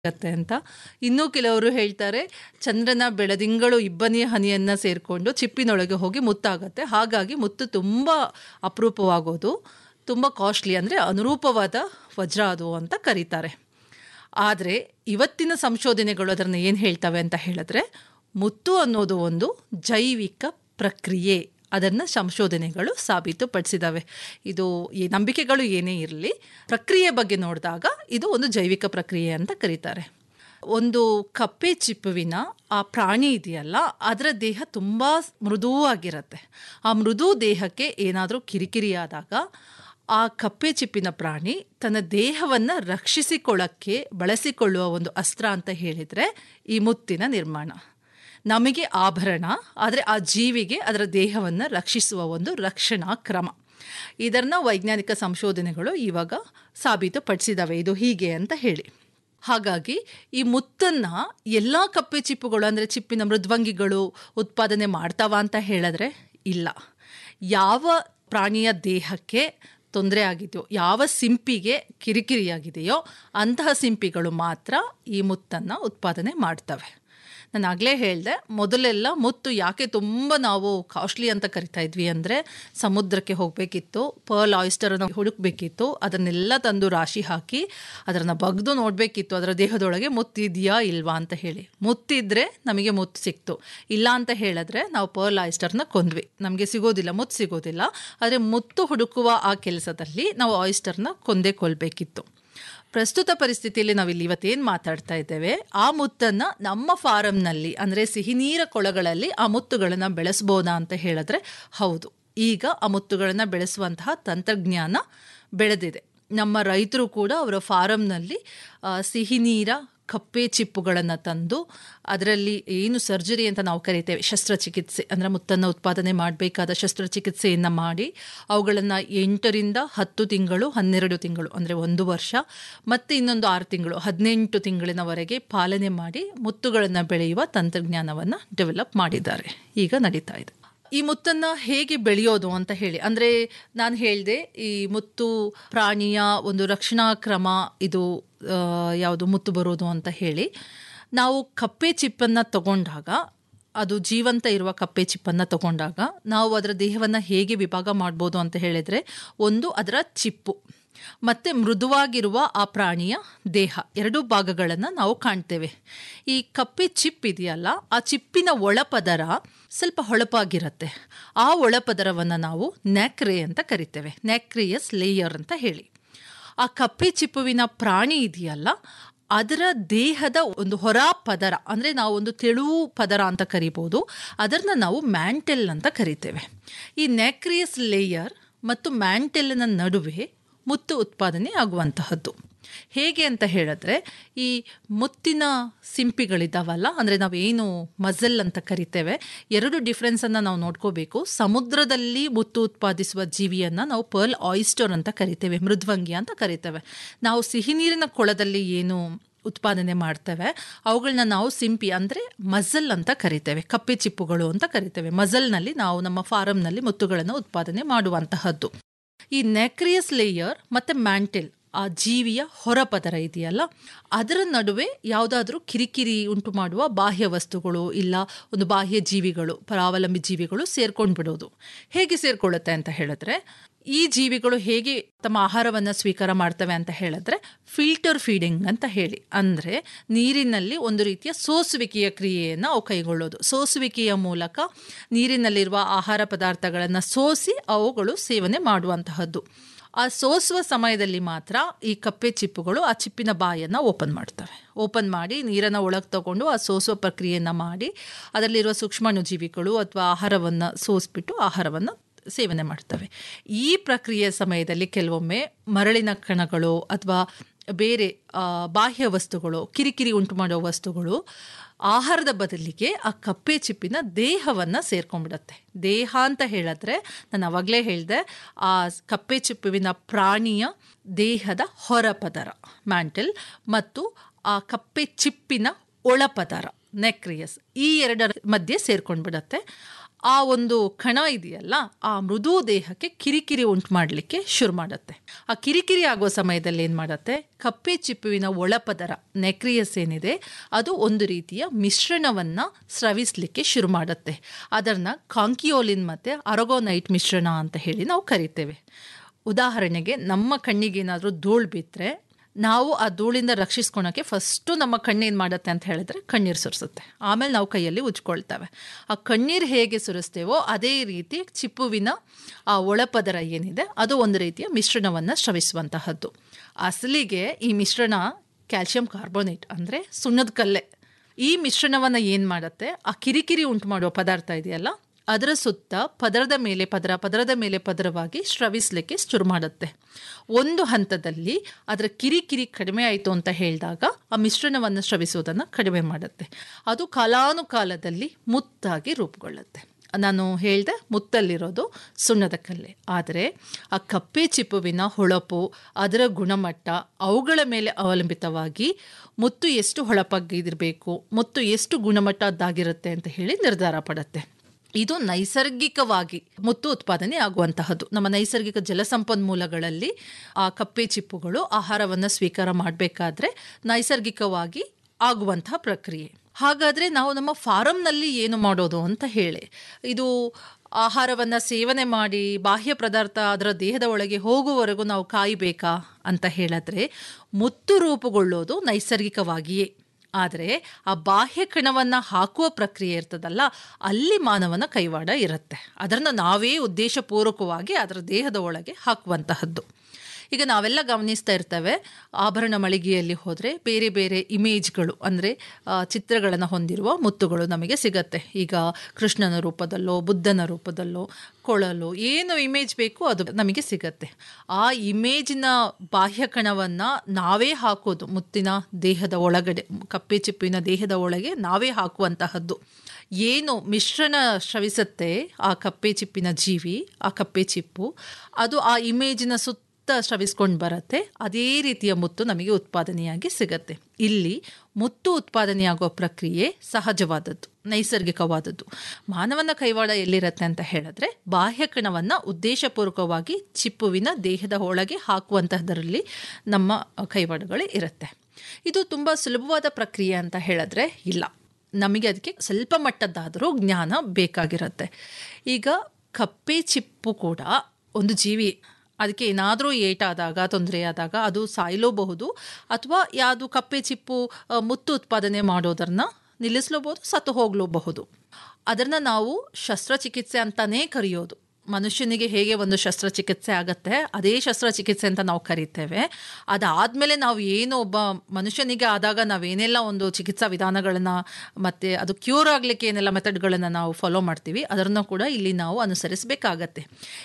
ಆಗತ್ತೆ ಅಂತ ಇನ್ನೂ ಕೆಲವರು ಹೇಳ್ತಾರೆ ಚಂದ್ರನ ಬೆಳದಿಂಗಳು ಇಬ್ಬನಿ ಹನಿಯನ್ನು ಸೇರಿಕೊಂಡು ಚಿಪ್ಪಿನೊಳಗೆ ಹೋಗಿ ಮುತ್ತಾಗತ್ತೆ ಹಾಗಾಗಿ ಮುತ್ತು ತುಂಬ ಅಪರೂಪವಾಗೋದು ತುಂಬ ಕಾಸ್ಟ್ಲಿ ಅಂದರೆ ಅನುರೂಪವಾದ ವಜ್ರ ಅದು ಅಂತ ಕರೀತಾರೆ ಆದರೆ ಇವತ್ತಿನ ಸಂಶೋಧನೆಗಳು ಅದನ್ನು ಏನು ಹೇಳ್ತವೆ ಅಂತ ಹೇಳಿದ್ರೆ ಮುತ್ತು ಅನ್ನೋದು ಒಂದು ಜೈವಿಕ ಪ್ರಕ್ರಿಯೆ ಅದನ್ನು ಸಂಶೋಧನೆಗಳು ಸಾಬೀತುಪಡಿಸಿದಾವೆ ಇದು ಈ ನಂಬಿಕೆಗಳು ಏನೇ ಇರಲಿ ಪ್ರಕ್ರಿಯೆ ಬಗ್ಗೆ ನೋಡಿದಾಗ ಇದು ಒಂದು ಜೈವಿಕ ಪ್ರಕ್ರಿಯೆ ಅಂತ ಕರೀತಾರೆ ಒಂದು ಕಪ್ಪೆ ಚಿಪ್ಪುವಿನ ಆ ಪ್ರಾಣಿ ಇದೆಯಲ್ಲ ಅದರ ದೇಹ ತುಂಬ ಮೃದುವಾಗಿರುತ್ತೆ ಆ ಮೃದು ದೇಹಕ್ಕೆ ಏನಾದರೂ ಕಿರಿಕಿರಿಯಾದಾಗ ಆ ಕಪ್ಪೆ ಚಿಪ್ಪಿನ ಪ್ರಾಣಿ ತನ್ನ ದೇಹವನ್ನು ರಕ್ಷಿಸಿಕೊಳ್ಳಕ್ಕೆ ಬಳಸಿಕೊಳ್ಳುವ ಒಂದು ಅಸ್ತ್ರ ಅಂತ ಹೇಳಿದರೆ ಈ ಮುತ್ತಿನ ನಿರ್ಮಾಣ ನಮಗೆ ಆಭರಣ ಆದರೆ ಆ ಜೀವಿಗೆ ಅದರ ದೇಹವನ್ನು ರಕ್ಷಿಸುವ ಒಂದು ರಕ್ಷಣಾ ಕ್ರಮ ಇದನ್ನು ವೈಜ್ಞಾನಿಕ ಸಂಶೋಧನೆಗಳು ಇವಾಗ ಸಾಬೀತುಪಡಿಸಿದಾವೆ ಇದು ಹೀಗೆ ಅಂತ ಹೇಳಿ ಹಾಗಾಗಿ ಈ ಮುತ್ತನ್ನು ಎಲ್ಲ ಕಪ್ಪೆ ಚಿಪ್ಪುಗಳು ಅಂದರೆ ಚಿಪ್ಪಿನ ಮೃದ್ವಂಗಿಗಳು ಉತ್ಪಾದನೆ ಮಾಡ್ತಾವ ಅಂತ ಹೇಳಿದ್ರೆ ಇಲ್ಲ ಯಾವ ಪ್ರಾಣಿಯ ದೇಹಕ್ಕೆ ತೊಂದರೆ ಆಗಿದೆಯೋ ಯಾವ ಸಿಂಪಿಗೆ ಕಿರಿಕಿರಿಯಾಗಿದೆಯೋ ಅಂತಹ ಸಿಂಪಿಗಳು ಮಾತ್ರ ಈ ಮುತ್ತನ್ನು ಉತ್ಪಾದನೆ ಮಾಡ್ತವೆ ನಾನು ಆಗಲೇ ಹೇಳಿದೆ ಮೊದಲೆಲ್ಲ ಮುತ್ತು ಯಾಕೆ ತುಂಬ ನಾವು ಕಾಸ್ಟ್ಲಿ ಅಂತ ಕರಿತಾ ಇದ್ವಿ ಅಂದರೆ ಸಮುದ್ರಕ್ಕೆ ಹೋಗಬೇಕಿತ್ತು ಪರ್ಲ್ ಆಯಿಸ್ಟರನ್ನು ಹುಡುಕಬೇಕಿತ್ತು ಅದನ್ನೆಲ್ಲ ತಂದು ರಾಶಿ ಹಾಕಿ ಅದನ್ನು ಬಗ್ದು ನೋಡಬೇಕಿತ್ತು ಅದರ ದೇಹದೊಳಗೆ ಮುತ್ತಿದೆಯಾ ಇಲ್ವಾ ಅಂತ ಹೇಳಿ ಮುತ್ತಿದ್ರೆ ನಮಗೆ ಮುತ್ತು ಸಿಕ್ತು ಇಲ್ಲ ಅಂತ ಹೇಳಿದ್ರೆ ನಾವು ಪರ್ಲ್ ಆಯಿಸ್ಟರ್ನ ಕೊಂದ್ವಿ ನಮಗೆ ಸಿಗೋದಿಲ್ಲ ಮುತ್ತು ಸಿಗೋದಿಲ್ಲ ಆದರೆ ಮುತ್ತು ಹುಡುಕುವ ಆ ಕೆಲಸದಲ್ಲಿ ನಾವು ಆಯಿಸ್ಟರ್ನ ಕೊಂದೇ ಕೊಲ್ಲಬೇಕಿತ್ತು ಪ್ರಸ್ತುತ ಪರಿಸ್ಥಿತಿಯಲ್ಲಿ ನಾವಿಲ್ಲಿ ಇವತ್ತೇನು ಮಾತಾಡ್ತಾ ಇದ್ದೇವೆ ಆ ಮುತ್ತನ್ನು ನಮ್ಮ ಫಾರಮ್ನಲ್ಲಿ ಅಂದರೆ ಸಿಹಿ ನೀರ ಕೊಳಗಳಲ್ಲಿ ಆ ಮುತ್ತುಗಳನ್ನು ಬೆಳೆಸ್ಬೋದಾ ಅಂತ ಹೇಳಿದ್ರೆ ಹೌದು ಈಗ ಆ ಮುತ್ತುಗಳನ್ನು ಬೆಳೆಸುವಂತಹ ತಂತ್ರಜ್ಞಾನ ಬೆಳೆದಿದೆ ನಮ್ಮ ರೈತರು ಕೂಡ ಅವರ ಫಾರಮ್ನಲ್ಲಿ ಸಿಹಿ ನೀರ ಕಪ್ಪೆ ಚಿಪ್ಪುಗಳನ್ನು ತಂದು ಅದರಲ್ಲಿ ಏನು ಸರ್ಜರಿ ಅಂತ ನಾವು ಕರಿತೇವೆ ಶಸ್ತ್ರಚಿಕಿತ್ಸೆ ಅಂದರೆ ಮುತ್ತನ್ನು ಉತ್ಪಾದನೆ ಮಾಡಬೇಕಾದ ಶಸ್ತ್ರಚಿಕಿತ್ಸೆಯನ್ನು ಮಾಡಿ ಅವುಗಳನ್ನು ಎಂಟರಿಂದ ಹತ್ತು ತಿಂಗಳು ಹನ್ನೆರಡು ತಿಂಗಳು ಅಂದರೆ ಒಂದು ವರ್ಷ ಮತ್ತು ಇನ್ನೊಂದು ಆರು ತಿಂಗಳು ಹದಿನೆಂಟು ತಿಂಗಳಿನವರೆಗೆ ಪಾಲನೆ ಮಾಡಿ ಮುತ್ತುಗಳನ್ನು ಬೆಳೆಯುವ ತಂತ್ರಜ್ಞಾನವನ್ನು ಡೆವಲಪ್ ಮಾಡಿದ್ದಾರೆ ಈಗ ನಡೀತಾ ಇದೆ ಈ ಮುತ್ತನ್ನು ಹೇಗೆ ಬೆಳೆಯೋದು ಅಂತ ಹೇಳಿ ಅಂದರೆ ನಾನು ಹೇಳಿದೆ ಈ ಮುತ್ತು ಪ್ರಾಣಿಯ ಒಂದು ರಕ್ಷಣಾ ಕ್ರಮ ಇದು ಯಾವುದು ಮುತ್ತು ಬರೋದು ಅಂತ ಹೇಳಿ ನಾವು ಕಪ್ಪೆ ಚಿಪ್ಪನ್ನು ತಗೊಂಡಾಗ ಅದು ಜೀವಂತ ಇರುವ ಕಪ್ಪೆ ಚಿಪ್ಪನ್ನು ತಗೊಂಡಾಗ ನಾವು ಅದರ ದೇಹವನ್ನು ಹೇಗೆ ವಿಭಾಗ ಮಾಡ್ಬೋದು ಅಂತ ಹೇಳಿದರೆ ಒಂದು ಅದರ ಚಿಪ್ಪು ಮತ್ತು ಮೃದುವಾಗಿರುವ ಆ ಪ್ರಾಣಿಯ ದೇಹ ಎರಡೂ ಭಾಗಗಳನ್ನು ನಾವು ಕಾಣ್ತೇವೆ ಈ ಕಪ್ಪೆ ಚಿಪ್ ಇದೆಯಲ್ಲ ಆ ಚಿಪ್ಪಿನ ಒಳಪದರ ಸ್ವಲ್ಪ ಹೊಳಪಾಗಿರುತ್ತೆ ಆ ಒಳಪದರವನ್ನು ನಾವು ನ್ಯಾಕ್ರೆ ಅಂತ ಕರಿತೇವೆ ನ್ಯಾಕ್ರಿಯಸ್ ಲೇಯರ್ ಅಂತ ಹೇಳಿ ಆ ಕಪ್ಪೆ ಚಿಪ್ಪುವಿನ ಪ್ರಾಣಿ ಇದೆಯಲ್ಲ ಅದರ ದೇಹದ ಒಂದು ಹೊರ ಪದರ ಅಂದರೆ ನಾವು ಒಂದು ತೆಳುವು ಪದರ ಅಂತ ಕರಿಬೋದು ಅದನ್ನು ನಾವು ಮ್ಯಾಂಟೆಲ್ ಅಂತ ಕರಿತೇವೆ ಈ ನ್ಯಾಕ್ರಿಯಸ್ ಲೇಯರ್ ಮತ್ತು ಮ್ಯಾಂಟೆಲ್ನ ನಡುವೆ ಮುತ್ತು ಉತ್ಪಾದನೆ ಆಗುವಂತಹದ್ದು ಹೇಗೆ ಅಂತ ಹೇಳಿದ್ರೆ ಈ ಮುತ್ತಿನ ಸಿಂಪಿಗಳಿದ್ದಾವಲ್ಲ ಅಂದರೆ ನಾವೇನು ಮಜಲ್ ಅಂತ ಕರಿತೇವೆ ಎರಡು ಡಿಫ್ರೆನ್ಸನ್ನು ನಾವು ನೋಡ್ಕೋಬೇಕು ಸಮುದ್ರದಲ್ಲಿ ಮುತ್ತು ಉತ್ಪಾದಿಸುವ ಜೀವಿಯನ್ನು ನಾವು ಪರ್ಲ್ ಆಯಿಸ್ಟರ್ ಅಂತ ಕರಿತೇವೆ ಮೃದ್ವಂಗಿ ಅಂತ ಕರಿತೇವೆ ನಾವು ಸಿಹಿ ನೀರಿನ ಕೊಳದಲ್ಲಿ ಏನು ಉತ್ಪಾದನೆ ಮಾಡ್ತೇವೆ ಅವುಗಳನ್ನ ನಾವು ಸಿಂಪಿ ಅಂದರೆ ಮಜಲ್ ಅಂತ ಕರಿತೇವೆ ಕಪ್ಪೆ ಚಿಪ್ಪುಗಳು ಅಂತ ಕರಿತೇವೆ ಮಜಲ್ನಲ್ಲಿ ನಾವು ನಮ್ಮ ಫಾರಮ್ನಲ್ಲಿ ಮುತ್ತುಗಳನ್ನು ಉತ್ಪಾದನೆ ಮಾಡುವಂತಹದ್ದು ಈ ನೆಕ್ರಿಯಸ್ ಲೇಯರ್ ಮತ್ತು ಮ್ಯಾಂಟೆಲ್ ಆ ಜೀವಿಯ ಹೊರಪದರ ಇದೆಯಲ್ಲ ಅದರ ನಡುವೆ ಯಾವುದಾದ್ರೂ ಕಿರಿಕಿರಿ ಉಂಟು ಮಾಡುವ ಬಾಹ್ಯ ವಸ್ತುಗಳು ಇಲ್ಲ ಒಂದು ಬಾಹ್ಯ ಜೀವಿಗಳು ಪರಾವಲಂಬಿ ಜೀವಿಗಳು ಸೇರ್ಕೊಂಡು ಬಿಡೋದು ಹೇಗೆ ಸೇರ್ಕೊಳ್ಳುತ್ತೆ ಅಂತ ಹೇಳಿದ್ರೆ ಈ ಜೀವಿಗಳು ಹೇಗೆ ತಮ್ಮ ಆಹಾರವನ್ನು ಸ್ವೀಕಾರ ಮಾಡ್ತವೆ ಅಂತ ಹೇಳಿದ್ರೆ ಫಿಲ್ಟರ್ ಫೀಡಿಂಗ್ ಅಂತ ಹೇಳಿ ಅಂದರೆ ನೀರಿನಲ್ಲಿ ಒಂದು ರೀತಿಯ ಸೋಸುವಿಕೆಯ ಕ್ರಿಯೆಯನ್ನು ಅವು ಕೈಗೊಳ್ಳೋದು ಸೋಸುವಿಕೆಯ ಮೂಲಕ ನೀರಿನಲ್ಲಿರುವ ಆಹಾರ ಪದಾರ್ಥಗಳನ್ನು ಸೋಸಿ ಅವುಗಳು ಸೇವನೆ ಮಾಡುವಂತಹದ್ದು ಆ ಸೋಸುವ ಸಮಯದಲ್ಲಿ ಮಾತ್ರ ಈ ಕಪ್ಪೆ ಚಿಪ್ಪುಗಳು ಆ ಚಿಪ್ಪಿನ ಬಾಯನ್ನು ಓಪನ್ ಮಾಡ್ತವೆ ಓಪನ್ ಮಾಡಿ ನೀರನ್ನು ಒಳಗೆ ತಗೊಂಡು ಆ ಸೋಸುವ ಪ್ರಕ್ರಿಯೆಯನ್ನು ಮಾಡಿ ಅದರಲ್ಲಿರುವ ಸೂಕ್ಷ್ಮಾಣುಜೀವಿಗಳು ಅಥವಾ ಆಹಾರವನ್ನು ಸೋಸಿಬಿಟ್ಟು ಆಹಾರವನ್ನು ಸೇವನೆ ಮಾಡ್ತವೆ ಈ ಪ್ರಕ್ರಿಯೆಯ ಸಮಯದಲ್ಲಿ ಕೆಲವೊಮ್ಮೆ ಮರಳಿನ ಕಣಗಳು ಅಥವಾ ಬೇರೆ ಬಾಹ್ಯ ವಸ್ತುಗಳು ಕಿರಿಕಿರಿ ಉಂಟು ಮಾಡೋ ವಸ್ತುಗಳು ಆಹಾರದ ಬದಲಿಗೆ ಆ ಕಪ್ಪೆ ಚಿಪ್ಪಿನ ದೇಹವನ್ನು ಸೇರ್ಕೊಂಡ್ಬಿಡತ್ತೆ ದೇಹ ಅಂತ ಹೇಳಿದ್ರೆ ನಾನು ಅವಾಗಲೇ ಹೇಳಿದೆ ಆ ಕಪ್ಪೆ ಚಿಪ್ಪುವಿನ ಪ್ರಾಣಿಯ ದೇಹದ ಹೊರಪದರ ಮ್ಯಾಂಟಲ್ ಮತ್ತು ಆ ಕಪ್ಪೆ ಚಿಪ್ಪಿನ ಒಳಪದರ ನೆಕ್ರಿಯಸ್ ಈ ಎರಡರ ಮಧ್ಯೆ ಸೇರ್ಕೊಂಡ್ಬಿಡತ್ತೆ ಆ ಒಂದು ಕಣ ಇದೆಯಲ್ಲ ಆ ಮೃದು ದೇಹಕ್ಕೆ ಕಿರಿಕಿರಿ ಉಂಟು ಮಾಡಲಿಕ್ಕೆ ಶುರು ಮಾಡುತ್ತೆ ಆ ಕಿರಿಕಿರಿ ಆಗುವ ಸಮಯದಲ್ಲಿ ಏನು ಮಾಡುತ್ತೆ ಕಪ್ಪೆ ಚಿಪ್ಪುವಿನ ಒಳಪದರ ನೆಕ್ರಿಯಸ್ ಏನಿದೆ ಅದು ಒಂದು ರೀತಿಯ ಮಿಶ್ರಣವನ್ನು ಸ್ರವಿಸಲಿಕ್ಕೆ ಶುರು ಮಾಡುತ್ತೆ ಅದನ್ನು ಕಾಂಕಿಯೋಲಿನ್ ಮತ್ತು ಅರಗೋನೈಟ್ ಮಿಶ್ರಣ ಅಂತ ಹೇಳಿ ನಾವು ಕರಿತೇವೆ ಉದಾಹರಣೆಗೆ ನಮ್ಮ ಕಣ್ಣಿಗೆ ಏನಾದರೂ ಧೂಳು ಬಿದ್ದರೆ ನಾವು ಆ ಧೂಳಿಂದ ರಕ್ಷಿಸ್ಕೊಳಕ್ಕೆ ಫಸ್ಟು ನಮ್ಮ ಕಣ್ಣೇನು ಮಾಡುತ್ತೆ ಅಂತ ಹೇಳಿದ್ರೆ ಕಣ್ಣೀರು ಸುರಿಸುತ್ತೆ ಆಮೇಲೆ ನಾವು ಕೈಯಲ್ಲಿ ಉಜ್ಕೊಳ್ತೇವೆ ಆ ಕಣ್ಣೀರು ಹೇಗೆ ಸುರಿಸ್ತೇವೋ ಅದೇ ರೀತಿ ಚಿಪ್ಪುವಿನ ಆ ಒಳಪದರ ಏನಿದೆ ಅದು ಒಂದು ರೀತಿಯ ಮಿಶ್ರಣವನ್ನು ಸ್ರವಿಸುವಂತಹದ್ದು ಅಸಲಿಗೆ ಈ ಮಿಶ್ರಣ ಕ್ಯಾಲ್ಶಿಯಂ ಕಾರ್ಬೋನೇಟ್ ಅಂದರೆ ಸುಣ್ಣದ ಕಲ್ಲೆ ಈ ಮಿಶ್ರಣವನ್ನು ಏನು ಮಾಡುತ್ತೆ ಆ ಕಿರಿಕಿರಿ ಉಂಟು ಮಾಡುವ ಪದಾರ್ಥ ಇದೆಯಲ್ಲ ಅದರ ಸುತ್ತ ಪದರದ ಮೇಲೆ ಪದರ ಪದರದ ಮೇಲೆ ಪದರವಾಗಿ ಸ್ರವಿಸಲಿಕ್ಕೆ ಶುರು ಮಾಡುತ್ತೆ ಒಂದು ಹಂತದಲ್ಲಿ ಅದರ ಕಿರಿಕಿರಿ ಕಡಿಮೆ ಆಯಿತು ಅಂತ ಹೇಳಿದಾಗ ಆ ಮಿಶ್ರಣವನ್ನು ಸ್ರವಿಸುವುದನ್ನು ಕಡಿಮೆ ಮಾಡುತ್ತೆ ಅದು ಕಾಲಾನುಕಾಲದಲ್ಲಿ ಮುತ್ತಾಗಿ ರೂಪುಗೊಳ್ಳುತ್ತೆ ನಾನು ಹೇಳಿದೆ ಮುತ್ತಲ್ಲಿರೋದು ಸುಣ್ಣದ ಕಲ್ಲೆ ಆದರೆ ಆ ಕಪ್ಪೆ ಚಿಪ್ಪುವಿನ ಹೊಳಪು ಅದರ ಗುಣಮಟ್ಟ ಅವುಗಳ ಮೇಲೆ ಅವಲಂಬಿತವಾಗಿ ಮುತ್ತು ಎಷ್ಟು ಹೊಳಪಾಗಿರಬೇಕು ಮುತ್ತು ಎಷ್ಟು ಗುಣಮಟ್ಟದ್ದಾಗಿರುತ್ತೆ ಅಂತ ಹೇಳಿ ನಿರ್ಧಾರ ಪಡುತ್ತೆ ಇದು ನೈಸರ್ಗಿಕವಾಗಿ ಮುತ್ತು ಉತ್ಪಾದನೆ ಆಗುವಂತಹದ್ದು ನಮ್ಮ ನೈಸರ್ಗಿಕ ಜಲಸಂಪನ್ಮೂಲಗಳಲ್ಲಿ ಆ ಕಪ್ಪೆ ಚಿಪ್ಪುಗಳು ಆಹಾರವನ್ನು ಸ್ವೀಕಾರ ಮಾಡಬೇಕಾದ್ರೆ ನೈಸರ್ಗಿಕವಾಗಿ ಆಗುವಂತಹ ಪ್ರಕ್ರಿಯೆ ಹಾಗಾದರೆ ನಾವು ನಮ್ಮ ಫಾರಮ್ನಲ್ಲಿ ಏನು ಮಾಡೋದು ಅಂತ ಹೇಳಿ ಇದು ಆಹಾರವನ್ನು ಸೇವನೆ ಮಾಡಿ ಬಾಹ್ಯ ಪದಾರ್ಥ ಅದರ ದೇಹದ ಒಳಗೆ ಹೋಗುವವರೆಗೂ ನಾವು ಕಾಯಬೇಕಾ ಅಂತ ಹೇಳಿದ್ರೆ ಮುತ್ತು ರೂಪುಗೊಳ್ಳೋದು ನೈಸರ್ಗಿಕವಾಗಿಯೇ ಆದರೆ ಆ ಬಾಹ್ಯ ಕಣವನ್ನು ಹಾಕುವ ಪ್ರಕ್ರಿಯೆ ಇರ್ತದಲ್ಲ ಅಲ್ಲಿ ಮಾನವನ ಕೈವಾಡ ಇರುತ್ತೆ ಅದನ್ನು ನಾವೇ ಉದ್ದೇಶಪೂರ್ವಕವಾಗಿ ಅದರ ದೇಹದ ಒಳಗೆ ಹಾಕುವಂತಹದ್ದು ಈಗ ನಾವೆಲ್ಲ ಗಮನಿಸ್ತಾ ಇರ್ತೇವೆ ಆಭರಣ ಮಳಿಗೆಯಲ್ಲಿ ಹೋದರೆ ಬೇರೆ ಬೇರೆ ಇಮೇಜ್ಗಳು ಅಂದರೆ ಚಿತ್ರಗಳನ್ನು ಹೊಂದಿರುವ ಮುತ್ತುಗಳು ನಮಗೆ ಸಿಗತ್ತೆ ಈಗ ಕೃಷ್ಣನ ರೂಪದಲ್ಲೋ ಬುದ್ಧನ ರೂಪದಲ್ಲೋ ಕೊಳಲು ಏನು ಇಮೇಜ್ ಬೇಕು ಅದು ನಮಗೆ ಸಿಗತ್ತೆ ಆ ಇಮೇಜಿನ ಬಾಹ್ಯ ಕಣವನ್ನು ನಾವೇ ಹಾಕೋದು ಮುತ್ತಿನ ದೇಹದ ಒಳಗಡೆ ಕಪ್ಪೆ ಚಿಪ್ಪಿನ ದೇಹದ ಒಳಗೆ ನಾವೇ ಹಾಕುವಂತಹದ್ದು ಏನು ಮಿಶ್ರಣ ಶ್ರವಿಸುತ್ತೆ ಆ ಕಪ್ಪೆ ಚಿಪ್ಪಿನ ಜೀವಿ ಆ ಕಪ್ಪೆ ಚಿಪ್ಪು ಅದು ಆ ಇಮೇಜಿನ ಸುತ್ತ ಸ್ರವಿಸ್ಕೊಂಡು ಬರುತ್ತೆ ಅದೇ ರೀತಿಯ ಮುತ್ತು ನಮಗೆ ಉತ್ಪಾದನೆಯಾಗಿ ಸಿಗತ್ತೆ ಇಲ್ಲಿ ಮುತ್ತು ಉತ್ಪಾದನೆಯಾಗುವ ಪ್ರಕ್ರಿಯೆ ಸಹಜವಾದದ್ದು ನೈಸರ್ಗಿಕವಾದದ್ದು ಮಾನವನ ಕೈವಾಡ ಎಲ್ಲಿರುತ್ತೆ ಅಂತ ಹೇಳಿದ್ರೆ ಬಾಹ್ಯ ಕಣವನ್ನು ಉದ್ದೇಶಪೂರ್ವಕವಾಗಿ ಚಿಪ್ಪುವಿನ ದೇಹದ ಒಳಗೆ ಹಾಕುವಂತಹದರಲ್ಲಿ ನಮ್ಮ ಕೈವಾಡಗಳು ಇರುತ್ತೆ ಇದು ತುಂಬ ಸುಲಭವಾದ ಪ್ರಕ್ರಿಯೆ ಅಂತ ಹೇಳಿದ್ರೆ ಇಲ್ಲ ನಮಗೆ ಅದಕ್ಕೆ ಸ್ವಲ್ಪ ಮಟ್ಟದ್ದಾದರೂ ಜ್ಞಾನ ಬೇಕಾಗಿರುತ್ತೆ ಈಗ ಕಪ್ಪೆ ಚಿಪ್ಪು ಕೂಡ ಒಂದು ಜೀವಿ ಅದಕ್ಕೆ ಏನಾದರೂ ಏಟಾದಾಗ ತೊಂದರೆ ಆದಾಗ ಅದು ಸಾಯಲೂಬಹುದು ಅಥವಾ ಯಾವುದು ಕಪ್ಪೆ ಚಿಪ್ಪು ಮುತ್ತು ಉತ್ಪಾದನೆ ಮಾಡೋದನ್ನು ನಿಲ್ಲಿಸಲೂಬಹುದು ಸತ್ತು ಹೋಗಲೂಬಹುದು ಅದನ್ನು ನಾವು ಶಸ್ತ್ರಚಿಕಿತ್ಸೆ ಅಂತಲೇ ಕರೆಯೋದು ಮನುಷ್ಯನಿಗೆ ಹೇಗೆ ಒಂದು ಶಸ್ತ್ರಚಿಕಿತ್ಸೆ ಆಗುತ್ತೆ ಅದೇ ಶಸ್ತ್ರಚಿಕಿತ್ಸೆ ಅಂತ ನಾವು ಕರಿತೇವೆ ಅದಾದಮೇಲೆ ನಾವು ಏನು ಒಬ್ಬ ಮನುಷ್ಯನಿಗೆ ಆದಾಗ ನಾವೇನೆಲ್ಲ ಒಂದು ಚಿಕಿತ್ಸಾ ವಿಧಾನಗಳನ್ನು ಮತ್ತು ಅದು ಕ್ಯೂರ್ ಆಗಲಿಕ್ಕೆ ಏನೆಲ್ಲ ಮೆಥಡ್ಗಳನ್ನು ನಾವು ಫಾಲೋ ಮಾಡ್ತೀವಿ ಅದನ್ನು ಕೂಡ ಇಲ್ಲಿ ನಾವು ಅನುಸರಿಸಬೇಕಾಗತ್ತೆ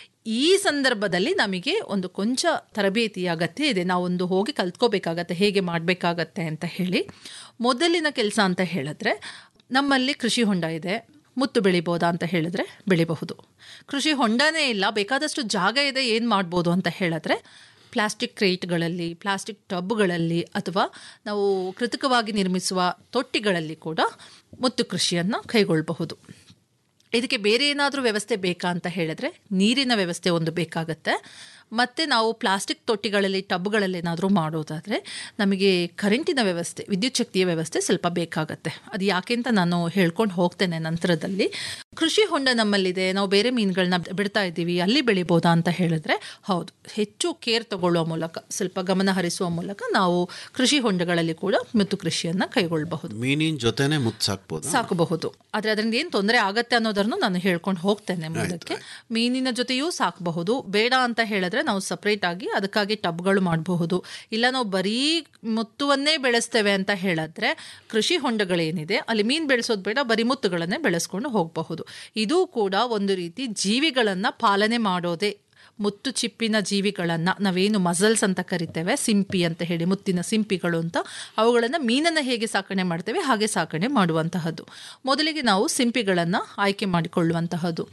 ಈ ಸಂದರ್ಭದಲ್ಲಿ ನಮಗೆ ಒಂದು ಕೊಂಚ ತರಬೇತಿ ಅಗತ್ಯ ಇದೆ ನಾವೊಂದು ಹೋಗಿ ಕಲ್ತ್ಕೋಬೇಕಾಗತ್ತೆ ಹೇಗೆ ಮಾಡಬೇಕಾಗತ್ತೆ ಅಂತ ಹೇಳಿ ಮೊದಲಿನ ಕೆಲಸ ಅಂತ ಹೇಳಿದ್ರೆ ನಮ್ಮಲ್ಲಿ ಕೃಷಿ ಹೊಂಡ ಇದೆ ಮುತ್ತು ಬೆಳಿಬೋದಾ ಅಂತ ಹೇಳಿದ್ರೆ ಬೆಳಿಬಹುದು ಕೃಷಿ ಹೊಂಡನೇ ಇಲ್ಲ ಬೇಕಾದಷ್ಟು ಜಾಗ ಇದೆ ಏನು ಮಾಡ್ಬೋದು ಅಂತ ಹೇಳಿದ್ರೆ ಪ್ಲಾಸ್ಟಿಕ್ ಕ್ರೇಟ್ಗಳಲ್ಲಿ ಪ್ಲಾಸ್ಟಿಕ್ ಟಬ್ಗಳಲ್ಲಿ ಅಥವಾ ನಾವು ಕೃತಕವಾಗಿ ನಿರ್ಮಿಸುವ ತೊಟ್ಟಿಗಳಲ್ಲಿ ಕೂಡ ಮುತ್ತು ಕೃಷಿಯನ್ನು ಕೈಗೊಳ್ಳಬಹುದು ಇದಕ್ಕೆ ಬೇರೆ ಏನಾದರೂ ವ್ಯವಸ್ಥೆ ಬೇಕಾ ಅಂತ ಹೇಳಿದ್ರೆ ನೀರಿನ ವ್ಯವಸ್ಥೆ ಒಂದು ಬೇಕಾಗತ್ತೆ ಮತ್ತು ನಾವು ಪ್ಲಾಸ್ಟಿಕ್ ತೊಟ್ಟಿಗಳಲ್ಲಿ ಟಬ್ಗಳಲ್ಲಿ ಏನಾದರೂ ಮಾಡೋದಾದರೆ ನಮಗೆ ಕರೆಂಟಿನ ವ್ಯವಸ್ಥೆ ವಿದ್ಯುತ್ ಶಕ್ತಿಯ ವ್ಯವಸ್ಥೆ ಸ್ವಲ್ಪ ಬೇಕಾಗತ್ತೆ ಅದು ಯಾಕೆ ಅಂತ ನಾನು ಹೇಳ್ಕೊಂಡು ಹೋಗ್ತೇನೆ ನಂತರದಲ್ಲಿ ಕೃಷಿ ಹೊಂಡ ನಮ್ಮಲ್ಲಿದೆ ನಾವು ಬೇರೆ ಮೀನುಗಳನ್ನ ಬಿಡ್ತಾ ಇದ್ದೀವಿ ಅಲ್ಲಿ ಬೆಳಿಬೋದಾ ಅಂತ ಹೇಳಿದ್ರೆ ಹೌದು ಹೆಚ್ಚು ಕೇರ್ ತಗೊಳ್ಳುವ ಮೂಲಕ ಸ್ವಲ್ಪ ಗಮನ ಹರಿಸುವ ಮೂಲಕ ನಾವು ಕೃಷಿ ಹೊಂಡಗಳಲ್ಲಿ ಕೂಡ ಮುತ್ತು ಕೃಷಿಯನ್ನು ಕೈಗೊಳ್ಳಬಹುದು ಮೀನಿನ ಜೊತೆನೆ ಮುತ್ತು ಸಾಕ್ಬೋದು ಸಾಕಬಹುದು ಆದರೆ ಅದರಿಂದ ಏನು ತೊಂದರೆ ಆಗತ್ತೆ ಅನ್ನೋದನ್ನು ನಾನು ಹೇಳ್ಕೊಂಡು ಹೋಗ್ತೇನೆ ಮುಂದಕ್ಕೆ ಮೀನಿನ ಜೊತೆಯೂ ಸಾಕಬಹುದು ಬೇಡ ಅಂತ ಹೇಳಿದ್ರೆ ನಾವು ಸಪ್ರೇಟ್ ಆಗಿ ಅದಕ್ಕಾಗಿ ಟಬ್ಗಳು ಮಾಡಬಹುದು ಇಲ್ಲ ನಾವು ಬರೀ ಮುತ್ತುವನ್ನೇ ಬೆಳೆಸ್ತೇವೆ ಅಂತ ಹೇಳಿದ್ರೆ ಕೃಷಿ ಹೊಂಡಗಳೇನಿದೆ ಅಲ್ಲಿ ಮೀನು ಬೆಳೆಸೋದು ಬೇಡ ಬರೀ ಮುತ್ತುಗಳನ್ನೇ ಬೆಳೆಸ್ಕೊಂಡು ಹೋಗಬಹುದು ಇದು ಕೂಡ ಒಂದು ರೀತಿ ಜೀವಿಗಳನ್ನು ಪಾಲನೆ ಮಾಡೋದೇ ಮುತ್ತು ಚಿಪ್ಪಿನ ಜೀವಿಗಳನ್ನು ನಾವೇನು ಮಸಲ್ಸ್ ಅಂತ ಕರಿತೇವೆ ಸಿಂಪಿ ಅಂತ ಹೇಳಿ ಮುತ್ತಿನ ಸಿಂಪಿಗಳು ಅಂತ ಅವುಗಳನ್ನು ಮೀನನ್ನು ಹೇಗೆ ಸಾಕಣೆ ಮಾಡ್ತೇವೆ ಹಾಗೆ ಸಾಕಣೆ ಮಾಡುವಂತಹದ್ದು ಮೊದಲಿಗೆ ನಾವು ಸಿಂಪಿಗಳನ್ನು ಆಯ್ಕೆ ಮಾಡಿಕೊಳ್ಳುವಂತಹದ್ದು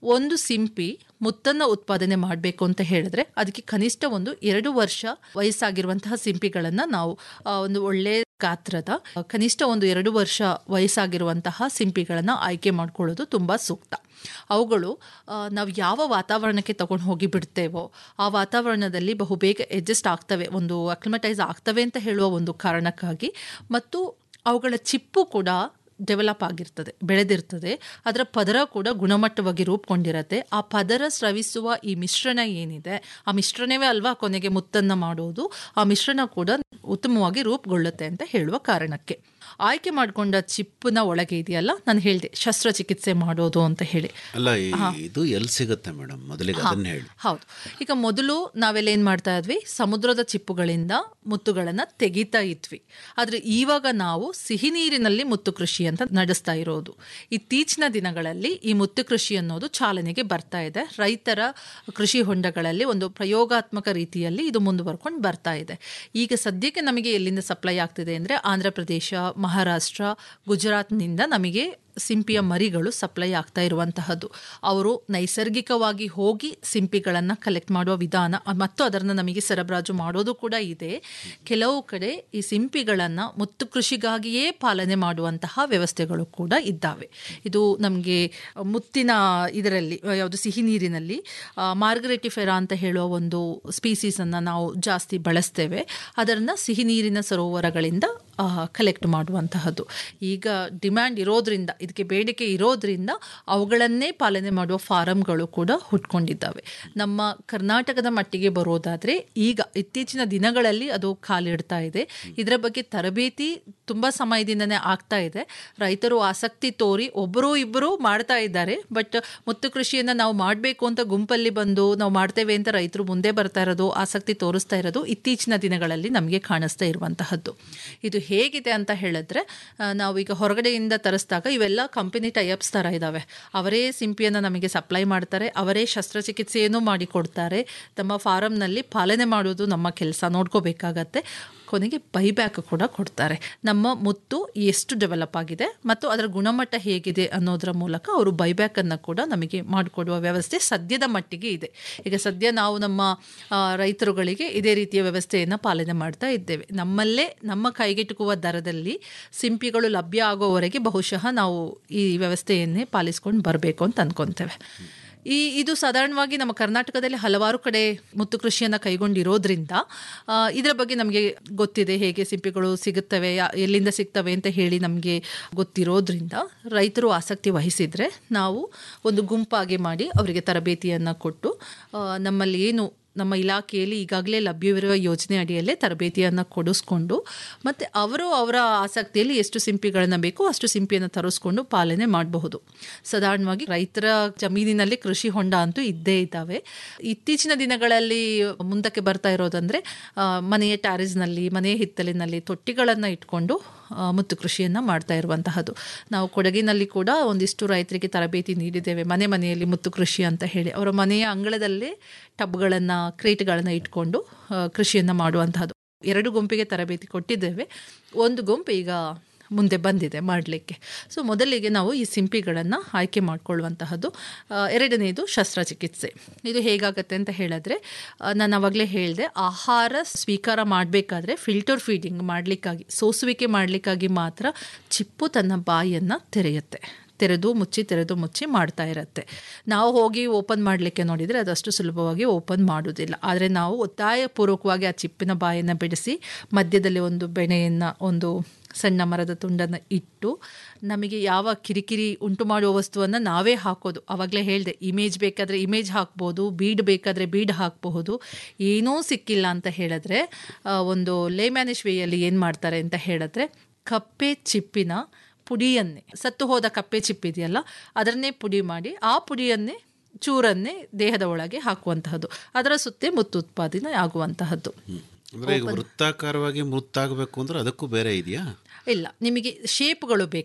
ಒಂದು ಸಿಂಪಿ ಮುತ್ತನ್ನು ಉತ್ಪಾದನೆ ಮಾಡಬೇಕು ಅಂತ ಹೇಳಿದ್ರೆ ಅದಕ್ಕೆ ಕನಿಷ್ಠ ಒಂದು ಎರಡು ವರ್ಷ ವಯಸ್ಸಾಗಿರುವಂತಹ ಸಿಂಪಿಗಳನ್ನು ನಾವು ಆ, ಒಂದು ಒಳ್ಳೆ ಗಾತ್ರದ ಆ, ಕನಿಷ್ಠ ಒಂದು ಎರಡು ವರ್ಷ ವಯಸ್ಸಾಗಿರುವಂತಹ ಸಿಂಪಿಗಳನ್ನು ಆಯ್ಕೆ ಮಾಡ್ಕೊಳ್ಳೋದು ತುಂಬ ಸೂಕ್ತ ಅವುಗಳು ಆ, ನಾವು ಯಾವ ವಾತಾವರಣಕ್ಕೆ ತಗೊಂಡು ಹೋಗಿ ಬಿಡ್ತೇವೋ ಆ ವಾತಾವರಣದಲ್ಲಿ ಬಹುಬೇಗ ಅಡ್ಜಸ್ಟ್ ಆಗ್ತವೆ ಒಂದು ಅಕ್ಲಿಮಟೈಸ್ ಆಗ್ತವೆ ಅಂತ ಹೇಳುವ ಒಂದು ಕಾರಣಕ್ಕಾಗಿ ಮತ್ತು ಅವುಗಳ ಚಿಪ್ಪು ಕೂಡ ಡೆವಲಪ್ ಆಗಿರ್ತದೆ ಬೆಳೆದಿರ್ತದೆ ಅದರ ಪದರ ಕೂಡ ಗುಣಮಟ್ಟವಾಗಿ ರೂಪುಗೊಂಡಿರತ್ತೆ ಆ ಪದರ ಸ್ರವಿಸುವ ಈ ಮಿಶ್ರಣ ಏನಿದೆ ಆ ಮಿಶ್ರಣವೇ ಅಲ್ವಾ ಕೊನೆಗೆ ಮುತ್ತನ್ನು ಮಾಡೋದು ಆ ಮಿಶ್ರಣ ಕೂಡ ಉತ್ತಮವಾಗಿ ರೂಪುಗೊಳ್ಳುತ್ತೆ ಅಂತ ಹೇಳುವ ಕಾರಣಕ್ಕೆ ಆಯ್ಕೆ ಮಾಡಿಕೊಂಡ ಚಿಪ್ಪಿನ ಒಳಗೆ ಇದೆಯಲ್ಲ ನಾನು ಹೇಳಿದೆ ಶಸ್ತ್ರಚಿಕಿತ್ಸೆ ಮಾಡೋದು ಅಂತ ಹೇಳಿ ಅಲ್ಲ ಈ- ಇದು ಎಲ್ಲಿ ಸಿಗುತ್ತೆ ಮೇಡಮ್ ಮೊದಲಿಗೆ ಅದನ್ನ ಹೇಳಿ ಹೌದು ಈಗ ಮೊದಲು ನಾವೆಲ್ಲ ಏನು ಮಾಡ್ತಾ ಇದ್ವಿ ಸಮುದ್ರದ ಚಿಪ್ಪುಗಳಿಂದ ಮುತ್ತುಗಳನ್ನು ತೆಗಿತಾ ಇದ್ವಿ ಆದರೆ ಇವಾಗ ನಾವು ಸಿಹಿ ನೀರಿನಲ್ಲಿ ಮುತ್ತು ಕೃಷಿ ಅಂತ ನಡೆಸ್ತಾ ಇರೋದು ಇತ್ತೀಚಿನ ದಿನಗಳಲ್ಲಿ ಈ ಮುತ್ತು ಕೃಷಿ ಅನ್ನೋದು ಚಾಲನೆಗೆ ಬರ್ತಾ ಇದೆ ರೈತರ ಕೃಷಿ ಹೊಂಡಗಳಲ್ಲಿ ಒಂದು ಪ್ರಯೋಗಾತ್ಮಕ ರೀತಿಯಲ್ಲಿ ಇದು ಮುಂದುವರ್ಕೊಂಡು ಬರ್ತಾ ಇದೆ ಈಗ ಸದ್ಯಕ್ಕೆ ನಮಗೆ ಎಲ್ಲಿಂದ ಸಪ್ಲೈ ಆಗ್ತಿದೆ ಅಂದರೆ ಆಂಧ್ರ ಪ್ರದೇಶ ಮಹಾರಾಷ್ಟ್ರ ಗುಜರಾತ್ನಿಂದ ನಮಗೆ ಸಿಂಪಿಯ ಮರಿಗಳು ಸಪ್ಲೈ ಆಗ್ತಾ ಇರುವಂತಹದ್ದು ಅವರು ನೈಸರ್ಗಿಕವಾಗಿ ಹೋಗಿ ಸಿಂಪಿಗಳನ್ನು ಕಲೆಕ್ಟ್ ಮಾಡುವ ವಿಧಾನ ಅ- ಮತ್ತು ಅದನ್ನು ನಮಗೆ ಸರಬರಾಜು ಮಾಡೋದು ಕೂಡ ಇದೆ ಕೆಲವು ಕಡೆ ಈ ಸಿಂಪಿಗಳನ್ನು ಮುತ್ತು ಕೃಷಿಗಾಗಿಯೇ ಪಾಲನೆ ಮಾಡುವಂತಹ ವ್ಯವಸ್ಥೆಗಳು ಕೂಡ ಇದ್ದಾವೆ ಇದು ನಮಗೆ ಮುತ್ತಿನ ಇದರಲ್ಲಿ ಯಾವುದು ಸಿಹಿ ನೀರಿನಲ್ಲಿ ಮಾರ್ಗರೆಟಿಫೆರಾ ಅಂತ ಹೇಳುವ ಒಂದು ಸ್ಪೀಸೀಸನ್ನು ನಾವು ಜಾಸ್ತಿ ಬಳಸ್ತೇವೆ ಅದನ್ನು ಸಿಹಿ ನೀರಿನ ಸರೋವರಗಳಿಂದ ಕಲೆಕ್ಟ್ ಮಾಡುವಂತಹದ್ದು ಈಗ ಡಿಮ್ಯಾಂಡ್ ಇರೋದ್ರಿಂದ ಇದಕ್ಕೆ ಬೇಡಿಕೆ ಇರೋದ್ರಿಂದ ಅವುಗಳನ್ನೇ ಪಾಲನೆ ಮಾಡುವ ಫಾರಂಗಳು ಕೂಡ ಹುಟ್ಕೊಂಡಿದ್ದಾವೆ ನಮ್ಮ ಕರ್ನಾಟಕದ ಮಟ್ಟಿಗೆ ಬರೋದಾದರೆ ಈಗ ಇತ್ತೀಚಿನ ದಿನಗಳಲ್ಲಿ ಅದು ಕಾಲಿಡ್ತಾ ಇದೆ ಇದರ ಬಗ್ಗೆ ತರಬೇತಿ ತುಂಬ ಸಮಯದಿಂದನೇ ಆಗ್ತಾ ಇದೆ ರೈತರು ಆಸಕ್ತಿ ತೋರಿ ಒಬ್ಬರು ಇಬ್ಬರು ಮಾಡ್ತಾ ಇದ್ದಾರೆ ಬಟ್ ಮುತ್ತು ಕೃಷಿಯನ್ನು ನಾವು ಮಾಡಬೇಕು ಅಂತ ಗುಂಪಲ್ಲಿ ಬಂದು ನಾವು ಮಾಡ್ತೇವೆ ಅಂತ ರೈತರು ಮುಂದೆ ಬರ್ತಾ ಇರೋದು ಆಸಕ್ತಿ ತೋರಿಸ್ತಾ ಇರೋದು ಇತ್ತೀಚಿನ ದಿನಗಳಲ್ಲಿ ನಮಗೆ ಕಾಣಿಸ್ತಾ ಇರುವಂತಹದ್ದು ಇದು ಹೇಗಿದೆ ಅಂತ ಹೇಳಿದ್ರೆ ಆ, ನಾವು ಈಗ ಹೊರಗಡೆಯಿಂದ ತರಿಸಿದಾಗ ಇವೆಲ್ಲ ಕಂಪನಿ ಟೈಅಪ್ಸ್ ಥರ ಇದ್ದಾವೆ ಅವರೇ ಸಿಂಪಿಯನ್ನು ನಮಗೆ ಸಪ್ಲೈ ಮಾಡ್ತಾರೆ ಅವರೇ ಶಸ್ತ್ರಚಿಕಿತ್ಸೆಯನ್ನು ಮಾಡಿಕೊಡ್ತಾರೆ ನಮ್ಮ ಫಾರಮ್ನಲ್ಲಿ ಪಾಲನೆ ಮಾಡೋದು ನಮ್ಮ ಕೆಲಸ ನೋಡ್ಕೋಬೇಕಾಗತ್ತೆ ಕೊನೆಗೆ ಬೈಬ್ಯಾಕ್ ಕೂಡ ಕೊಡ್ತಾರೆ ನಮ್ಮ ಮುತ್ತು ಎಷ್ಟು ಡೆವಲಪ್ ಆಗಿದೆ ಮತ್ತು ಅದರ ಗುಣಮಟ್ಟ ಹೇಗಿದೆ ಅನ್ನೋದರ ಮೂಲಕ ಅವರು ಬೈಬ್ಯಾಕನ್ನು ಕೂಡ ನಮಗೆ ಮಾಡಿಕೊಡುವ ವ್ಯವಸ್ಥೆ ಸದ್ಯದ ಮಟ್ಟಿಗೆ ಇದೆ ಈಗ ಸದ್ಯ ನಾವು ನಮ್ಮ ಆ, ರೈತರುಗಳಿಗೆ ಇದೇ ರೀತಿಯ ವ್ಯವಸ್ಥೆಯನ್ನು ಪಾಲನೆ ಮಾಡ್ತಾ ಇದ್ದೇವೆ ನಮ್ಮಲ್ಲೇ ನಮ್ಮ ಕೈಗೆಟುಕುವ ದರದಲ್ಲಿ ಸಿಂಪಿಗಳು ಲಭ್ಯ ಆಗೋವರೆಗೆ ಬಹುಶಃ ನಾವು ಈ ವ್ಯವಸ್ಥೆಯನ್ನೇ ಪಾಲಿಸ್ಕೊಂಡು ಬರಬೇಕು ಅಂತ ಅಂದ್ಕೊತೇವೆ ಈ ಇದು ಸಾಧಾರಣವಾಗಿ ನಮ್ಮ ಕರ್ನಾಟಕದಲ್ಲಿ ಹಲವಾರು ಕಡೆ ಮುತ್ತು ಕೃಷಿಯನ್ನು ಕೈಗೊಂಡಿರೋದ್ರಿಂದ ಆ, ಇದರ ಬಗ್ಗೆ ನಮಗೆ ಗೊತ್ತಿದೆ ಹೇಗೆ ಸಿಂಪಿಗಳು ಸಿಗುತ್ತವೆ ಯಾ- ಎಲ್ಲಿಂದ ಸಿಗ್ತವೆ ಅಂತ ಹೇಳಿ ನಮಗೆ ಗೊತ್ತಿರೋದ್ರಿಂದ ರೈತರು ಆಸಕ್ತಿ ವಹಿಸಿದರೆ ನಾವು ಒಂದು ಗುಂಪಾಗಿ ಮಾಡಿ ಅವರಿಗೆ ತರಬೇತಿಯನ್ನು ಕೊಟ್ಟು ಆ, ನಮ್ಮಲ್ಲಿ ಏನು ನಮ್ಮ ಇಲಾಖೆಯಲ್ಲಿ ಈಗಾಗಲೇ ಲಭ್ಯವಿರುವ ಯೋಜನೆ ಅಡಿಯಲ್ಲೇ ತರಬೇತಿಯನ್ನು ಕೊಡಿಸ್ಕೊಂಡು ಮತ್ತು ಅವರು ಅವರ ಆಸಕ್ತಿಯಲ್ಲಿ ಎಷ್ಟು ಸಿಂಪಿಗಳನ್ನು ಬೇಕೋ ಅಷ್ಟು ಸಿಂಪಿಯನ್ನು ತರಿಸ್ಕೊಂಡು ಪಾಲನೆ ಮಾಡಬಹುದು ಸಾಧಾರಣವಾಗಿ ರೈತರ ಜಮೀನಿನಲ್ಲಿ ಕೃಷಿ ಹೊಂಡ ಅಂತೂ ಇದ್ದೇ ಇದ್ದಾವೆ ಇತ್ತೀಚಿನ ದಿನಗಳಲ್ಲಿ ಮುಂದಕ್ಕೆ ಬರ್ತಾ ಇರೋದಂದರೆ ಆ, ಮನೆಯ ಟ್ಯಾರೇಸ್ನಲ್ಲಿ ಮನೆಯ ಹಿತ್ತಲಿನಲ್ಲಿ ತೊಟ್ಟಿಗಳನ್ನು ಇಟ್ಕೊಂಡು ಆ, ಮುತ್ತು ಕೃಷಿಯನ್ನು ಮಾಡ್ತಾ ಇರುವಂತಹದ್ದು ನಾವು ಕೊಡಗಿನಲ್ಲಿ ಕೂಡ ಒಂದಿಷ್ಟು ರೈತರಿಗೆ ತರಬೇತಿ ನೀಡಿದ್ದೇವೆ ಮನೆ ಮನೆಯಲ್ಲಿ ಮುತ್ತು ಕೃಷಿ ಅಂತ ಹೇಳಿ ಅವರ ಮನೆಯ ಅಂಗಳದಲ್ಲೇ ಟಬ್ಗಳನ್ನು ಕ್ರೇಟ್ಗಳನ್ನು ಇಟ್ಕೊಂಡು ಆ, ಕೃಷಿಯನ್ನು ಮಾಡುವಂತಹದ್ದು ಎರಡು ಗುಂಪಿಗೆ ತರಬೇತಿ ಕೊಟ್ಟಿದ್ದೇವೆ ಒಂದು ಗುಂಪು ಈಗ ಮುಂದೆ ಬಂದಿದೆ ಮಾಡಲಿಕ್ಕೆ ಸೊ ಮೊದಲಿಗೆ ನಾವು ಈ ಸಿಂಪಿಗಳನ್ನು ಆಯ್ಕೆ ಮಾಡಿಕೊಳ್ಳುವಂತಹದ್ದು ಆ, ಎರಡನೇದು ಶಸ್ತ್ರಚಿಕಿತ್ಸೆ ಇದು ಹೇಗಾಗತ್ತೆ ಅಂತ ಹೇಳಿದ್ರೆ ಆ, ನಾನು ಅವಾಗಲೇ ಹೇಳಿದೆ ಆಹಾರ ಸ್ವೀಕಾರ ಮಾಡಬೇಕಾದ್ರೆ ಫಿಲ್ಟರ್ ಫೀಡಿಂಗ್ ಮಾಡಲಿಕ್ಕಾಗಿ ಸೋಸುವಿಕೆ ಮಾಡಲಿಕ್ಕಾಗಿ ಮಾತ್ರ ಚಿಪ್ಪು ತನ್ನ ಬಾಯಿಯನ್ನು ತೆರೆಯುತ್ತೆ ತೆರೆದು ಮುಚ್ಚಿ ತೆರೆದು ಮುಚ್ಚಿ ಮಾಡ್ತಾ ಇರುತ್ತೆ ನಾವು ಹೋಗಿ ಓಪನ್ ಮಾಡಲಿಕ್ಕೆ ನೋಡಿದರೆ ಅದಷ್ಟು ಸುಲಭವಾಗಿ ಓಪನ್ ಮಾಡೋದಿಲ್ಲ ಆದರೆ ನಾವು ಒತ್ತಾಯಪೂರ್ವಕವಾಗಿ ಆ ಚಿಪ್ಪಿನ ಬಾಯನ್ನು ಬಿಡಿಸಿ ಮಧ್ಯದಲ್ಲಿ ಒಂದು ಬೆಣೆಯನ್ನು ಒಂದು ಸಣ್ಣ ಮರದ ತುಂಡನ್ನು ಇಟ್ಟು ನಮಗೆ ಯಾವ ಕಿರಿಕಿರಿ ಉಂಟು ಮಾಡುವ ವಸ್ತುವನ್ನು ನಾವೇ ಹಾಕೋದು ಆವಾಗಲೇ ಹೇಳಿದೆ ಇಮೇಜ್ ಬೇಕಾದರೆ ಇಮೇಜ್ ಹಾಕ್ಬೋದು ಬೀಡ್ ಬೇಕಾದರೆ ಬೀಡ್ ಹಾಕಬಹುದು ಏನೂ ಸಿಕ್ಕಿಲ್ಲ ಅಂತ ಹೇಳಿದ್ರೆ ಆ, ಒಂದು ಲೇಮ್ಯಾನಿಶ್ ವೇಯಲ್ಲಿ ಏನು ಮಾಡ್ತಾರೆ ಅಂತ ಹೇಳಿದ್ರೆ ಕಪ್ಪೆ ಚಿಪ್ಪಿನ ಪುಡಿಯನ್ನೇ ಸತ್ತು ಹೋದ ಕಪ್ಪೆ ಚಿಪ್ಪಿದೆಯಲ್ಲ ಅದನ್ನೇ ಪುಡಿ ಮಾಡಿ ಆ ಪುಡಿಯನ್ನೇ ಚೂರನ್ನೇ ದೇಹದ ಒಳಗೆ ಹಾಕುವಂತಹದ್ದು ಅದರ ಸುತ್ತೇ ಮುತ್ತು ಉತ್ಪಾದನೆ ಆಗುವಂತಹದ್ದು ಅಂದ್ರೆ ಈಗ ವೃತ್ತಾಕಾರವಾಗಿ ಮೃತ್ತಾಗಬೇಕು ಅಂದ್ರೆ ಅದಕ್ಕೂ ಬೇರೆ ಇದೆಯಾ ಇಲ್ಲ ನಿಮಗೆ ಶೇಪ್ಗಳು ಬೇಕಾದರೆ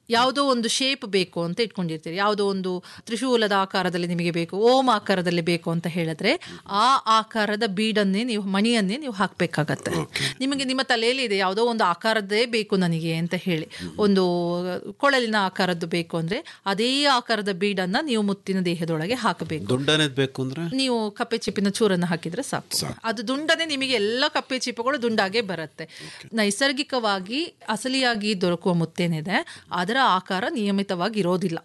ಯಾವುದೋ ಒಂದು ಶೇಪ್ ಬೇಕು ಅಂತ ಇಟ್ಕೊಂಡಿರ್ತೀರಿ ಯಾವುದೋ ಒಂದು ತ್ರಿಶೂಲದ ಆಕಾರದಲ್ಲಿ ನಿಮಗೆ ಬೇಕು ಓಂ ಆಕಾರದಲ್ಲಿ ಬೇಕು ಅಂತ ಹೇಳಿದ್ರೆ ಆ ಆಕಾರದ ಬೀಡನ್ನೇ ನೀವು ಮಣಿಯನ್ನೇ ನೀವು ಹಾಕಬೇಕಾಗತ್ತೆ ನಿಮಗೆ ನಿಮ್ಮ ತಲೆಯಲ್ಲಿ ಇದೆ ಯಾವುದೋ ಒಂದು ಆಕಾರದ್ದೇ ಬೇಕು ನನಗೆ ಅಂತ ಹೇಳಿ ಒಂದು ಕೊಳಲಿನ ಆಕಾರದ್ದು ಬೇಕು ಅಂದ್ರೆ ಅದೇ ಆಕಾರದ ಬೀಡನ್ನ ನೀವು ಮುತ್ತಿನ ದೇಹದೊಳಗೆ ಹಾಕಬೇಕು ದುಂಡನೇದ್ ಬೇಕು ಅಂದ್ರೆ ನೀವು ಕಪ್ಪೆ ಚಿಪ್ಪಿನ ಚೂರನ್ನು ಹಾಕಿದ್ರೆ ಸಾಕು ಅದು ದುಂಡನೆ ನಿಮಗೆ ಎಲ್ಲ ಕಪ್ಪೆ ಚಿಪ್ಪುಗಳು ದುಂಡಾಗೆ ಬರುತ್ತೆ ನೈಸರ್ಗಿಕವಾಗಿ ಅಸಲಿಯಾಗಿ ದೊರಕುವ ಮುತ್ತೇನಿದೆ ಅದರ ಆಕಾರ ನಿಯಮಿತವಾಗಿ ಇರೋದಿಲ್ಲ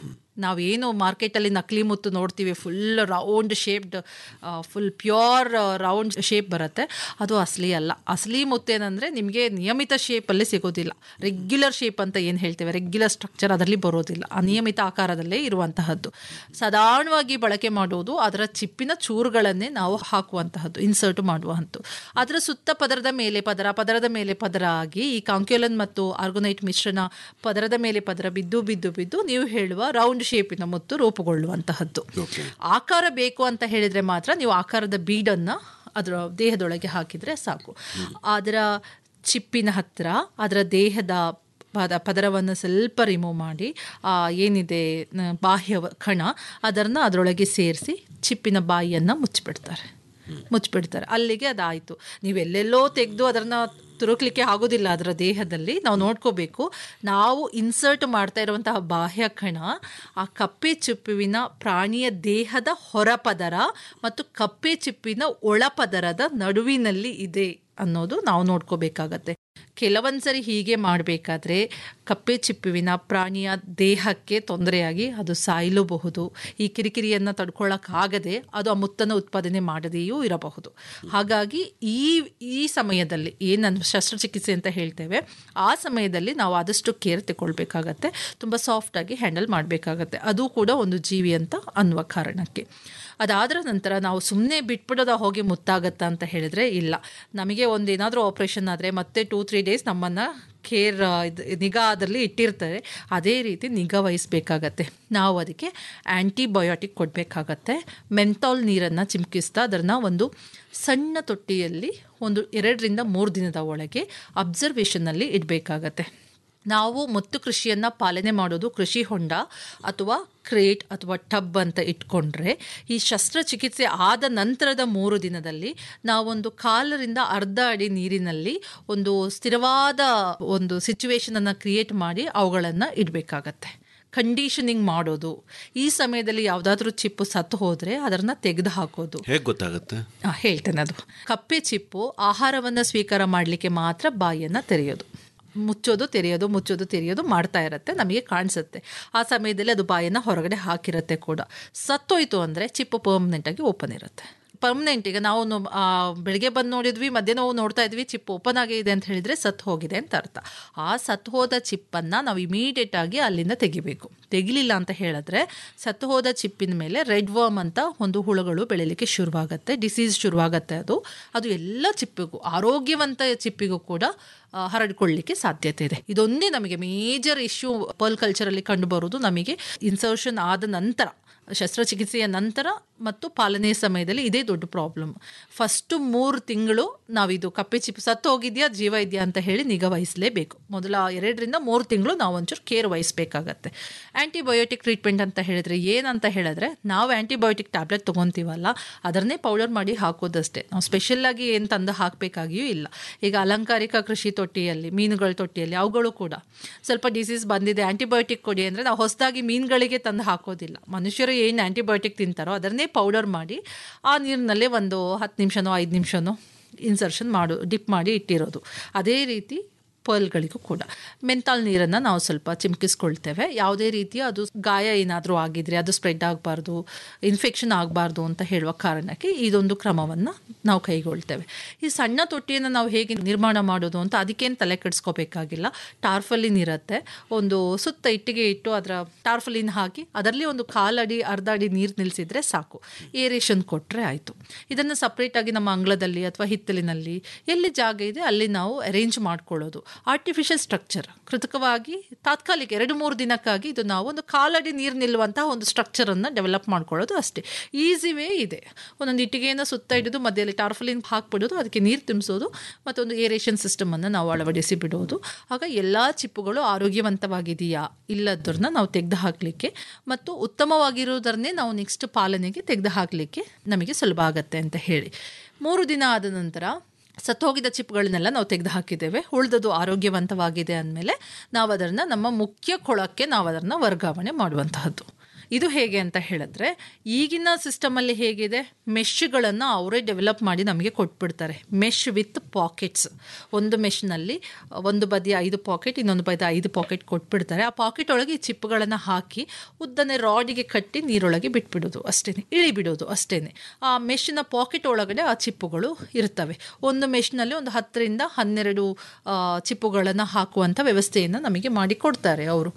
ನಾವೇನು ಮಾರ್ಕೆಟಲ್ಲಿ ನಕಲಿ ಮುತ್ತು ನೋಡ್ತೀವಿ full round shaped full pure round shape ಬರುತ್ತೆ ಅದು ಅಸಲಿ ಅಲ್ಲ ಅಸಲಿ ಮುತ್ತೇನಂದರೆ ನಿಮಗೆ ನಿಯಮಿತ ಶೇಪಲ್ಲಿ ಸಿಗೋದಿಲ್ಲ ರೆಗ್ಯುಲರ್ ಶೇಪ್ ಅಂತ ಏನು ಹೇಳ್ತೇವೆ ರೆಗ್ಯುಲರ್ ಸ್ಟ್ರಕ್ಚರ್ ಅದರಲ್ಲಿ ಬರೋದಿಲ್ಲ ಅನಿಯಮಿತ ಆಕಾರದಲ್ಲೇ ಇರುವಂತಹದ್ದು ಸಾಧಾರಣವಾಗಿ ಬಳಕೆ ಮಾಡೋದು ಅದರ ಚಿಪ್ಪಿನ ಚೂರುಗಳನ್ನೇ ನಾವು ಹಾಕುವಂತಹದ್ದು ಇನ್ಸರ್ಟ್ ಮಾಡುವಂಥದ್ದು ಅದರ ಸುತ್ತ ಪದರದ ಮೇಲೆ ಪದರ ಪದರದ ಮೇಲೆ ಪದರ ಆಗಿ ಈ ಕಾಂಕ್ಯುಲನ್ ಮತ್ತು ಆರ್ಗೊನೈಟ್ ಮಿಶ್ರಣ ಪದರದ ಮೇಲೆ ಪದರ ಬಿದ್ದು ಬಿದ್ದು ಬಿದ್ದು ನೀವು ಹೇಳುವ ರೌಂಡ್ ಶೇಪಿನ ಮುತ್ತು ರೂಪುಗೊಳ್ಳುವಂತಹದ್ದು ಓಕೆ ಆಕಾರ ಬೇಕು ಅಂತ ಹೇಳಿದ್ರೆ ಮಾತ್ರ ನೀವು ಆಕಾರದ ಬೀಡನ್ನು ಅದರ ದೇಹದೊಳಗೆ ಹಾಕಿದರೆ ಸಾಕು ಅದರ ಚಿಪ್ಪಿನ ಹತ್ತಿರ ಅದರ ದೇಹದ ಪದ ಪದರವನ್ನು ಸ್ವಲ್ಪ ರಿಮೂವ್ ಮಾಡಿ ಆ, ಏನಿದೆ ನ- ಬಾಹ್ಯ ವ- ಕಣ ಅದನ್ನು ಅದರೊಳಗೆ ಸೇರಿಸಿ ಚಿಪ್ಪಿನ ಬಾಯಿಯನ್ನು ಮುಚ್ಚಿಬಿಡ್ತಾರೆ ಮುಚ್ಚಿಬಿಡ್ತಾರೆ ಅಲ್ಲಿಗೆ ಅದಾಯಿತು ನೀವೆಲ್ಲೆಲ್ಲೋ ತೆಗೆದು ಅದನ್ನು ತುರುಕ್ಲಿಕ್ಕೆ ಆಗೋದಿಲ್ಲ ಅದರ ದೇಹದಲ್ಲಿ ನಾವು ನೋಡ್ಕೋಬೇಕು ನಾವು ಇನ್ಸರ್ಟ್ ಮಾಡ್ತಾ ಇರುವಂತಹ ಬಾಹ್ಯ ಕಣ ಆ ಕಪ್ಪೆ ಚಿಪ್ಪುವಿನ ಪ್ರಾಣಿಯ ದೇಹದ ಹೊರಪದರ ಮತ್ತು ಕಪ್ಪೆ ಚಿಪ್ಪಿನ ಒಳಪದರದ ನಡುವಿನಲ್ಲಿ ಇದೆ ಅನ್ನೋದು ನಾವು ನೋಡ್ಕೋಬೇಕಾಗತ್ತೆ ಕೆಲವೊಂದ್ಸರಿ ಹೀಗೆ ಮಾಡಬೇಕಾದ್ರೆ ಕಪ್ಪೆ ಚಿಪ್ಪುವಿನ ಪ್ರಾಣಿಯ ದೇಹಕ್ಕೆ ತೊಂದರೆಯಾಗಿ ಅದು ಸಾಯಲೂಬಹುದು ಈ ಕಿರಿಕಿರಿಯನ್ನು ತಡ್ಕೊಳ್ಳೋಕ್ಕಾಗದೆ ಅದು ಆ ಮುತ್ತನ್ನು ಉತ್ಪಾದನೆ ಮಾಡದೆಯೂ ಇರಬಹುದು ಹಾಗಾಗಿ ಈ ಈ ಸಮಯದಲ್ಲಿ ಏನು ಶಸ್ತ್ರಚಿಕಿತ್ಸೆ ಅಂತ ಹೇಳ್ತೇವೆ ಆ ಸಮಯದಲ್ಲಿ ನಾವು ಆದಷ್ಟು ಕೇರ್ ತಗೊಳ್ಬೇಕಾಗತ್ತೆ ತುಂಬ ಸಾಫ್ಟಾಗಿ ಹ್ಯಾಂಡಲ್ ಮಾಡಬೇಕಾಗತ್ತೆ ಅದು ಕೂಡ ಒಂದು ಜೀವಿ ಅಂತ ಅನ್ನುವ ಕಾರಣಕ್ಕೆ ಅದಾದ ನಂತರ ನಾವು ಸುಮ್ಮನೆ ಬಿಟ್ಬಿಡೋದ ಹೋಗಿ ಮುತ್ತಾಗತ್ತಾ ಅಂತ ಹೇಳಿದ್ರೆ ಇಲ್ಲ ನಮಗೆ ಒಂದು ಏನಾದರೂ ಆಪ್ರೇಷನ್ ಆದರೆ ಮತ್ತೆ ಟೂ ತ್ರೀ ಡೇಸ್ ನಮ್ಮನ್ನು ಕೇರ್ ಇದು ನಿಗಾದಲ್ಲಿ ಇಟ್ಟಿರ್ತಾರೆ ಅದೇ ರೀತಿ ನಿಗಾ ವಹಿಸಬೇಕಾಗತ್ತೆ ನಾವು ಅದಕ್ಕೆ ಆ್ಯಂಟಿಬಯೋಟಿಕ್ ಕೊಡಬೇಕಾಗತ್ತೆ ಮೆಂತಾಲ್ ನೀರನ್ನು ಚಿಮ್ಕಿಸ್ತಾ ಅದನ್ನು ಒಂದು ಸಣ್ಣ ತೊಟ್ಟಿಯಲ್ಲಿ ಒಂದು ಎರಡರಿಂದ ಮೂರು ದಿನದ ಒಳಗೆ ಅಬ್ಸರ್ವೇಷನ್ನಲ್ಲಿ ಇಡಬೇಕಾಗತ್ತೆ ನಾವು ಮುತ್ತು ಕೃಷಿಯನ್ನು ಪಾಲನೆ ಮಾಡೋದು ಕೃಷಿ ಹೊಂಡ ಅಥವಾ ಕ್ರೇಟ್ ಅಥವಾ ಟಬ್ ಅಂತ ಇಟ್ಕೊಂಡ್ರೆ ಈ ಶಸ್ತ್ರಚಿಕಿತ್ಸೆ ಆದ ನಂತರದ ಮೂರು ದಿನದಲ್ಲಿ ನಾವೊಂದು ಕಾಲರಿಂದ ಅರ್ಧ ಅಡಿ ನೀರಿನಲ್ಲಿ ಒಂದು ಸ್ಥಿರವಾದ ಒಂದು ಸಿಚುವೇಶನನ್ನು ಕ್ರಿಯೇಟ್ ಮಾಡಿ ಅವುಗಳನ್ನು ಇಡಬೇಕಾಗತ್ತೆ ಕಂಡೀಷನಿಂಗ್ ಮಾಡೋದು ಈ ಸಮಯದಲ್ಲಿ ಯಾವುದಾದ್ರೂ ಚಿಪ್ಪು ಸತ್ತು ಹೋದರೆ ಅದನ್ನು ತೆಗೆದು ಹಾಕೋದು ಹೇಗೆ ಗೊತ್ತಾಗುತ್ತೆ ಆ, ಹೇಳ್ತೇನೆ ಅದು ಕಪ್ಪೆ ಚಿಪ್ಪು ಆಹಾರವನ್ನು ಸ್ವೀಕಾರ ಮಾಡಲಿಕ್ಕೆ ಮಾತ್ರ ಬಾಯಿಯನ್ನು ತೆರೆಯೋದು ಮುಚ್ಚೋದು ತೆರೆಯೋದು ಮುಚ್ಚೋದು ತೆರೆಯೋದು ಮಾಡ್ತಾ ಇರುತ್ತೆ ನಮಗೆ ಕಾಣಿಸುತ್ತೆ ಆ ಸಮಯದಲ್ಲಿ ಅದು ಬಾಯನ್ನು ಹೊರಗಡೆ ಹಾಕಿರುತ್ತೆ ಕೂಡ ಸತ್ತೋಯ್ತು ಅಂದರೆ ಚಿಪ್ಪು ಪರ್ಮನೆಂಟಾಗಿ ಓಪನ್ ಇರುತ್ತೆ ಪರ್ಮನೆಂಟ್ ಈಗ ನಾವು ನೊ- ಆ, ಬೆಳಿಗ್ಗೆ ಬಂದು ನೋಡಿದ್ವಿ ಮಧ್ಯಾಹ್ನ ನಾವು ನೋಡ್ತಾ ಇದ್ವಿ ಚಿಪ್ ಓಪನ್ ಆಗಿದೆ ಅಂತ ಹೇಳಿದರೆ ಸತ್ತು ಹೋಗಿದೆ ಅಂತ ಅರ್ಥ ಆ ಸತ್ತು ಹೋದ ಚಿಪ್ಪನ್ನು ನಾವು ಇಮಿಡಿಯೇಟ್ ಆಗಿ ಅಲ್ಲಿಂದ ತೆಗಿಬೇಕು ತೆಗಿಲಿಲ್ಲ ಅಂತ ಹೇಳಿದ್ರೆ ಸತ್ತು ಹೋದ ಚಿಪ್ಪಿನ ಮೇಲೆ ರೆಡ್ ವರ್ಮ್ ಅಂತ ಒಂದು ಹುಳುಗಳು ಬೆಳೀಲಿಕ್ಕೆ ಶುರುವಾಗುತ್ತೆ ಡಿಸೀಸ್ ಶುರುವಾಗುತ್ತೆ ಅದು ಅದು ಎಲ್ಲ ಚಿಪ್ಪಿಗೂ ಆರೋಗ್ಯವಂತ ಚಿಪ್ಪಿಗೂ ಕೂಡ ಆ, ಹರಡ್ಕೊಳ್ಳಿಕ್ಕೆ ಸಾಧ್ಯತೆ ಇದೆ ಇದೊಂದೇ ನಮಗೆ ಮೇಜರ್ ಇಶ್ಯೂ ಪರ್ಲ್ ಕಲ್ಚರಲ್ಲಿ ಕಂಡುಬರುವುದು ನಮಗೆ ಇನ್ಸರ್ಷನ್ ಆದ ನಂತರ ಶಸ್ತ್ರಚಿಕಿತ್ಸೆಯ ನಂತರ ಮತ್ತು ಪಾಲನೆ ಸಮಯದಲ್ಲಿ ಇದೇ ದೊಡ್ಡ ಪ್ರಾಬ್ಲಮ್ ಫಸ್ಟು ಮೂರು ತಿಂಗಳು ನಾವಿದು ಕಪ್ಪೆ ಚಿಪ್ಪು ಸತ್ತು ಹೋಗಿದೆಯಾ ಜೀವ ಇದೆಯಾ ಅಂತ ಹೇಳಿ ನಿಗಾ ವಹಿಸಲೇಬೇಕು ಮೊದಲ ಎರಡರಿಂದ ಮೂರು ತಿಂಗಳು ನಾವು ಒಂಚೂರು ಕೇರ್ ವಹಿಸಬೇಕಾಗತ್ತೆ ಆ್ಯಂಟಿಬಯೋಟಿಕ್ ಟ್ರೀಟ್ಮೆಂಟ್ ಅಂತ ಹೇಳಿದ್ರೆ ಏನಂತ ಹೇಳಿದ್ರೆ ನಾವು ಆ್ಯಂಟಿಬಯೋಟಿಕ್ ಟ್ಯಾಬ್ಲೆಟ್ ತೊಗೊತೀವಲ್ಲ ಅದನ್ನೇ ಪೌಡರ್ ಮಾಡಿ ಹಾಕೋದಷ್ಟೇ ನಾವು ಸ್ಪೆಷಲ್ಲಾಗಿ ಏನು ತಂದು ಹಾಕಬೇಕಾಗಿಯೂ ಇಲ್ಲ ಈಗ ಅಲಂಕಾರಿಕ ಕೃಷಿ ತೊಟ್ಟಿಯಲ್ಲಿ ಮೀನುಗಳ ತೊಟ್ಟಿಯಲ್ಲಿ ಅವುಗಳು ಕೂಡ ಸ್ವಲ್ಪ ಡಿಸೀಸ್ ಬಂದಿದೆ ಆ್ಯಂಟಿಬಯೋಟಿಕ್ ಕೊಡಿ ಅಂದರೆ ನಾವು ಹೊಸದಾಗಿ ಮೀನುಗಳಿಗೆ ತಂದು ಹಾಕೋದಿಲ್ಲ ಮನುಷ್ಯರು ಏನು ಆ್ಯಂಟಿಬಯೋಟಿಕ್ ತಿಂತಾರೋ ಅದನ್ನೇ ಪೌಡರ್ ಮಾಡಿ ಆ ನೀರಿನಲ್ಲೇ ಒಂದು ಹತ್ತು ನಿಮಿಷನೋ ಐದು ನಿಮಿಷನೋ ಇನ್ಸರ್ಷನ್ ಮಾಡು ಡಿಪ್ ಮಾಡಿ ಇಟ್ಟಿರೋದು ಅದೇ ರೀತಿ ಪರ್ಲ್ಗಳಿಗೂ ಕೂಡ ಮೆಂತಾಲ್ ನೀರನ್ನು ನಾವು ಸ್ವಲ್ಪ ಚಿಮ್ಕಿಸ್ಕೊಳ್ತೇವೆ ಯಾವುದೇ ರೀತಿಯ ಅದು ಗಾಯ ಏನಾದರೂ ಆಗಿದ್ರೆ ಅದು ಸ್ಪ್ರೆಡ್ ಆಗಬಾರ್ದು ಇನ್ಫೆಕ್ಷನ್ ಆಗಬಾರ್ದು ಅಂತ ಹೇಳುವ ಕಾರಣಕ್ಕೆ ಇದೊಂದು ಕ್ರಮವನ್ನು ನಾವು ಕೈಗೊಳ್ತೇವೆ ಈ ಸಣ್ಣ ತೊಟ್ಟಿಯನ್ನು ನಾವು ಹೇಗೆ ನಿರ್ಮಾಣ ಮಾಡೋದು ಅಂತ ಅದಕ್ಕೇನು ತಲೆ ಕೆಡಿಸ್ಕೋಬೇಕಾಗಿಲ್ಲ ಟಾರ್ಫಲಿನ್ ಇರುತ್ತೆ ಒಂದು ಸುತ್ತ ಇಟ್ಟಿಗೆ ಇಟ್ಟು ಅದರ ಟಾರ್ಫಲಿನ್ ಹಾಕಿ ಅದರಲ್ಲಿ ಒಂದು ಕಾಲಡಿ ಅರ್ಧ ಅಡಿ ನೀರು ನಿಲ್ಲಿಸಿದ್ರೆ ಸಾಕು ಏರೇಷನ್ ಕೊಟ್ಟರೆ ಆಯಿತು ಇದನ್ನು ಸಪ್ರೇಟಾಗಿ ನಮ್ಮ ಅಂಗಳದಲ್ಲಿ ಅಥವಾ ಹಿತ್ತಲಿನಲ್ಲಿ ಎಲ್ಲಿ ಜಾಗ ಇದೆ ಅಲ್ಲಿ ನಾವು ಅರೇಂಜ್ ಮಾಡ್ಕೊಳ್ಳೋದು ಆರ್ಟಿಫಿಷಿಯಲ್ ಸ್ಟ್ರಕ್ಚರ್ ಕೃತಕವಾಗಿ ತಾತ್ಕಾಲಿಕ ಎರಡು ಮೂರು ದಿನಕ್ಕಾಗಿ ಇದು ನಾವು ಒಂದು ಕಾಲಡಿ ನೀರು ನಿಲ್ಲುವಂತಹ ಒಂದು ಸ್ಟ್ರಕ್ಚರನ್ನು ಡೆವಲಪ್ ಮಾಡ್ಕೊಳ್ಳೋದು ಅಷ್ಟೇ ಈಸಿ ವೇ ಇದೆ ಒಂದೊಂದು ಇಟ್ಟಿಗೆಯನ್ನು ಸುತ್ತ ಹಿಡಿದು ಮಧ್ಯದಲ್ಲಿ ಟಾರ್ಫಲಿನ್ ಹಾಕ್ಬಿಡೋದು ಅದಕ್ಕೆ ನೀರು ತುಂಬಿಸೋದು ಮತ್ತೊಂದು ಏರೇಷನ್ ಸಿಸ್ಟಮನ್ನು ನಾವು ಅಳವಡಿಸಿ ಬಿಡೋದು ಆಗ ಎಲ್ಲ ಚಿಪ್ಪುಗಳು ಆರೋಗ್ಯವಂತವಾಗಿದೆಯಾ ಇಲ್ಲದನ್ನ ನಾವು ತೆಗೆದು ಹಾಕಲಿಕ್ಕೆ ಮತ್ತು ಉತ್ತಮವಾಗಿರೋದನ್ನೇ ನಾವು ನೆಕ್ಸ್ಟ್ ಪಾಲನೆಗೆ ತೆಗೆದು ಹಾಕಲಿಕ್ಕೆ ನಮಗೆ ಸುಲಭ ಆಗತ್ತೆ ಅಂತ ಹೇಳಿ ಮೂರು ದಿನ ಆದ ನಂತರ ಸತ್ತೋಗಿದ ಚಿಪ್ಗಳನ್ನೆಲ್ಲ ನಾವು ತೆಗೆದು ಹಾಕಿದ್ದೇವೆ ಉಳಿದದು ಆರೋಗ್ಯವಂತವಾಗಿದೆ ಅಂದಮೇಲೆ ನಾವು ಅದನ್ನು ನಮ್ಮ ಮುಖ್ಯ ಕೊಳಕ್ಕೆ ನಾವು ಅದನ್ನು ವರ್ಗಾವಣೆ ಮಾಡುವಂತಹದ್ದು ಇದು ಹೇಗೆ ಅಂತ ಹೇಳಿದ್ರೆ ಈಗಿನ ಸಿಸ್ಟಮಲ್ಲಿ ಹೇಗಿದೆ ಮೆಶ್ಗಳನ್ನು ಅವರೇ ಡೆವಲಪ್ ಮಾಡಿ ನಮಗೆ ಕೊಟ್ಬಿಡ್ತಾರೆ ಮೆಶ್ ವಿತ್ ಪಾಕೆಟ್ಸ್ ಒಂದು ಮೆಶ್ನಲ್ಲಿ ಒಂದು ಬದಿ ಐದು ಪಾಕೆಟ್ ಇನ್ನೊಂದು ಬದಿ ಐದು ಪಾಕೆಟ್ ಕೊಟ್ಬಿಡ್ತಾರೆ ಆ ಪಾಕೆಟ್ ಒಳಗೆ ಈ ಚಿಪ್ಗಳನ್ನು ಹಾಕಿ ಉದ್ದನೆ ರಾಡಿಗೆ ಕಟ್ಟಿ ನೀರೊಳಗೆ ಬಿಟ್ಬಿಡೋದು ಅಷ್ಟೇ ಇಳಿಬಿಡೋದು ಅಷ್ಟೇ ಆ ಮೆಶ್ನ ಪಾಕೆಟ್ ಒಳಗಡೆ ಆ ಚಿಪ್ಪುಗಳು ಇರ್ತವೆ ಒಂದು ಮೆಶ್ನಲ್ಲಿ ಒಂದು ಹತ್ತರಿಂದ ಹನ್ನೆರಡು ಚಿಪ್ಪುಗಳನ್ನು ಹಾಕುವಂಥ ವ್ಯವಸ್ಥೆಯನ್ನು ನಮಗೆ ಮಾಡಿ ಕೊಡ್ತಾರೆ ಅವರು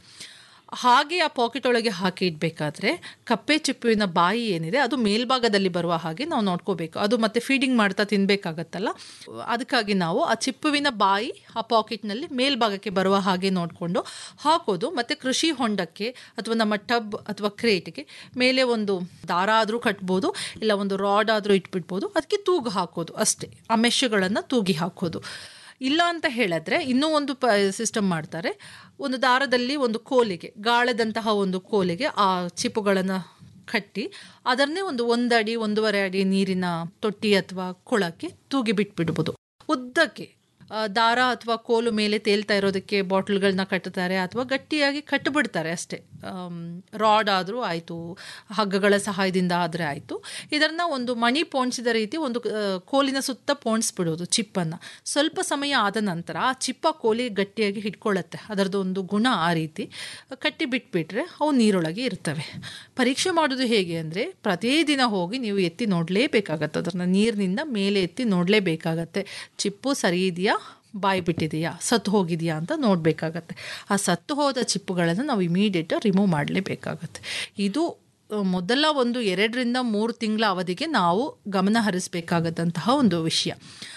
ಹಾಗೆ ಆ ಪಾಕೆಟ್ ಒಳಗೆ ಹಾಕಿ ಇಡಬೇಕಾದ್ರೆ ಕಪ್ಪೆ ಚಿಪ್ಪುವಿನ ಬಾಯಿ ಏನಿದೆ ಅದು ಮೇಲ್ಭಾಗದಲ್ಲಿ ಬರುವ ಹಾಗೆ ನಾವು ನೋಡ್ಕೋಬೇಕು ಅದು ಮತ್ತೆ ಫೀಡಿಂಗ್ ಮಾಡ್ತಾ ತಿನ್ನಬೇಕಾಗತ್ತಲ್ಲ ಅದಕ್ಕಾಗಿ ನಾವು ಆ ಚಿಪ್ಪುವಿನ ಬಾಯಿ ಆ ಪಾಕೆಟ್ನಲ್ಲಿ ಮೇಲ್ಭಾಗಕ್ಕೆ ಬರುವ ಹಾಗೆ ನೋಡಿಕೊಂಡು ಹಾಕೋದು ಮತ್ತು ಕೃಷಿ ಹೊಂಡಕ್ಕೆ ಅಥವಾ ನಮ್ಮ ಟಬ್ ಅಥವಾ ಕ್ರೇಟ್ಗೆ ಮೇಲೆ ಒಂದು ದಾರ ಆದರೂ ಕಟ್ಬೋದು ಇಲ್ಲ ಒಂದು ರಾಡ್ ಆದರೂ ಇಟ್ಬಿಡ್ಬೋದು ಅದಕ್ಕೆ ತೂಗು ಹಾಕೋದು ಅಷ್ಟೇ ಆ ಮೆಶ್ಗಳನ್ನು ತೂಗಿ ಹಾಕೋದು ಇಲ್ಲ ಅಂತ ಹೇಳಿದ್ರೆ ಇನ್ನೂ ಒಂದು ಪ ಸಿಸ್ಟಮ್ ಮಾಡ್ತಾರೆ ಒಂದು ದಾರದಲ್ಲಿ ಒಂದು ಕೋಲಿಗೆ ಗಾಳದಂತಹ ಒಂದು ಕೋಲಿಗೆ ಆ ಚಿಪ್ಪುಗಳನ್ನು ಕಟ್ಟಿ ಅದನ್ನೇ ಒಂದು ಒಂದಡಿ ಒಂದೂವರೆ ಅಡಿ ನೀರಿನ ತೊಟ್ಟಿ ಅಥವಾ ಕೊಳಕ್ಕೆ ತೂಗಿ ಬಿಟ್ಬಿಡ್ಬೋದು ಉದ್ದಕ್ಕೆ ದಾರ ಅಥವಾ ಕೋಲು ಮೇಲೆ ತೇಲ್ತಾ ಇರೋದಕ್ಕೆ ಬಾಟ್ಲ್ಗಳನ್ನ ಕಟ್ಟುತ್ತಾರೆ ಅಥವಾ ಗಟ್ಟಿಯಾಗಿ ಕಟ್ಟಿಬಿಡ್ತಾರೆ ಅಷ್ಟೇ ರಾಡ್ ಆದರೂ ಆಯಿತು ಹಗ್ಗಗಳ ಸಹಾಯದಿಂದ ಆದರೆ ಆಯಿತು ಇದನ್ನು ಒಂದು ಮಣಿ ಪೋಣಿಸಿದ ರೀತಿ ಒಂದು ಕೋಲಿನ ಸುತ್ತ ಪೋಣಿಸ್ಬಿಡೋದು ಚಿಪ್ಪನ್ನು ಸ್ವಲ್ಪ ಸಮಯ ಆದ ನಂತರ ಆ ಚಿಪ್ಪ ಕೋಲಿ ಗಟ್ಟಿಯಾಗಿ ಹಿಡ್ಕೊಳ್ಳುತ್ತೆ ಅದರದ್ದು ಒಂದು ಗುಣ ಆ ರೀತಿ ಕಟ್ಟಿ ಬಿಟ್ಬಿಟ್ರೆ ಅವು ನೀರೊಳಗೆ ಇರ್ತವೆ ಪರೀಕ್ಷೆ ಮಾಡೋದು ಹೇಗೆ ಅಂದರೆ ಪ್ರತಿದಿನ ಹೋಗಿ ನೀವು ಎತ್ತಿ ನೋಡಲೇಬೇಕಾಗತ್ತೆ ಅದನ್ನು ನೀರಿನಿಂದ ಮೇಲೆ ಎತ್ತಿ ನೋಡಲೇಬೇಕಾಗತ್ತೆ ಚಿಪ್ಪು ಸರಿ ಇದೆಯಾ ಬಾಯಿ ಬಿಟ್ಟಿದೆಯಾ ಸತ್ತು ಹೋಗಿದೆಯಾ ಅಂತ ನೋಡಬೇಕಾಗತ್ತೆ ಆ ಸತ್ತು ಹೋದ ಚಿಪ್ಪುಗಳನ್ನು ನಾವು ಇಮಿಡಿಯೇಟ್ ರಿಮೂವ್ ಮಾಡಲೇಬೇಕಾಗತ್ತೆ ಇದು ಮೊದಲ ಒಂದು ಎರಡರಿಂದ ಮೂರು ತಿಂಗಳ ಅವಧಿಗೆ ನಾವು ಗಮನ ಹರಿಸಬೇಕಾಗದಂತಹ ಒಂದು ವಿಷಯ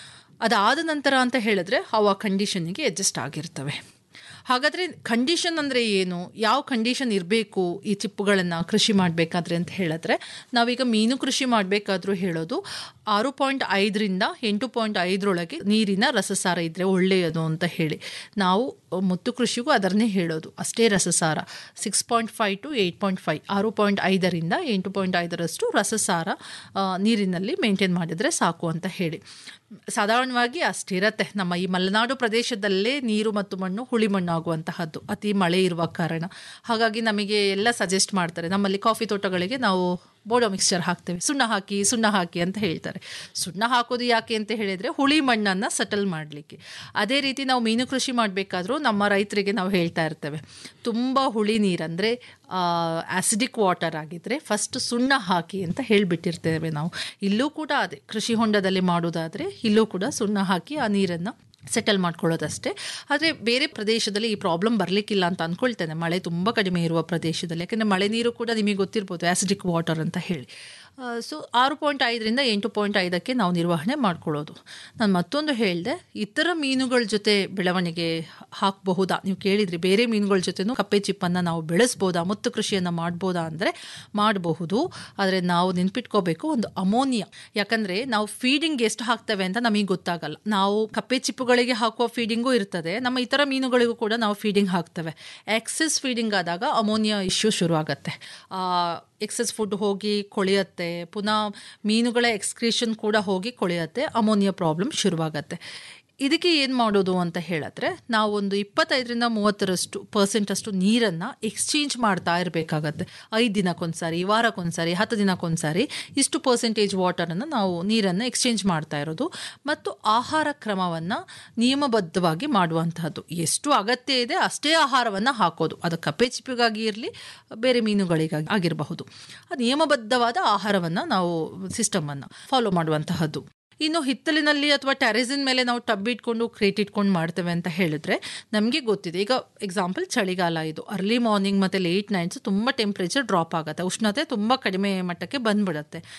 ಅದಾದ ನಂತರ ಅಂತ ಹೇಳಿದ್ರೆ ಅವು ಆ ಕಂಡೀಷನ್ನಿಗೆ ಅಡ್ಜಸ್ಟ್ ಆಗಿರ್ತವೆ ಹಾಗಾದರೆ ಕಂಡೀಷನ್ ಅಂದರೆ ಏನು ಯಾವ ಕಂಡೀಷನ್ ಇರಬೇಕು ಈ ಚಿಪ್ಪುಗಳನ್ನು ಕೃಷಿ ಮಾಡಬೇಕಾದ್ರೆ ಅಂತ ಹೇಳಿದ್ರೆ ನಾವೀಗ ಮೀನು ಕೃಷಿ ಮಾಡಬೇಕಾದ್ರೂ ಹೇಳೋದು ಆರು ಪಾಯಿಂಟ್ ಐದರಿಂದ ಎಂಟು ಪಾಯಿಂಟ್ ಐದರೊಳಗೆ ನೀರಿನ ರಸಸಾರ ಇದ್ದರೆ ಒಳ್ಳೆಯದು ಅಂತ ಹೇಳಿ ನಾವು ಮುತ್ತು ಕೃಷಿಗೂ ಅದನ್ನೇ ಹೇಳೋದು ಅಷ್ಟೇ ರಸಸಾರ six point five to eight point five ಆರು ಪಾಯಿಂಟ್ ಐದರಿಂದ ಎಂಟು ಪಾಯಿಂಟ್ ಐದರಷ್ಟು ರಸಸಾರ ನೀರಿನಲ್ಲಿ ಮೇಂಟೈನ್ ಮಾಡಿದರೆ ಸಾಕು ಅಂತ ಹೇಳಿ ಸಾಧಾರಣವಾಗಿ ಅಷ್ಟಿರತ್ತೆ ನಮ್ಮ ಈ ಮಲೆನಾಡು ಪ್ರದೇಶದಲ್ಲೇ ನೀರು ಮತ್ತು ಮಣ್ಣು ಹುಳಿ ಮಣ್ಣು ಆಗುವಂತಹದ್ದು ಅತಿ ಮಳೆ ಇರುವ ಕಾರಣ ಹಾಗಾಗಿ ನಮಗೆ ಎಲ್ಲ ಸಜೆಸ್ಟ್ ಮಾಡ್ತಾರೆ ನಮ್ಮಲ್ಲಿ ಕಾಫಿ ತೋಟಗಳಿಗೆ ನಾವು ಬೋಡೋ ಮಿಕ್ಸ್ಚರ್ ಹಾಕ್ತೇವೆ ಸುಣ್ಣ ಹಾಕಿ ಸುಣ್ಣ ಹಾಕಿ ಅಂತ ಹೇಳ್ತಾರೆ ಸುಣ್ಣ ಹಾಕೋದು ಯಾಕೆ ಅಂತ ಹೇಳಿದರೆ ಹುಳಿ ಮಣ್ಣನ್ನು ಸೆಟಲ್ ಮಾಡಲಿಕ್ಕೆ ಅದೇ ರೀತಿ ನಾವು ಮೀನು ಕೃಷಿ ಮಾಡಬೇಕಾದ್ರೂ ನಮ್ಮ ರೈತರಿಗೆ ನಾವು ಹೇಳ್ತಾ ಇರ್ತೇವೆ ತುಂಬ ಹುಳಿ ನೀರಂದರೆ ಆ್ಯಸಿಡಿಕ್ ವಾಟರ್ ಆಗಿದ್ದರೆ ಫಸ್ಟ್ ಸುಣ್ಣ ಹಾಕಿ ಅಂತ ಹೇಳಿಬಿಟ್ಟಿರ್ತೇವೆ ನಾವು ಇಲ್ಲೂ ಕೂಡ ಅದೇ ಕೃಷಿ ಹೊಂಡದಲ್ಲಿ ಮಾಡೋದಾದರೆ ಇಲ್ಲೂ ಕೂಡ ಸುಣ್ಣ ಹಾಕಿ ಆ ನೀರನ್ನು ಸೆಟಲ್ ಮಾಡ್ಕೊಳ್ಳೋದಷ್ಟೇ ಆದರೆ ಬೇರೆ ಪ್ರದೇಶದಲ್ಲಿ ಈ ಪ್ರಾಬ್ಲಮ್ ಬರಲಿಕ್ಕಿಲ್ಲ ಅಂತ ಅಂದ್ಕೊಳ್ತೇನೆ ಮಳೆ ತುಂಬ ಕಡಿಮೆ ಇರುವ ಪ್ರದೇಶದಲ್ಲಿ ಯಾಕೆಂದರೆ ಮಳೆ ನೀರು ಕೂಡ ನಿಮಗೆ ಗೊತ್ತಿರ್ಬೋದು ಆ್ಯಸಿಡಿಕ್ ವಾಟರ್ ಅಂತ ಹೇಳಿ ಸೊ ಆರು ಪಾಯಿಂಟ್ ಐದರಿಂದ ಎಂಟು ಪಾಯಿಂಟ್ ಐದಕ್ಕೆ ನಾವು ನಿರ್ವಹಣೆ ಮಾಡ್ಕೊಳ್ಳೋದು ನಾನು ಮತ್ತೊಂದು ಹೇಳಿದೆ ಇತರ ಮೀನುಗಳ ಜೊತೆ ಬೆಳವಣಿಗೆ ಹಾಕಬಹುದಾ ನೀವು ಕೇಳಿದ್ರಿ ಬೇರೆ ಮೀನುಗಳ ಜೊತೆನೂ ಕಪ್ಪೆ ಚಿಪ್ಪನ್ನು ನಾವು ಬೆಳೆಸ್ಬೋದಾ ಮುತ್ತು ಕೃಷಿಯನ್ನು ಮಾಡ್ಬೋದಾ ಅಂದರೆ ಮಾಡಬಹುದು ಆದರೆ ನಾವು ನೆನ್ಪಿಟ್ಕೋಬೇಕು ಒಂದು ಅಮೋನಿಯಾ ಯಾಕಂದರೆ ನಾವು ಫೀಡಿಂಗ್ ಎಷ್ಟು ಹಾಕ್ತೇವೆ ಅಂತ ನಮಗೆ ಗೊತ್ತಾಗಲ್ಲ ನಾವು ಕಪ್ಪೆ ಚಿಪ್ಪುಗಳಿಗೆ ಹಾಕುವ ಫೀಡಿಂಗು ಇರ್ತದೆ ನಮ್ಮ ಇತರ ಮೀನುಗಳಿಗೂ ಕೂಡ ನಾವು ಫೀಡಿಂಗ್ ಹಾಕ್ತೇವೆ ಎಕ್ಸೆಸ್ ಫೀಡಿಂಗ್ ಆದಾಗ ಅಮೋನಿಯಾ ಇಶ್ಯೂ ಶುರು ಆಗುತ್ತೆ ಎಕ್ಸೆಸ್ ಫುಡ್ ಹೋಗಿ ಕೊಳೆಯುತ್ತೆ ಪುನಃ ಮೀನುಗಳ ಎಕ್ಸ್ಕ್ರೀಷನ್ ಕೂಡ ಹೋಗಿ ಕೊಳೆಯುತ್ತೆ ಅಮೋನಿಯಾ ಪ್ರಾಬ್ಲಮ್ ಶುರುವಾಗತ್ತೆ ಇದಕ್ಕೆ ಏನು ಮಾಡೋದು ಅಂತ ಹೇಳಿದ್ರೆ ನಾವೊಂದು ಇಪ್ಪತ್ತೈದರಿಂದ ಮೂವತ್ತರಷ್ಟು ಪರ್ಸೆಂಟಷ್ಟು ನೀರನ್ನು ಎಕ್ಸ್ಚೇಂಜ್ ಮಾಡ್ತಾ ಇರಬೇಕಾಗತ್ತೆ ಐದು ದಿನಕ್ಕೊಂದ್ಸಾರಿ ವಾರಕ್ಕೊಂದ್ಸಾರಿ ಹತ್ತು ದಿನಕ್ಕೊಂದ್ಸಾರಿ ಇಷ್ಟು ಪರ್ಸೆಂಟೇಜ್ ವಾಟರನ್ನು ನಾವು ನೀರನ್ನು ಎಕ್ಸ್ಚೇಂಜ್ ಮಾಡ್ತಾ ಇರೋದು ಮತ್ತು ಆಹಾರ ಕ್ರಮವನ್ನು ನಿಯಮಬದ್ಧವಾಗಿ ಮಾಡುವಂತಹದ್ದು ಎಷ್ಟು ಅಗತ್ಯ ಇದೆ ಅಷ್ಟೇ ಆಹಾರವನ್ನು ಹಾಕೋದು ಅದು ಕಪ್ಪೆ ಚಿಪ್ಪಿಗಾಗಿ ಇರಲಿ ಬೇರೆ ಮೀನುಗಳಿಗಾಗಿ ಆಗಿರಬಹುದು ಆ ನಿಯಮಬದ್ಧವಾದ ಆಹಾರವನ್ನು ನಾವು ಸಿಸ್ಟಮನ್ನು ಫಾಲೋ ಮಾಡುವಂತಹದ್ದು ಇನ್ನು ಹಿತ್ತಲಿನಲ್ಲಿ ಅಥವಾ ಟೆರೆಸಿನ ಮೇಲೆ ನಾವು ಟಬ್ ಇಟ್ಕೊಂಡು ಕ್ರೇಟ್ ಇಟ್ಕೊಂಡು ಮಾಡ್ತೇವೆ ಅಂತ ಹೇಳಿದ್ರೆ ನಮಗೆ ಗೊತ್ತಿದೆ ಈಗ ಎಕ್ಸಾಂಪಲ್ ಚಳಿಗಾಲ ಇದು ಅರ್ಲಿ ಮಾರ್ನಿಂಗ್ ಮತ್ತು ಲೇಟ್ ನೈಟ್ಸ್ ತುಂಬ ಟೆಂಪ್ರೇಚರ್ ಡ್ರಾಪ್ ಆಗುತ್ತೆ ಉಷ್ಣತೆ ತುಂಬ ಕಡಿಮೆ ಮಟ್ಟಕ್ಕೆ ಬಂದ್ಬಿಡುತ್ತೆ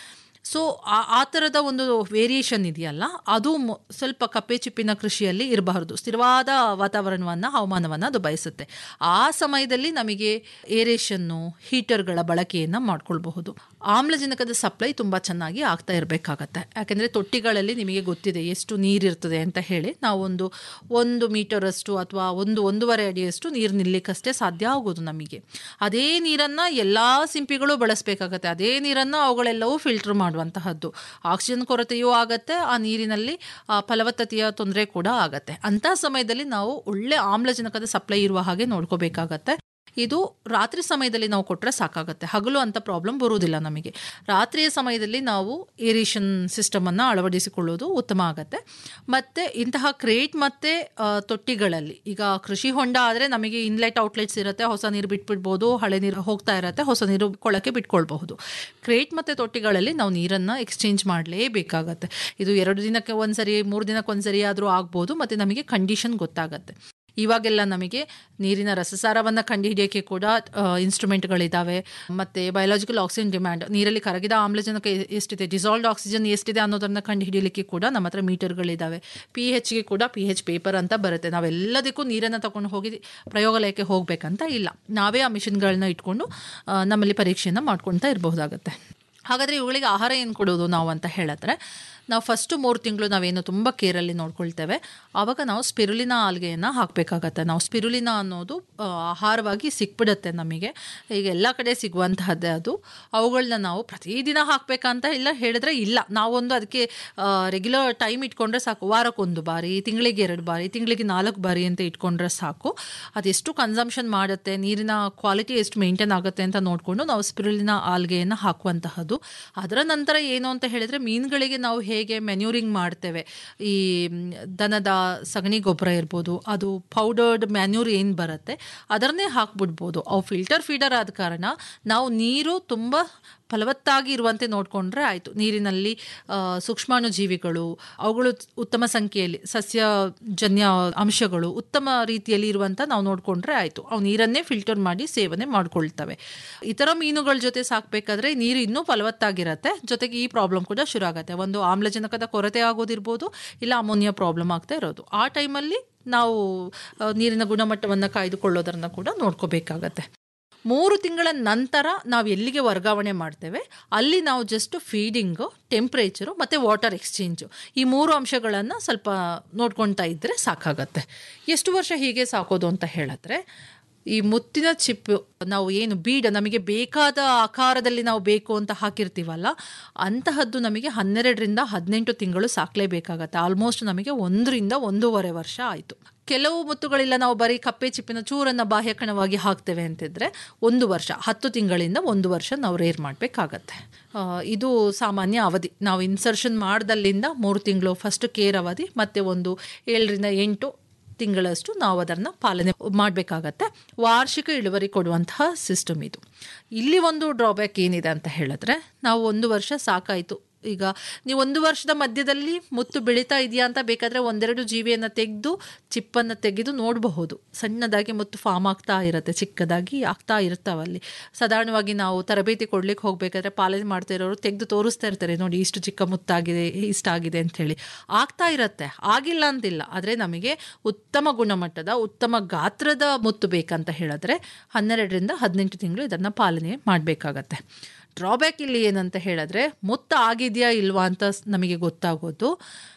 ಸೊ ಆ ಆ ಥರದ ಒಂದು ವೇರಿಯೇಷನ್ ಇದೆಯಲ್ಲ ಅದು ಮೊ- ಸ್ವಲ್ಪ ಕಪ್ಪೆ ಚಿಪ್ಪಿನ ಕೃಷಿಯಲ್ಲಿ ಇರಬಾರದು ಸ್ಥಿರವಾದ ವಾತಾವರಣವನ್ನು ಹವಾಮಾನವನ್ನು ಅದು ಬಯಸುತ್ತೆ ಆ ಸಮಯದಲ್ಲಿ ನಮಗೆ ಏರೇಷನ್ನು ಹೀಟರ್ಗಳ ಬಳಕೆಯನ್ನು ಮಾಡ್ಕೊಳ್ಬಹುದು ಆಮ್ಲಜನಕದ ಸಪ್ಲೈ ತುಂಬ ಚೆನ್ನಾಗಿ ಆಗ್ತಾ ಇರಬೇಕಾಗತ್ತೆ ಯಾಕೆಂದರೆ ತೊಟ್ಟಿಗಳಲ್ಲಿ ನಿಮಗೆ ಗೊತ್ತಿದೆ ಎಷ್ಟು ನೀರಿರ್ತದೆ ಅಂತ ಹೇಳಿ ನಾವೊಂದು ಒಂದು ಮೀಟರಷ್ಟು ಅಥವಾ ಒಂದು ಒಂದೂವರೆ ಅಡಿಯಷ್ಟು ನೀರು ನಿಲ್ಲಕ್ಕಷ್ಟೇ ಸಾಧ್ಯ ಆಗೋದು ನಮಗೆ ಅದೇ ನೀರನ್ನು ಎಲ್ಲ ಸಿಂಪಿಗಳು ಬಳಸಬೇಕಾಗತ್ತೆ ಅದೇ ನೀರನ್ನು ಅವುಗಳೆಲ್ಲವೂ ಫಿಲ್ಟರ್ ಮಾಡುವಂತಹದ್ದು ಆಕ್ಸಿಜನ್ ಕೊರತೆಯೂ ಆಗತ್ತೆ ಆ ನೀರಿನಲ್ಲಿ ಆ, ಫಲವತ್ತತೆಯ ತೊಂದರೆ ಕೂಡ ಆಗತ್ತೆ ಅಂಥ ಸಮಯದಲ್ಲಿ ನಾವು ಒಳ್ಳೆ ಆಮ್ಲಜನಕದ ಸಪ್ಲೈ ಇರುವ ಹಾಗೆ ನೋಡ್ಕೋಬೇಕಾಗತ್ತೆ ಇದು ರಾತ್ರಿ ಸಮಯದಲ್ಲಿ ನಾವು ಕೊಟ್ಟರೆ ಸಾಕಾಗುತ್ತೆ ಹಗಲು ಅಂತ ಪ್ರಾಬ್ಲಮ್ ಬರುವುದಿಲ್ಲ ನಮಗೆ ರಾತ್ರಿಯ ಸಮಯದಲ್ಲಿ ನಾವು ಏರೇಷನ್ ಸಿಸ್ಟಮನ್ನು ಅಳವಡಿಸಿಕೊಳ್ಳೋದು ಉತ್ತಮ ಆಗುತ್ತೆ ಮತ್ತು ಇಂತಹ ಕ್ರೇಟ್ ಮತ್ತು ತೊಟ್ಟಿಗಳಲ್ಲಿ ಈಗ ಕೃಷಿ ಹೊಂಡ ಆದರೆ ನಮಗೆ ಇನ್ಲೆಟ್ ಔಟ್ಲೆಟ್ಸ್ ಇರುತ್ತೆ ಹೊಸ ನೀರು ಬಿಟ್ಬಿಡ್ಬೋದು ಹಳೆ ನೀರು ಹೋಗ್ತಾ ಇರುತ್ತೆ ಹೊಸ ನೀರು ಕೊಳ್ಳಕ್ಕೆ ಬಿಟ್ಕೊಳ್ಬಹುದು ಕ್ರೇಟ್ ಮತ್ತು ತೊಟ್ಟಿಗಳಲ್ಲಿ ನಾವು ನೀರನ್ನು ಎಕ್ಸ್ಚೇಂಜ್ ಮಾಡಲೇಬೇಕಾಗತ್ತೆ ಇದು ಎರಡು ದಿನಕ್ಕೆ ಒಂದ್ಸರಿ ಮೂರು ದಿನಕ್ಕೆ ಒಂದ್ಸರಿ ಆದರೂ ಆಗ್ಬೋದು ಮತ್ತು ನಮಗೆ ಕಂಡೀಷನ್ ಗೊತ್ತಾಗತ್ತೆ ಇವಾಗೆಲ್ಲ ನಮಗೆ ನೀರಿನ ರಸಸಾರವನ್ನು ಕಂಡುಹಿಡಿಯೋಕ್ಕೆ ಕೂಡ ಇನ್ಸ್ಟ್ರೂಮೆಂಟ್ಗಳಿದ್ದಾವೆ ಮತ್ತು ಬಯೋಲಾಜಿಕಲ್ ಆಕ್ಸಿಜನ್ ಡಿಮ್ಯಾಂಡ್ ನೀರಲ್ಲಿ ಕರಗಿದ ಆಮ್ಲಜನಕ ಎ- ಎಷ್ಟಿದೆ ಡಿಸಾಲ್ವ್ಡ್ ಆಕ್ಸಿಜನ್ ಎಷ್ಟಿದೆ ಅನ್ನೋದನ್ನು ಕಂಡುಹಿಡಿಯಲಿಕ್ಕೆ ಕೂಡ ನಮ್ಮ ಹತ್ರ ಮೀಟರ್ಗಳಿದ್ದಾವೆ ಪಿ ಹೆಚ್ಗೆ ಕೂಡ ಪಿ ಹೆಚ್ ಪೇಪರ್ ಅಂತ ಬರುತ್ತೆ ನಾವೆಲ್ಲದಕ್ಕೂ ನೀರನ್ನು ತಗೊಂಡು ಹೋಗಿ ಪ್ರಯೋಗಾಲಯಕ್ಕೆ ಹೋಗಬೇಕಂತ ಇಲ್ಲ ನಾವೇ ಆ ಮಿಷಿನ್ಗಳನ್ನ ಇಟ್ಕೊಂಡು ಆ, ನಮ್ಮಲ್ಲಿ ಪರೀಕ್ಷೆಯನ್ನು ಮಾಡ್ಕೊಳ್ತಾ ಇರಬಹುದಾಗತ್ತೆ ಹಾಗಾದರೆ ಇವುಗಳಿಗೆ ಆಹಾರ ಏನು ಕೊಡೋದು ನಾವು ಅಂತ ಹೇಳಿದ್ರೆ ನಾವು ಫಸ್ಟು ಮೂರು ತಿಂಗಳು ನಾವೇನು ತುಂಬ ಕೇರಲ್ಲಿ ನೋಡ್ಕೊಳ್ತೇವೆ ಆವಾಗ ನಾವು ಸ್ಪಿರುಲಿನ ಆಲ್ಗೆಯನ್ನು ಹಾಕಬೇಕಾಗತ್ತೆ ನಾವು ಸ್ಪಿರುಲಿನ ಅನ್ನೋದು ಆ, ಆಹಾರವಾಗಿ ಸಿಕ್ಬಿಡುತ್ತೆ ನಮಗೆ ಈಗ ಎಲ್ಲ ಕಡೆ ಸಿಗುವಂತಹದ್ದೇ ಅದು ಅವುಗಳನ್ನ ನಾವು ಪ್ರತಿದಿನ ಹಾಕಬೇಕಂತ ಇಲ್ಲ ಹೇಳಿದ್ರೆ ಇಲ್ಲ ನಾವೊಂದು ಅದಕ್ಕೆ ರೆಗ್ಯುಲರ್ ಟೈಮ್ ಇಟ್ಕೊಂಡ್ರೆ ಸಾಕು ವಾರಕ್ಕೊಂದು ಬಾರಿ ತಿಂಗಳಿಗೆ ಎರಡು ಬಾರಿ ತಿಂಗಳಿಗೆ ನಾಲ್ಕು ಬಾರಿ ಅಂತ ಇಟ್ಕೊಂಡ್ರೆ ಸಾಕು ಅದೆಷ್ಟು ಕನ್ಸಂಪ್ಷನ್ ಮಾಡುತ್ತೆ ನೀರಿನ ಕ್ವಾಲಿಟಿ ಎಷ್ಟು ಮೇಂಟೈನ್ ಆಗುತ್ತೆ ಅಂತ ನೋಡಿಕೊಂಡು ನಾವು ಸ್ಪಿರುಲಿನ ಆಲ್ಗೆಯನ್ನು ಹಾಕುವಂತಹದ್ದು ಅದರ ನಂತರ ಏನು ಅಂತ ಹೇಳಿದ್ರೆ ಮೀನುಗಳಿಗೆ ನಾವು ಹೇಗೆ ಮೆನ್ಯೂರಿಂಗ್ ಮಾಡ್ತೇವೆ ಈ ಮ್, ದನದ ಸಗಣಿ ಗೊಬ್ಬರ ಇರ್ಬೋದು ಅದು ಪೌಡರ್ಡ್ ಮ್ಯಾನ್ಯೂರ್ ಏನು ಬರುತ್ತೆ ಅದನ್ನೇ ಹಾಕ್ಬಿಡ್ಬೋದು ಅವು ಫಿಲ್ಟರ್ ಫೀಡರ್ ಆದ ಕಾರಣ ನಾವು ನೀರು ತುಂಬ ಫಲವತ್ತಾಗಿ ಇರುವಂತೆ ನೋಡಿಕೊಂಡ್ರೆ ಆಯಿತು ನೀರಿನಲ್ಲಿ ಆ, ಸೂಕ್ಷ್ಮಾಣು ಜೀವಿಗಳು ಅವುಗಳು ಉತ್ತಮ ಸಂಖ್ಯೆಯಲ್ಲಿ ಸಸ್ಯಜನ್ಯ ಅಂಶಗಳು ಉತ್ತಮ ರೀತಿಯಲ್ಲಿ ಇರುವಂತ ನಾವು ನೋಡಿಕೊಂಡ್ರೆ ಆಯಿತು ಅವು ನೀರನ್ನೇ ಫಿಲ್ಟರ್ ಮಾಡಿ ಸೇವನೆ ಮಾಡ್ಕೊಳ್ತವೆ ಇತರ ಮೀನುಗಳ ಜೊತೆ ಸಾಕಬೇಕಾದ್ರೆ ನೀರು ಇನ್ನೂ ಫಲವತ್ತಾಗಿರತ್ತೆ ಜೊತೆಗೆ ಈ ಪ್ರಾಬ್ಲಮ್ ಕೂಡ ಶುರು ಆಗುತ್ತೆ ಒಂದು ಆಮ್ಲಜನಕದ ಕೊರತೆ ಆಗೋದಿರ್ಬೋದು ಇಲ್ಲ ಅಮೋನಿಯಾ ಪ್ರಾಬ್ಲಮ್ ಆಗ್ತಾ ಇರೋದು ಆ ಟೈಮಲ್ಲಿ ನಾವು ಆ, ನೀರಿನ ಗುಣಮಟ್ಟವನ್ನು ಕಾಯ್ದುಕೊಳ್ಳೋದನ್ನು ಕೂಡ ನೋಡ್ಕೋಬೇಕಾಗತ್ತೆ ಮೂರು ತಿಂಗಳ ನಂತರ ನಾವು ಎಲ್ಲಿಗೆ ವರ್ಗಾವಣೆ ಮಾಡ್ತೇವೆ ಅಲ್ಲಿ ನಾವು ಜಸ್ಟ್ ಫೀಡಿಂಗು ಟೆಂಪ್ರೇಚರು ಮತ್ತು ವಾಟರ್ ಎಕ್ಸ್ಚೇಂಜು ಈ ಮೂರು ಅಂಶಗಳನ್ನು ಸ್ವಲ್ಪ ನೋಡ್ಕೊಳ್ತಾ ಇದ್ದರೆ ಸಾಕಾಗತ್ತೆ ಎಷ್ಟು ವರ್ಷ ಹೀಗೆ ಸಾಕೋದು ಅಂತ ಹೇಳಿದ್ರೆ ಈ ಮುತ್ತಿನ ಚಿಪ್ಪು ನಾವು ಏನು ಬೀಡ ನಮಗೆ ಬೇಕಾದ ಆಕಾರದಲ್ಲಿ ನಾವು ಬೇಕು ಅಂತ ಹಾಕಿರ್ತೀವಲ್ಲ ಅಂತಹದ್ದು ನಮಗೆ ಹನ್ನೆರಡರಿಂದ ಹದಿನೆಂಟು ತಿಂಗಳು ಸಾಕಲೇಬೇಕಾಗತ್ತೆ ಆಲ್ಮೋಸ್ಟ್ ನಮಗೆ ಒಂದರಿಂದ ಒಂದೂವರೆ ವರ್ಷ ಆಯಿತು ಕೆಲವು ಮುತ್ತುಗಳಿಲ್ಲ ನಾವು ಬರೀ ಕಪ್ಪೆ ಚಿಪ್ಪಿನ ಚೂರನ್ನು ಬಾಹ್ಯಕಣವಾಗಿ ಹಾಕ್ತೇವೆ ಅಂತಿದ್ರೆ ಒಂದು ವರ್ಷ ಹತ್ತು ತಿಂಗಳಿಂದ ಒಂದು ವರ್ಷ ನಾವು ರೇರ್ ಮಾಡಬೇಕಾಗತ್ತೆ ಇದು ಸಾಮಾನ್ಯ ಅವಧಿ ನಾವು ಇನ್ಸರ್ಷನ್ ಮಾಡ್ದಲ್ಲಿಂದ ಮೂರು ತಿಂಗಳು ಫಸ್ಟ್ ಕೇರ್ ಅವಧಿ ಮತ್ತು ಒಂದು ಏಳರಿಂದ ಎಂಟು ತಿಂಗಳಷ್ಟು ನಾವು ಅದನ್ನು ಪಾಲನೆ ಮಾಡಬೇಕಾಗತ್ತೆ ವಾರ್ಷಿಕ ಇಳುವರಿ ಕೊಡುವಂತಹ ಸಿಸ್ಟಮ್ ಇದು ಇಲ್ಲಿ ಒಂದು ಡ್ರಾಬ್ಯಾಕ್ ಏನಿದೆ ಅಂತ ಹೇಳಿದ್ರೆ ನಾವು ಒಂದು ವರ್ಷ ಸಾಕಾಯಿತು ಈಗ ನೀವು ಒಂದು ವರ್ಷದ ಮಧ್ಯದಲ್ಲಿ ಮುತ್ತು ಬೆಳೀತಾ ಇದೆಯಾ ಅಂತ ಬೇಕಾದರೆ ಒಂದೆರಡು ಜೀವಿಯನ್ನು ತೆಗೆದು ಚಿಪ್ಪನ್ನು ತೆಗೆದು ನೋಡಬಹುದು ಸಣ್ಣದಾಗಿ ಮುತ್ತು ಫಾರ್ಮ್ ಆಗ್ತಾ ಇರುತ್ತೆ ಚಿಕ್ಕದಾಗಿ ಆಗ್ತಾ ಇರ್ತಾವಲ್ಲಿ ಸಾಧಾರಣವಾಗಿ ನಾವು ತರಬೇತಿ ಕೊಡ್ಲಿಕ್ಕೆ ಹೋಗಬೇಕಾದ್ರೆ ಪಾಲನೆ ಮಾಡ್ತಾ ಇರೋರು ತೆಗೆದು ತೋರಿಸ್ತಾ ಇರ್ತಾರೆ ನೋಡಿ ಇಷ್ಟು ಚಿಕ್ಕ ಮುತ್ತಾಗಿದೆ ಇಷ್ಟಾಗಿದೆ ಅಂಥೇಳಿ ಆಗ್ತಾ ಇರುತ್ತೆ ಆಗಿಲ್ಲ ಅಂತಿಲ್ಲ ಆದರೆ ನಮಗೆ ಉತ್ತಮ ಗುಣಮಟ್ಟದ ಉತ್ತಮ ಗಾತ್ರದ ಮುತ್ತು ಬೇಕಂತ ಹೇಳಿದ್ರೆ ಹನ್ನೆರಡರಿಂದ ಹದಿನೆಂಟು ತಿಂಗಳು ಇದನ್ನು ಪಾಲನೆ ಮಾಡಬೇಕಾಗತ್ತೆ ಡ್ರಾಬ್ಯಾಕ್ ಇಲ್ಲಿ ಏನಂತ ಹೇಳಿದ್ರೆ ಮುತ್ತ ಆಗಿದೆಯಾ ಇಲ್ವಾ ಅಂತ ಸ್- ನಮಗೆ ಗೊತ್ತಾಗೋದು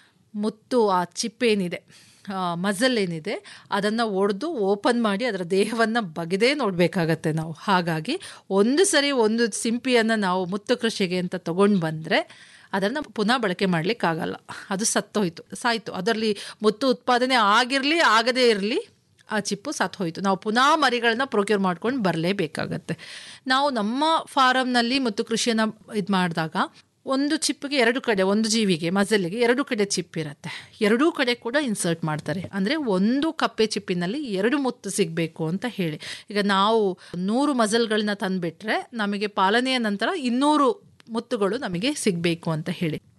ಮುತ್ತು ಆ ಚಿಪ್ಪೇನಿದೆ ಮಜಲ್ ಏನಿದೆ ಅದನ್ನು ಒಡೆದು ಓಪನ್ ಮಾಡಿ ಅದರ ದೇಹವನ್ನು ಬಗೆದೇ ನೋಡಬೇಕಾಗತ್ತೆ ನಾವು ಹಾಗಾಗಿ ಒಂದು ಸರಿ ಒಂದು ಸಿಂಪಿಯನ್ನು ನಾವು ಮುತ್ತು ಕೃಷಿಗೆ ಅಂತ ತಗೊಂಡು ಬಂದರೆ ಅದನ್ನು ಪುನಃ ಬಳಕೆ ಮಾಡಲಿಕ್ಕಾಗಲ್ಲ ಅದು ಸತ್ತೋಯ್ತು ಸಾಯ್ತು ಅದರಲ್ಲಿ ಮುತ್ತು ಉತ್ಪಾದನೆ ಆಗಿರಲಿ ಆಗದೇ ಇರಲಿ ಆ ಚಿಪ್ಪು ಸತ್ತು ಹೋಯಿತು ನಾವು ಪುನಃ ಮರಿಗಳನ್ನ ಪ್ರೊಕ್ಯೂರ್ ಮಾಡ್ಕೊಂಡು ಬರಲೇಬೇಕಾಗತ್ತೆ ನಾವು ನಮ್ಮ ಫಾರಮ್ನಲ್ಲಿ ಮತ್ತು ಕೃಷಿಯನ್ನು ಇದು ಮಾಡಿದಾಗ ಒಂದು ಚಿಪ್ಪಿಗೆ ಎರಡು ಕಡೆ ಒಂದು ಜೀವಿಗೆ ಮಜಲಿಗೆ ಎರಡು ಕಡೆ ಚಿಪ್ ಇರುತ್ತೆ ಎರಡೂ ಕಡೆ ಕೂಡ ಇನ್ಸರ್ಟ್ ಮಾಡ್ತಾರೆ ಅಂದರೆ ಒಂದು ಕಪ್ಪೆ ಚಿಪ್ಪಿನಲ್ಲಿ ಎರಡು ಮುತ್ತು ಸಿಗಬೇಕು ಅಂತ ಹೇಳಿ ಈಗ ನಾವು ನೂರು ಮಜಲ್ಗಳನ್ನ ತಂದುಬಿಟ್ರೆ ನಮಗೆ ಪಾಲನೆಯ ನಂತರ ಇನ್ನೂರು ಮುತ್ತುಗಳು ನಮಗೆ ಸಿಗಬೇಕು ಅಂತ ಹೇಳಿ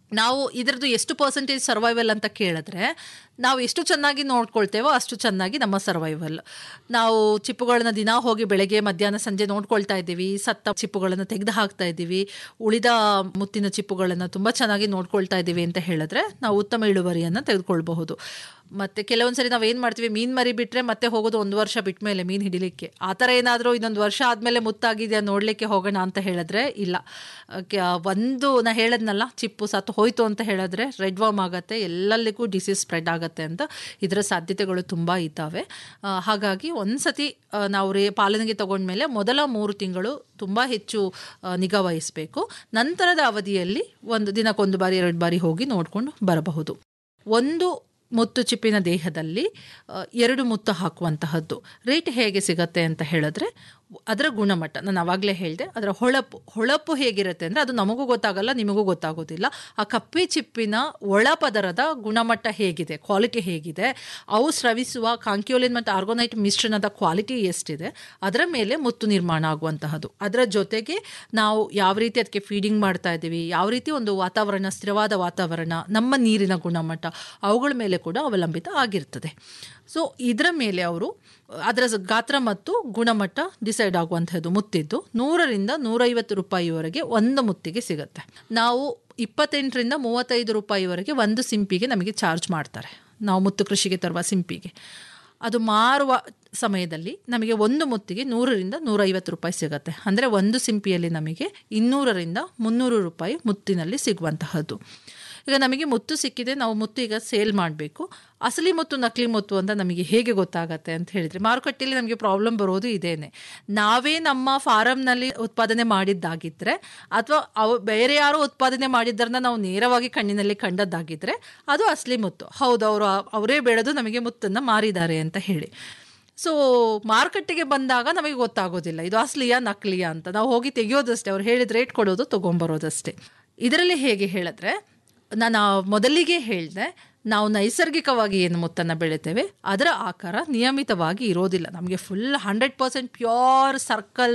ನಾವು ಇದರದ್ದು ಎಷ್ಟು ಪರ್ಸೆಂಟೇಜ್ ಸರ್ವೈವಲ್ ಅಂತ ಕೇಳಿದ್ರೆ ನಾವು ಎಷ್ಟು ಚೆನ್ನಾಗಿ ನೋಡ್ಕೊಳ್ತೇವೋ ಅಷ್ಟು ಚೆನ್ನಾಗಿ ನಮ್ಮ ಸರ್ವೈವಲ್ ನಾವು ಚಿಪ್ಪುಗಳನ್ನ ದಿನ ಹೋಗಿ ಬೆಳಗ್ಗೆ ಮಧ್ಯಾಹ್ನ ಸಂಜೆ ನೋಡ್ಕೊಳ್ತಾ ಇದ್ದೀವಿ ಸತ್ತ ಚಿಪ್ಪುಗಳನ್ನು ತೆಗೆದು ಹಾಕ್ತಾ ಇದ್ದೀವಿ ಉಳಿದ ಮುತ್ತಿನ ಚಿಪ್ಪುಗಳನ್ನು ತುಂಬ ಚೆನ್ನಾಗಿ ನೋಡ್ಕೊಳ್ತಾ ಇದ್ದೀವಿ ಅಂತ ಹೇಳಿದ್ರೆ ನಾವು ಉತ್ತಮ ಇಳುವರಿಯನ್ನು ತೆಗೆದುಕೊಳ್ಬಹುದು ಮತ್ತು ಕೆಲವೊಂದು ಸರಿ ನಾವು ಏನು ಮಾಡ್ತೀವಿ ಮೀನು ಮರಿ ಬಿಟ್ಟರೆ ಮತ್ತೆ ಹೋಗೋದು ಒಂದು ವರ್ಷ ಬಿಟ್ಟ ಮೇಲೆ ಮೀನು ಹಿಡಿಲಿಕ್ಕೆ ಆ ಥರ ಏನಾದರೂ ಇನ್ನೊಂದು ವರ್ಷ ಆದಮೇಲೆ ಮುತ್ತಾಗಿದೆಯಾ ನೋಡಲಿಕ್ಕೆ ಹೋಗೋಣ ಅಂತ ಹೇಳಿದ್ರೆ ಇಲ್ಲ ಕೆ- ಒಂದು ನಾ ಹೇಳದ್ನಲ್ಲ ಚಿಪ್ಪು ಸತ್ತು ಹೋಯ್ತು ಅಂತ ಹೇಳಿದ್ರೆ ರೆಡ್ ವಾಮ್ ಆಗುತ್ತೆ ಎಲ್ಲಲ್ಲಿಗೂ ಡಿಸೀಸ್ ಸ್ಪ್ರೆಡ್ ಆಗುತ್ತೆ ಅಂತ ಇದರ ಸಾಧ್ಯತೆಗಳು ತುಂಬ ಇದ್ದಾವೆ ಆ, ಹಾಗಾಗಿ ಒಂದು ಸತಿ ಆ, ನಾವು ರೇ ಪಾಲನೆಗೆ ತಗೊಂಡ್ಮೇಲೆ ಮೊದಲ ಮೂರು ತಿಂಗಳು ತುಂಬ ಹೆಚ್ಚು ಆ, ನಿಗಾ ವಹಿಸಬೇಕು ನಂತರದ ಅವಧಿಯಲ್ಲಿ ಒಂದು ದಿನಕ್ಕೊಂದು ಬಾರಿ ಎರಡು ಬಾರಿ ಹೋಗಿ ನೋಡಿಕೊಂಡು ಬರಬಹುದು ಒಂದು ಮುತ್ತು ಚಿಪ್ಪಿನ ದೇಹದಲ್ಲಿ ಆ, ಎರಡು ಮುತ್ತು ಹಾಕುವಂತಹದ್ದು ರೇಟ್ ಹೇಗೆ ಸಿಗತ್ತೆ ಅಂತ ಹೇಳಿದ್ರೆ ಅದರ ಗುಣಮಟ್ಟ ನಾನು ಆವಾಗಲೇ ಹೇಳಿದೆ ಅದರ ಹೊಳಪು ಹೊಳಪು ಹೇಗಿರುತ್ತೆ ಅಂದರೆ ಅದು ನಮಗೂ ಗೊತ್ತಾಗಲ್ಲ ನಿಮಗೂ ಗೊತ್ತಾಗೋದಿಲ್ಲ ಆ ಕಪ್ಪೆ ಚಿಪ್ಪಿನ ಒಳಪದರದ ಗುಣಮಟ್ಟ ಹೇಗಿದೆ ಕ್ವಾಲಿಟಿ ಹೇಗಿದೆ ಅವು ಸ್ರವಿಸುವ ಕಾಂಕ್ಯೋಲಿನ್ ಮತ್ತು ಆರ್ಗೋನೈಟ್ ಮಿಶ್ರಣದ ಕ್ವಾಲಿಟಿ ಎಷ್ಟಿದೆ ಅದರ ಮೇಲೆ ಮುತ್ತು ನಿರ್ಮಾಣ ಆಗುವಂತಹದ್ದು ಅದರ ಜೊತೆಗೆ ನಾವು ಯಾವ ರೀತಿ ಅದಕ್ಕೆ ಫೀಡಿಂಗ್ ಮಾಡ್ತಾ ಇದ್ದೀವಿ ಯಾವ ರೀತಿ ಒಂದು ವಾತಾವರಣ ಸ್ಥಿರವಾದ ವಾತಾವರಣ ನಮ್ಮ ನೀರಿನ ಗುಣಮಟ್ಟ ಅವುಗಳ ಮೇಲೆ ಕೂಡ ಅವಲಂಬಿತ ಆಗಿರ್ತದೆ ಸೊ ಇದರ ಮೇಲೆ ಅವರು ಅದರ ಸ- ಗಾತ್ರ ಮತ್ತು ಗುಣಮಟ್ಟ ಡಿಸೈಡ್ ಆಗುವಂಥದ್ದು ಮುತ್ತಿದ್ದು ನೂರರಿಂದ ನೂರೈವತ್ತು ರೂಪಾಯಿವರೆಗೆ ಒಂದು ಮುತ್ತಿಗೆ ಸಿಗುತ್ತೆ ನಾವು ಇಪ್ಪತ್ತೆಂಟರಿಂದ ಮೂವತ್ತೈದು ರೂಪಾಯಿವರೆಗೆ ಒಂದು ಸಿಂಪಿಗೆ ನಮಗೆ ಚಾರ್ಜ್ ಮಾಡ್ತಾರೆ ನಾವು ಮುತ್ತು ಕೃಷಿಗೆ ತರುವ ಸಿಂಪಿಗೆ ಅದು ಮಾರುವ ಸಮಯದಲ್ಲಿ ನಮಗೆ ಒಂದು ಮುತ್ತಿಗೆ ನೂರರಿಂದ ನೂರೈವತ್ತು ರೂಪಾಯಿ ಸಿಗುತ್ತೆ ಅಂದರೆ ಒಂದು ಸಿಂಪಿಯಲ್ಲಿ ನಮಗೆ ಇನ್ನೂರರಿಂದ ಮುನ್ನೂರು ರೂಪಾಯಿ ಮುತ್ತಿನಲ್ಲಿ ಸಿಗುವಂತಹದ್ದು ಈಗ ನಮಗೆ ಮುತ್ತು ಸಿಕ್ಕಿದೆ ನಾವು ಮುತ್ತು ಈಗ ಸೇಲ್ ಮಾಡಬೇಕು ಅಸಲಿ ಮುತ್ತು ನಕಲಿ ಮುತ್ತು ಅಂತ ನಮಗೆ ಹೇಗೆ ಗೊತ್ತಾಗತ್ತೆ ಅಂತ ಹೇಳಿದರೆ ಮಾರುಕಟ್ಟೆಯಲ್ಲಿ ನಮಗೆ ಪ್ರಾಬ್ಲಮ್ ಬರೋದು ಇದೇನೆ ನಾವೇ ನಮ್ಮ ಫಾರಮ್ನಲ್ಲಿ ಉತ್ಪಾದನೆ ಮಾಡಿದ್ದಾಗಿದ್ದರೆ ಅಥವಾ ಅವು ಬೇರೆ ಯಾರೋ ಉತ್ಪಾದನೆ ಮಾಡಿದ್ದರನ್ನ ನಾವು ನೇರವಾಗಿ ಕಣ್ಣಿನಲ್ಲಿ ಕಂಡದ್ದಾಗಿದ್ದರೆ ಅದು ಅಸಲಿ ಮುತ್ತು ಹೌದು ಅವರು ಅವರೇ ಬೆಳೆದು ನಮಗೆ ಮುತ್ತನ್ನು ಮಾರಿದ್ದಾರೆ ಅಂತ ಹೇಳಿ ಸೊ ಮಾರುಕಟ್ಟೆಗೆ ಬಂದಾಗ ನಮಗೆ ಗೊತ್ತಾಗೋದಿಲ್ಲ ಇದು ಅಸಲಿಯಾ ನಕಲಿಯಾ ಅಂತ ನಾವು ಹೋಗಿ ತೆಗೆಯೋದಷ್ಟೇ ಅವ್ರು ಹೇಳಿದ ರೇಟ್ ಕೊಡೋದು ತೊಗೊಂಬರೋದಷ್ಟೇ ಇದರಲ್ಲಿ ಹೇಗೆ ಹೇಳಿದ್ರೆ ನಾನು ಮೊದಲಿಗೆ ಹೇಳಿದೆ ನಾವು ನೈಸರ್ಗಿಕವಾಗಿ ಏನು ಮುತ್ತನ್ನು ಬೆಳಿತೇವೆ ಅದರ ಆಕಾರ ನಿಯಮಿತವಾಗಿ ಇರೋದಿಲ್ಲ ನಮಗೆ full hundred percent pure circle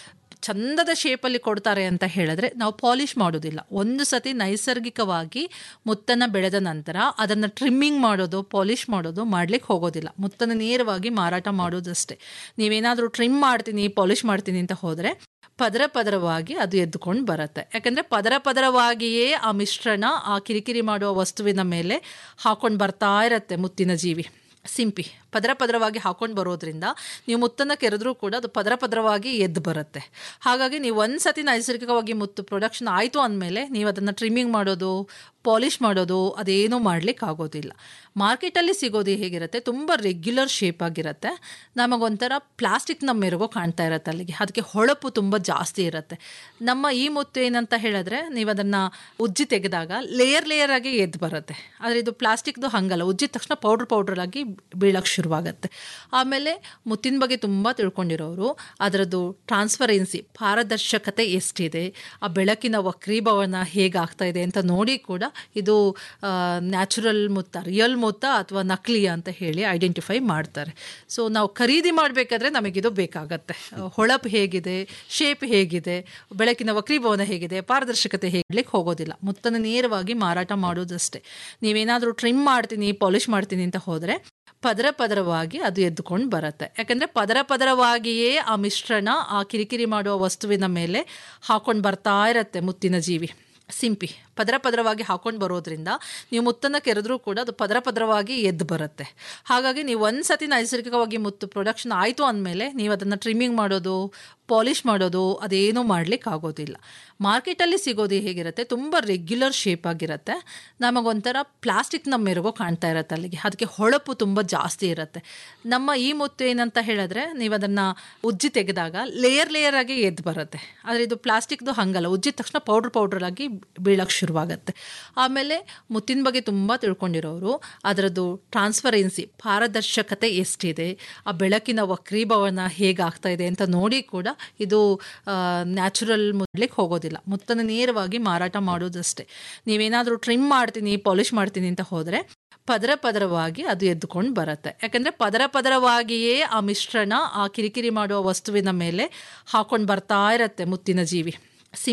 ಚಂದದ ಶೇಪಲ್ಲಿ ಕೊಡ್ತಾರೆ ಅಂತ ಹೇಳಿದ್ರೆ ನಾವು ಪಾಲಿಷ್ ಮಾಡೋದಿಲ್ಲ ಒಂದು ಸತಿ ನೈಸರ್ಗಿಕವಾಗಿ ಮುತ್ತನ್ನು ಬೆಳೆದ ನಂತರ ಅದನ್ನು ಟ್ರಿಮ್ಮಿಂಗ್ ಮಾಡೋದು ಪಾಲಿಷ್ ಮಾಡೋದು ಮಾಡ್ಲಿಕ್ಕೆ ಹೋಗೋದಿಲ್ಲ ಮುತ್ತನ್ನು ನೇರವಾಗಿ ಮಾರಾಟ ಮಾಡೋದಷ್ಟೇ ನೀವೇನಾದರೂ ಟ್ರಿಮ್ ಮಾಡ್ತೀನಿ ಪಾಲಿಷ್ ಮಾಡ್ತೀನಿ ಅಂತ ಹೋದರೆ ಪದರ ಪದರವಾಗಿ ಅದು ಎದ್ದುಕೊಂಡು ಬರುತ್ತೆ ಯಾಕಂದರೆ ಪದರ ಪದರವಾಗಿಯೇ ಆ ಮಿಶ್ರಣ ಆ ಕಿರಿಕಿರಿ ಮಾಡುವ ವಸ್ತುವಿನ ಮೇಲೆ ಹಾಕೊಂಡು ಬರ್ತಾ ಇರತ್ತೆ ಮುತ್ತಿನ ಜೀವಿ ಸಿಂಪಿ ಪದರ ಪದರವಾಗಿ ಹಾಕೊಂಡು ಬರೋದ್ರಿಂದ ನೀವು ಮುತ್ತನ್ನು ಕೆರೆದ್ರೂ ಕೂಡ ಅದು ಪದರ ಪದರವಾಗಿ ಎದ್ದು ಬರುತ್ತೆ ಹಾಗಾಗಿ ನೀವು ಒಂದು ಸತಿ ನೈಸರ್ಗಿಕವಾಗಿ ಮುತ್ತು ಪ್ರೊಡಕ್ಷನ್ ಆಯಿತು ಅಂದಮೇಲೆ ನೀವು ಅದನ್ನು ಟ್ರಿಮ್ಮಿಂಗ್ ಮಾಡೋದು ಪಾಲಿಷ್ ಮಾಡೋದು ಅದೇನೂ ಮಾಡ್ಲಿಕ್ಕೆ ಆಗೋದಿಲ್ಲ ಮಾರ್ಕೆಟಲ್ಲಿ ಸಿಗೋದು ಹೇಗಿರುತ್ತೆ ತುಂಬ ರೆಗ್ಯುಲರ್ ಶೇಪ್ ಆಗಿರುತ್ತೆ ನಮಗೊಂಥರ ಪ್ಲಾಸ್ಟಿಕ್ನ ಮೆರುಗು ಕಾಣ್ತಾ ಇರುತ್ತೆ ಅಲ್ಲಿಗೆ ಅದಕ್ಕೆ ಹೊಳಪು ತುಂಬ ಜಾಸ್ತಿ ಇರುತ್ತೆ ನಮ್ಮ ಈ ಮುತ್ತು ಏನಂತ ಹೇಳಿದ್ರೆ ನೀವು ಅದನ್ನು ಉಜ್ಜಿ ತೆಗೆದಾಗ ಲೇಯರ್ ಲೇಯರ್ ಆಗಿ ಎದ್ದು ಬರುತ್ತೆ ಆದರೆ ಇದು ಪ್ಲಾಸ್ಟಿಕ್ದು ಹಂಗಲ್ಲ ಉಜ್ಜಿದ ತಕ್ಷಣ ಪೌಡ್ರ್ ಪೌಡ್ರ್ ಆಗಿ ಬೀಳಕ್ಕೆ ಶುರುವಾಗುತ್ತೆ ಆಮೇಲೆ ಮುತ್ತಿನ ಬಗ್ಗೆ ತುಂಬ ತಿಳ್ಕೊಂಡಿರೋರು ಅದರದ್ದು ಟ್ರಾನ್ಸ್ಪರೆನ್ಸಿ ಪಾರದರ್ಶಕತೆ ಎಷ್ಟಿದೆ ಆ ಬೆಳಕಿನ ವಕ್ರೀಭವನ ಹೇಗಾಗ್ತಾ ಇದೆ ಅಂತ ನೋಡಿ ಕೂಡ ಇದು ನ್ಯಾಚುರಲ್ ಮುತ್ತ ರಿಯಲ್ ಮುತ್ತ ಅಥವಾ ನಕಲಿ ಅಂತ ಹೇಳಿ ಐಡೆಂಟಿಫೈ ಮಾಡ್ತಾರೆ ಸೊ ನಾವು ಖರೀದಿ ಮಾಡಬೇಕಾದ್ರೆ ನಮಗಿದು ಬೇಕಾಗತ್ತೆ ಹೊಳಪು ಹೇಗಿದೆ ಶೇಪ್ ಹೇಗಿದೆ ಬೆಳಕಿನ ವಕ್ರೀಭವನ ಹೇಗಿದೆ ಪಾರದರ್ಶಕತೆ ಹೇಳಲಿಕ್ಕೆ ಹೋಗೋದಿಲ್ಲ ಮುತ್ತನ್ನು ನೇರವಾಗಿ ಮಾರಾಟ ಮಾಡೋದಷ್ಟೇ ನೀವೇನಾದರೂ ಟ್ರಿಮ್ ಮಾಡ್ತೀನಿ ಪಾಲಿಷ್ ಮಾಡ್ತೀನಿ ಅಂತ ಹೋದರೆ ಪದರ ಪದರವಾಗಿ ಅದು ಎದ್ದುಕೊಂಡು ಬರುತ್ತೆ ಯಾಕಂದರೆ ಪದರ ಪದರವಾಗಿಯೇ ಆ ಮಿಶ್ರಣ ಆ ಕಿರಿಕಿರಿ ಮಾಡುವ ವಸ್ತುವಿನ ಮೇಲೆ ಹಾಕೊಂಡು ಬರ್ತಾ ಇರತ್ತೆ ಮುತ್ತಿನ ಜೀವಿ ಸಿಂಪಿ ಪದರ ಪದರವಾಗಿ ಹಾಕೊಂಡು ಬರೋದ್ರಿಂದ ನೀವು ಮುತ್ತನ್ನು ಕೆರೆದ್ರೂ ಕೂಡ ಅದು ಪದರ ಪದರವಾಗಿ ಎದ್ದು ಬರುತ್ತೆ ಹಾಗಾಗಿ ನೀವು ಒಂದು ಸತಿ ನೈಸರ್ಗಿಕವಾಗಿ ಮುತ್ತು ಪ್ರೊಡಕ್ಷನ್ ಆಯಿತು ಅಂದಮೇಲೆ ನೀವು ಅದನ್ನು ಟ್ರಿಮ್ಮಿಂಗ್ ಮಾಡೋದು ಪಾಲಿಷ್ ಮಾಡೋದು ಅದೇನೂ ಮಾಡ್ಲಿಕ್ಕೆ ಆಗೋದಿಲ್ಲ ಮಾರ್ಕೆಟಲ್ಲಿ ಸಿಗೋದು ಹೇಗಿರುತ್ತೆ ತುಂಬ ರೆಗ್ಯುಲರ್ ಶೇಪ್ ಆಗಿರುತ್ತೆ ನಮಗೊಂಥರ ಪ್ಲಾಸ್ಟಿಕ್ನ ಮೆರುಗು ಕಾಣ್ತಾ ಇರುತ್ತೆ ಅಲ್ಲಿಗೆ ಅದಕ್ಕೆ ಹೊಳಪು ತುಂಬ ಜಾಸ್ತಿ ಇರುತ್ತೆ ನಮ್ಮ ಈ ಮುತ್ತು ಏನಂತ ಹೇಳಿದ್ರೆ ನೀವು ಅದನ್ನು ಉಜ್ಜಿ ತೆಗೆದಾಗ ಲೇಯರ್ ಲೇಯರ್ ಆಗಿ ಎದ್ದು ಬರುತ್ತೆ ಆದರೆ ಇದು ಪ್ಲಾಸ್ಟಿಕ್ದು ಹಂಗಲ್ಲ ಉಜ್ಜಿದ ತಕ್ಷಣ ಪೌಡ್ರ್ ಪೌಡ್ರ್ ಆಗಿ ಬೀಳಕ್ಕೆ ಶುರುವಾಗುತ್ತೆ ಆಮೇಲೆ ಮುತ್ತಿನ ಬಗ್ಗೆ ತುಂಬ ತಿಳ್ಕೊಂಡಿರೋರು ಅದರದ್ದು ಟ್ರಾನ್ಸ್ಪರೆನ್ಸಿ ಪಾರದರ್ಶಕತೆ ಎಷ್ಟಿದೆ ಆ ಬೆಳಕಿನ ವಕ್ರೀಭವನ ಹೇಗಾಗ್ತಾ ಇದೆ ಅಂತ ನೋಡಿ ಕೂಡ ಇದು ನ್ಯಾಚುರಲ್ ಮುದ್ಲಿಕ್ಕೆ ಹೋಗೋದಿಲ್ಲ ಮುತ್ತನ್ನು ನೇರವಾಗಿ ಮಾರಾಟ ಮಾಡೋದಷ್ಟೇ ನೀವೇನಾದರೂ ಟ್ರಿಮ್ ಮಾಡ್ತೀನಿ ಪಾಲಿಷ್ ಮಾಡ್ತೀನಿ ಅಂತ ಹೋದರೆ ಪದರ ಪದರವಾಗಿ ಅದು ಎದ್ದುಕೊಂಡು ಬರುತ್ತೆ ಯಾಕಂದರೆ ಪದರ ಪದರವಾಗಿಯೇ ಆ ಮಿಶ್ರಣ ಆ ಕಿರಿಕಿರಿ ಮಾಡುವ ವಸ್ತುವಿನ ಮೇಲೆ ಹಾಕೊಂಡು ಬರ್ತಾ ಇರತ್ತೆ ಮುತ್ತಿನ ಜೀವಿ ಸಿಂಪಿ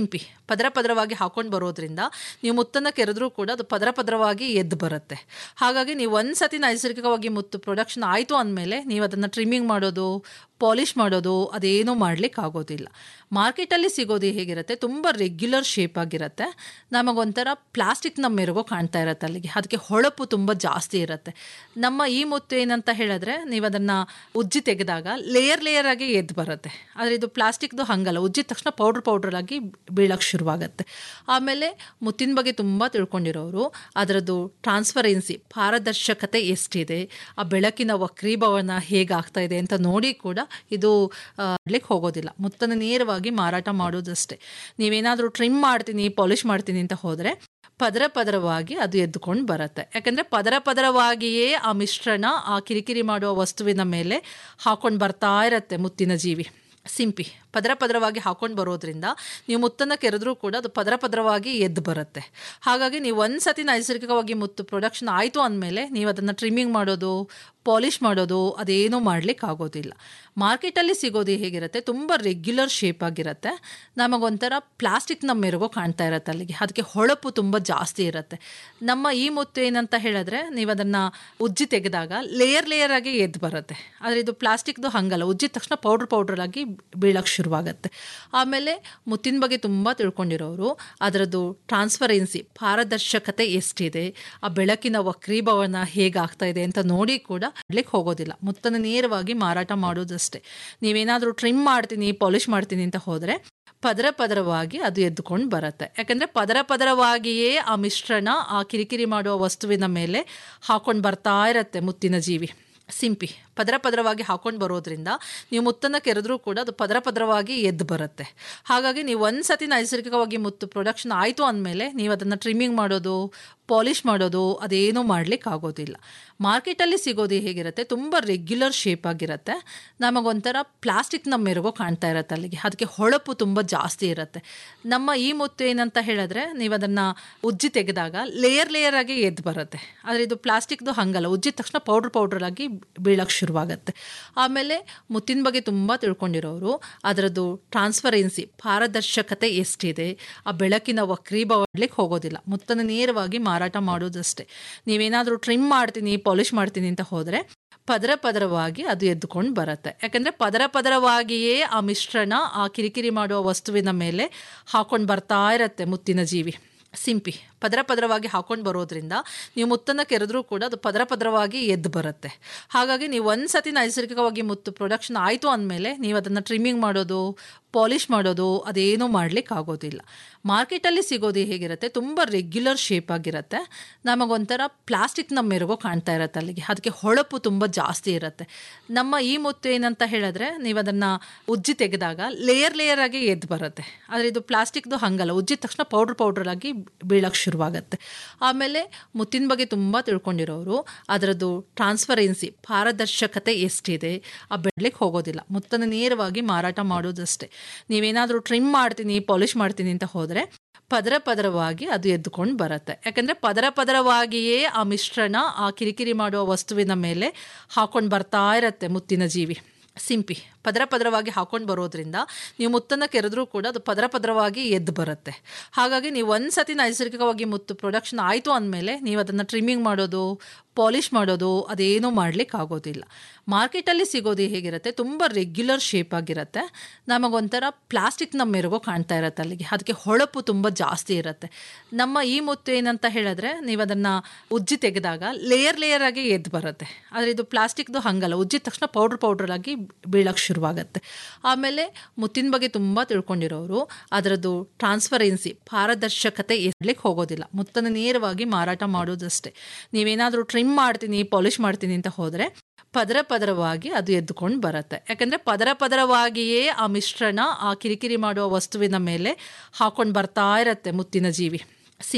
ಪದರ ಪದರವಾಗಿ ಹಾಕೊಂಡು ಬರೋದ್ರಿಂದ ನೀವು ಮುತ್ತನ್ನು ಕೆರೆದ್ರೂ ಕೂಡ ಅದು ಪದರ ಪದರವಾಗಿ ಎದ್ದು ಬರುತ್ತೆ ಹಾಗಾಗಿ ನೀವು ಒಂದು ಸತಿ ನೈಸರ್ಗಿಕವಾಗಿ ಮುತ್ತು ಪ್ರೊಡಕ್ಷನ್ ಆಯಿತು ಅಂದಮೇಲೆ ನೀವು ಅದನ್ನು ಟ್ರಿಮ್ಮಿಂಗ್ ಮಾಡೋದು ಪಾಲಿಷ್ ಮಾಡೋದು ಅದೇನೂ ಮಾಡ್ಲಿಕ್ಕೆ ಆಗೋದಿಲ್ಲ ಮಾರ್ಕೆಟಲ್ಲಿ ಸಿಗೋದು ಹೇಗಿರುತ್ತೆ ತುಂಬ ರೆಗ್ಯುಲರ್ ಶೇಪ್ ಆಗಿರುತ್ತೆ ನಮಗೊಂಥರ ಪ್ಲಾಸ್ಟಿಕ್ನ ಮೆರುಗೋ ಕಾಣ್ತಾ ಇರುತ್ತೆ ಅಲ್ಲಿಗೆ ಅದಕ್ಕೆ ಹೊಳಪು ತುಂಬ ಜಾಸ್ತಿ ಇರುತ್ತೆ ನಮ್ಮ ಈ ಮುತ್ತು ಏನಂತ ಹೇಳಿದ್ರೆ ನೀವು ಅದನ್ನು ಉಜ್ಜಿ ತೆಗೆದಾಗ ಲೇಯರ್ ಲೇಯರ್ ಆಗಿ ಎದ್ದು ಬರುತ್ತೆ ಆದರೆ ಇದು ಪ್ಲಾಸ್ಟಿಕ್ದು ಹಂಗಲ್ಲ ಉಜ್ಜಿದ ತಕ್ಷಣ ಪೌಡ್ರ್ ಪೌಡ್ರ್ ಆಗಿ ಬೀಳಕ್ಕೆ ಶುರುವಾಗುತ್ತೆ ಆಮೇಲೆ ಮುತ್ತಿನ ಬಗ್ಗೆ ತುಂಬ ತಿಳ್ಕೊಂಡಿರೋರು ಅದರದ್ದು ಟ್ರಾನ್ಸ್ಪರೆನ್ಸಿ ಪಾರದರ್ಶಕತೆ ಎಷ್ಟಿದೆ ಆ ಬೆಳಕಿನ ವಕ್ರೀಭವನ ಹೇಗಾಗ್ತಾ ಇದೆ ಅಂತ ನೋಡಿ ಕೂಡ ಇದು ಮಾಡ್ಲಿಕ್ಕೆ ಹೋಗೋದಿಲ್ಲ ಮುತ್ತನ್ನು ನೇರವಾಗಿ ಮಾರಾಟ ಮಾಡೋದಷ್ಟೇ ನೀವೇನಾದರೂ ಟ್ರಿಮ್ ಮಾಡ್ತೀನಿ ಪಾಲಿಷ್ ಮಾಡ್ತೀನಿ ಅಂತ ಹೋದರೆ ಪದರ ಪದರವಾಗಿ ಅದು ಎದ್ದುಕೊಂಡು ಬರುತ್ತೆ ಯಾಕಂದರೆ ಪದರ ಪದರವಾಗಿಯೇ ಆ ಮಿಶ್ರಣ ಆ ಕಿರಿಕಿರಿ ಮಾಡುವ ವಸ್ತುವಿನ ಮೇಲೆ ಹಾಕೊಂಡು ಬರ್ತಾ ಇರತ್ತೆ ಮುತ್ತಿನ ಜೀವಿ ಸಿಂಪಿ ಪದರ ಪದರವಾಗಿ ಹಾಕೊಂಡು ಬರೋದ್ರಿಂದ ನೀವು ಮುತ್ತನ್ನು ಕೆರೆದ್ರೂ ಕೂಡ ಅದು ಪದರ ಪದರವಾಗಿ ಎದ್ದು ಬರುತ್ತೆ ಹಾಗಾಗಿ ನೀವು ಒಂದು ಸತಿ ನೈಸರ್ಗಿಕವಾಗಿ ಮುತ್ತು ಪ್ರೊಡಕ್ಷನ್ ಆಯಿತು ಅಂದಮೇಲೆ ನೀವು ಅದನ್ನು ಟ್ರಿಮ್ಮಿಂಗ್ ಮಾಡೋದು ಪಾಲಿಷ್ ಮಾಡೋದು ಅದೇನೂ ಮಾಡ್ಲಿಕ್ಕೆ ಆಗೋದಿಲ್ಲ ಮಾರ್ಕೆಟಲ್ಲಿ ಸಿಗೋದು ಹೇಗಿರುತ್ತೆ ತುಂಬ ರೆಗ್ಯುಲರ್ ಶೇಪ್ ಆಗಿರುತ್ತೆ ನಮಗೊಂಥರ ಪ್ಲಾಸ್ಟಿಕ್ನ ಮೆರುಗೋ ಕಾಣ್ತಾ ಇರುತ್ತೆ ಅಲ್ಲಿಗೆ ಅದಕ್ಕೆ ಹೊಳಪು ತುಂಬ ಜಾಸ್ತಿ ಇರುತ್ತೆ ನಮ್ಮ ಈ ಮುತ್ತು ಏನಂತ ಹೇಳಿದ್ರೆ ನೀವು ಅದನ್ನು ಉಜ್ಜಿ ತೆಗೆದಾಗ ಲೇಯರ್ ಲೇಯರ್ ಆಗಿ ಎದ್ದು ಬರುತ್ತೆ ಆದರೆ ಇದು ಪ್ಲಾಸ್ಟಿಕ್ದು ಹಂಗಲ್ಲ ಉಜ್ಜಿದ ತಕ್ಷಣ ಪೌಡ್ರ್ ಪೌಡ್ರ್ ಆಗಿ ಬೀಳಕ್ಕೆ ಶುರುವಾಗುತ್ತೆ ಆಮೇಲೆ ಮುತ್ತಿನ ಬಗ್ಗೆ ತುಂಬ ತಿಳ್ಕೊಂಡಿರೋರು ಅದರದ್ದು ಟ್ರಾನ್ಸ್ಪರೆನ್ಸಿ ಪಾರದರ್ಶಕತೆ ಎಷ್ಟಿದೆ ಆ ಬೆಳಕಿನ ವಕ್ರೀಭವನ ಹೇಗಾಗ್ತಾ ಇದೆ ಅಂತ ನೋಡಿ ಕೂಡ ಮಾಡ್ಲಿಕ್ಕೆ ಹೋಗೋದಿಲ್ಲ ಮುತ್ತನ್ನು ನೇರವಾಗಿ ಮಾರಾಟ ಮಾಡೋದಷ್ಟೇ ನೀವೇನಾದರೂ ಟ್ರಿಮ್ ಮಾಡ್ತೀನಿ ಪಾಲಿಷ್ ಮಾಡ್ತೀನಿ ಅಂತ ಹೋದರೆ ಪದರ ಪದರವಾಗಿ ಅದು ಎದ್ದುಕೊಂಡು ಬರುತ್ತೆ ಯಾಕಂದರೆ ಪದರ ಪದರವಾಗಿಯೇ ಆ ಮಿಶ್ರಣ ಆ ಕಿರಿಕಿರಿ ಮಾಡುವ ವಸ್ತುವಿನ ಮೇಲೆ ಹಾಕೊಂಡು ಬರ್ತಾ ಇರತ್ತೆ ಮುತ್ತಿನ ಜೀವಿ ಸಿಂಪಿ ಪದರ ಪದರವಾಗಿ ಹಾಕೊಂಡು ಬರೋದ್ರಿಂದ ನೀವು ಮುತ್ತನ್ನು ಕೆರೆದ್ರೂ ಕೂಡ ಅದು ಪದರ ಪದರವಾಗಿ ಎದ್ದು ಬರುತ್ತೆ ಹಾಗಾಗಿ ನೀವು ಒಂದು ಸತಿ ನೈಸರ್ಗಿಕವಾಗಿ ಮುತ್ತು ಪ್ರೊಡಕ್ಷನ್ ಆಯಿತು ಅಂದಮೇಲೆ ನೀವು ಅದನ್ನು ಟ್ರಿಮ್ಮಿಂಗ್ ಮಾಡೋದು ಪಾಲಿಷ್ ಮಾಡೋದು ಅದೇನೂ ಮಾಡ್ಲಿಕ್ಕೆ ಆಗೋದಿಲ್ಲ ಮಾರ್ಕೆಟಲ್ಲಿ ಸಿಗೋದು ಹೇಗಿರುತ್ತೆ ತುಂಬ ರೆಗ್ಯುಲರ್ ಶೇಪ್ ಆಗಿರುತ್ತೆ ನಮಗೊಂಥರ ಪ್ಲಾಸ್ಟಿಕ್ನ ಮೆರುಗೋ ಕಾಣ್ತಾ ಇರುತ್ತೆ ಅಲ್ಲಿಗೆ ಅದಕ್ಕೆ ಹೊಳಪು ತುಂಬ ಜಾಸ್ತಿ ಇರುತ್ತೆ ನಮ್ಮ ಈ ಮುತ್ತು ಏನಂತ ಹೇಳಿದ್ರೆ ನೀವು ಅದನ್ನು ಉಜ್ಜಿ ತೆಗೆದಾಗ ಲೇಯರ್ ಲೇಯರ್ ಆಗಿ ಎದ್ದು ಬರುತ್ತೆ ಆದರೆ ಇದು ಪ್ಲಾಸ್ಟಿಕ್ದು ಹಂಗಲ್ಲ ಉಜ್ಜಿದ ತಕ್ಷಣ ಪೌಡ್ರ್ ಪೌಡ್ರ್ ಆಗಿ ಬೀಳಕ್ಕೆ ಶುರುವಾಗುತ್ತೆ ಆಮೇಲೆ ಮುತ್ತಿನ ಬಗ್ಗೆ ತುಂಬ ತಿಳ್ಕೊಂಡಿರೋರು ಅದರದ್ದು ಟ್ರಾನ್ಸ್ಪರೆನ್ಸಿ ಪಾರದರ್ಶಕತೆ ಎಷ್ಟಿದೆ ಆ ಬೆಳಕಿನ ವಕ್ರೀಭವಡ್ಲಿಕ್ಕೆ ಹೋಗೋದಿಲ್ಲ ಮುತ್ತನ್ನು ನೇರವಾಗಿ ಮಾರಾಟ ಮಾಡೋದಷ್ಟೇ ನೀವೇನಾದರೂ ಟ್ರಿಮ್ ಮಾಡ್ತೀನಿ ಪಾಲಿಷ್ ಮಾಡ್ತೀನಿ ಅಂತ ಹೋದರೆ ಪದರ ಪದರವಾಗಿ ಅದು ಎದ್ದುಕೊಂಡು ಬರುತ್ತೆ ಯಾಕಂದರೆ ಪದರ ಪದರವಾಗಿಯೇ ಆ ಮಿಶ್ರಣ ಆ ಕಿರಿಕಿರಿ ಮಾಡುವ ವಸ್ತುವಿನ ಮೇಲೆ ಹಾಕೊಂಡು ಬರ್ತಾ ಇರತ್ತೆ ಮುತ್ತಿನ ಜೀವಿ ಸಿಂಪಿ ಪದರ ಪದರವಾಗಿ ಹಾಕೊಂಡು ಬರೋದ್ರಿಂದ ನೀವು ಮುತ್ತನ್ನು ಕೆರೆದ್ರೂ ಕೂಡ ಅದು ಪದರ ಪದರವಾಗಿ ಎದ್ದು ಬರುತ್ತೆ ಹಾಗಾಗಿ ನೀವು ಒಂದು ಸತಿ ನೈಸರ್ಗಿಕವಾಗಿ ಮುತ್ತು ಪ್ರೊಡಕ್ಷನ್ ಆಯಿತು ಅಂದಮೇಲೆ ನೀವು ಅದನ್ನು ಟ್ರಿಮ್ಮಿಂಗ್ ಮಾಡೋದು ಪಾಲಿಷ್ ಮಾಡೋದು ಅದೇನೂ ಮಾಡ್ಲಿಕ್ಕೆ ಆಗೋದಿಲ್ಲ ಮಾರ್ಕೆಟಲ್ಲಿ ಸಿಗೋದು ಹೇಗಿರುತ್ತೆ ತುಂಬ ರೆಗ್ಯುಲರ್ ಶೇಪ್ ಆಗಿರುತ್ತೆ ನಮಗೊಂಥರ ಪ್ಲಾಸ್ಟಿಕ್ನ ಮೆರುಗೋ ಕಾಣ್ತಾ ಇರುತ್ತೆ ಅಲ್ಲಿಗೆ ಅದಕ್ಕೆ ಹೊಳಪು ತುಂಬ ಜಾಸ್ತಿ ಇರುತ್ತೆ ನಮ್ಮ ಈ ಮುತ್ತು ಏನಂತ ಹೇಳಿದ್ರೆ ನೀವು ಅದನ್ನು ಉಜ್ಜಿ ತೆಗೆದಾಗ ಲೇಯರ್ ಲೇಯರ್ ಆಗಿ ಎದ್ದು ಬರುತ್ತೆ ಆದರೆ ಇದು ಪ್ಲಾಸ್ಟಿಕ್ದು ಹಂಗಲ್ಲ ಉಜ್ಜಿದ ತಕ್ಷಣ ಪೌಡ್ರ್ ಪೌಡ್ರ್ ಆಗಿ ಬೀಳಕ್ಕೆ ಶುರುವಾಗುತ್ತೆ ಆಮೇಲೆ ಮುತ್ತಿನ ಬಗ್ಗೆ ತುಂಬ ತಿಳ್ಕೊಂಡಿರೋರು ಅದರದ್ದು ಟ್ರಾನ್ಸ್ಪರೆನ್ಸಿ ಪಾರದರ್ಶಕತೆ ಎಷ್ಟಿದೆ ಆ ಬೆಳ್ಳಿಕ್ಕೆ ಹೋಗೋದಿಲ್ಲ ಮುತ್ತನ್ನು ನೇರವಾಗಿ ಮಾರಾಟ ಮಾಡೋದಷ್ಟೇ ನೀವೇನಾದರೂ ಟ್ರಿಮ್ ಮಾಡ್ತೀನಿ ಪಾಲಿಷ್ ಮಾಡ್ತೀನಿ ಅಂತ ಹೋದರೆ ಪದರ ಪದರವಾಗಿ ಅದು ಎದ್ದುಕೊಂಡು ಬರುತ್ತೆ ಯಾಕಂದರೆ ಪದರ ಪದರವಾಗಿಯೇ ಆ ಮಿಶ್ರಣ ಆ ಕಿರಿಕಿರಿ ಮಾಡುವ ವಸ್ತುವಿನ ಮೇಲೆ ಹಾಕೊಂಡು ಬರ್ತಾ ಇರತ್ತೆ ಮುತ್ತಿನ ಜೀವಿ ಸಿಂಪಿ ಪದರ ಪದರವಾಗಿ ಹಾಕೊಂಡು ಬರೋದ್ರಿಂದ ನೀವು ಮುತ್ತನ್ನು ಕೆರೆದ್ರೂ ಕೂಡ ಅದು ಪದರ ಪದರವಾಗಿ ಎದ್ದು ಬರುತ್ತೆ ಹಾಗಾಗಿ ನೀವು ಒಂದು ಸತಿ ನೈಸರ್ಗಿಕವಾಗಿ ಮುತ್ತು ಪ್ರೊಡಕ್ಷನ್ ಆಯಿತು ಅಂದಮೇಲೆ ನೀವು ಅದನ್ನು ಟ್ರಿಮ್ಮಿಂಗ್ ಮಾಡೋದು ಪಾಲಿಷ್ ಮಾಡೋದು ಅದೇನೂ ಮಾಡ್ಲಿಕ್ಕೆ ಆಗೋದಿಲ್ಲ ಮಾರ್ಕೆಟಲ್ಲಿ ಸಿಗೋದು ಹೇಗಿರುತ್ತೆ ತುಂಬ ರೆಗ್ಯುಲರ್ ಶೇಪ್ ಆಗಿರುತ್ತೆ ನಮಗೊಂಥರ ಪ್ಲಾಸ್ಟಿಕ್ನ ಮೆರುಗೋ ಕಾಣ್ತಾ ಇರುತ್ತೆ ಅಲ್ಲಿಗೆ ಅದಕ್ಕೆ ಹೊಳಪು ತುಂಬ ಜಾಸ್ತಿ ಇರುತ್ತೆ ನಮ್ಮ ಈ ಮುತ್ತು ಏನಂತ ಹೇಳಿದ್ರೆ ನೀವು ಅದನ್ನು ಉಜ್ಜಿ ತೆಗೆದಾಗ ಲೇಯರ್ ಲೇಯರ್ ಆಗಿ ಎದ್ದು ಬರುತ್ತೆ ಆದರೆ ಇದು ಪ್ಲಾಸ್ಟಿಕ್ದು ಹಂಗಲ್ಲ ಉಜ್ಜಿದ ತಕ್ಷಣ ಪೌಡ್ರ್ ಪೌಡ್ರ್ ಆಗಿ ಬೀಳಕ್ಕೆ ಶುರುವಾಗುತ್ತೆ ಆಮೇಲೆ ಮುತ್ತಿನ ಬಗ್ಗೆ ತುಂಬ ತಿಳ್ಕೊಂಡಿರೋರು ಅದರದ್ದು ಟ್ರಾನ್ಸ್ಪರೆನ್ಸಿ ಪಾರದರ್ಶಕತೆ ಎಸ್ಲಿಕ್ಕೆ ಹೋಗೋದಿಲ್ಲ ಮುತ್ತನ್ನು ನೇರವಾಗಿ ಮಾರಾಟ ಮಾಡೋದಷ್ಟೇ ನೀವೇನಾದರೂ ಟ್ರಿಮ್ ಮಾಡ್ತೀನಿ ಪಾಲಿಷ್ ಮಾಡ್ತೀನಿ ಅಂತ ಹೋದರೆ ಪದರ ಪದರವಾಗಿ ಅದು ಎದ್ದುಕೊಂಡು ಬರುತ್ತೆ ಯಾಕಂದರೆ ಪದರ ಪದರವಾಗಿಯೇ ಆ ಮಿಶ್ರಣ ಆ ಕಿರಿಕಿರಿ ಮಾಡುವ ವಸ್ತುವಿನ ಮೇಲೆ ಹಾಕೊಂಡು ಬರ್ತಾ ಇರತ್ತೆ ಮುತ್ತಿನ ಜೀವಿ ಸಿಂಪಿ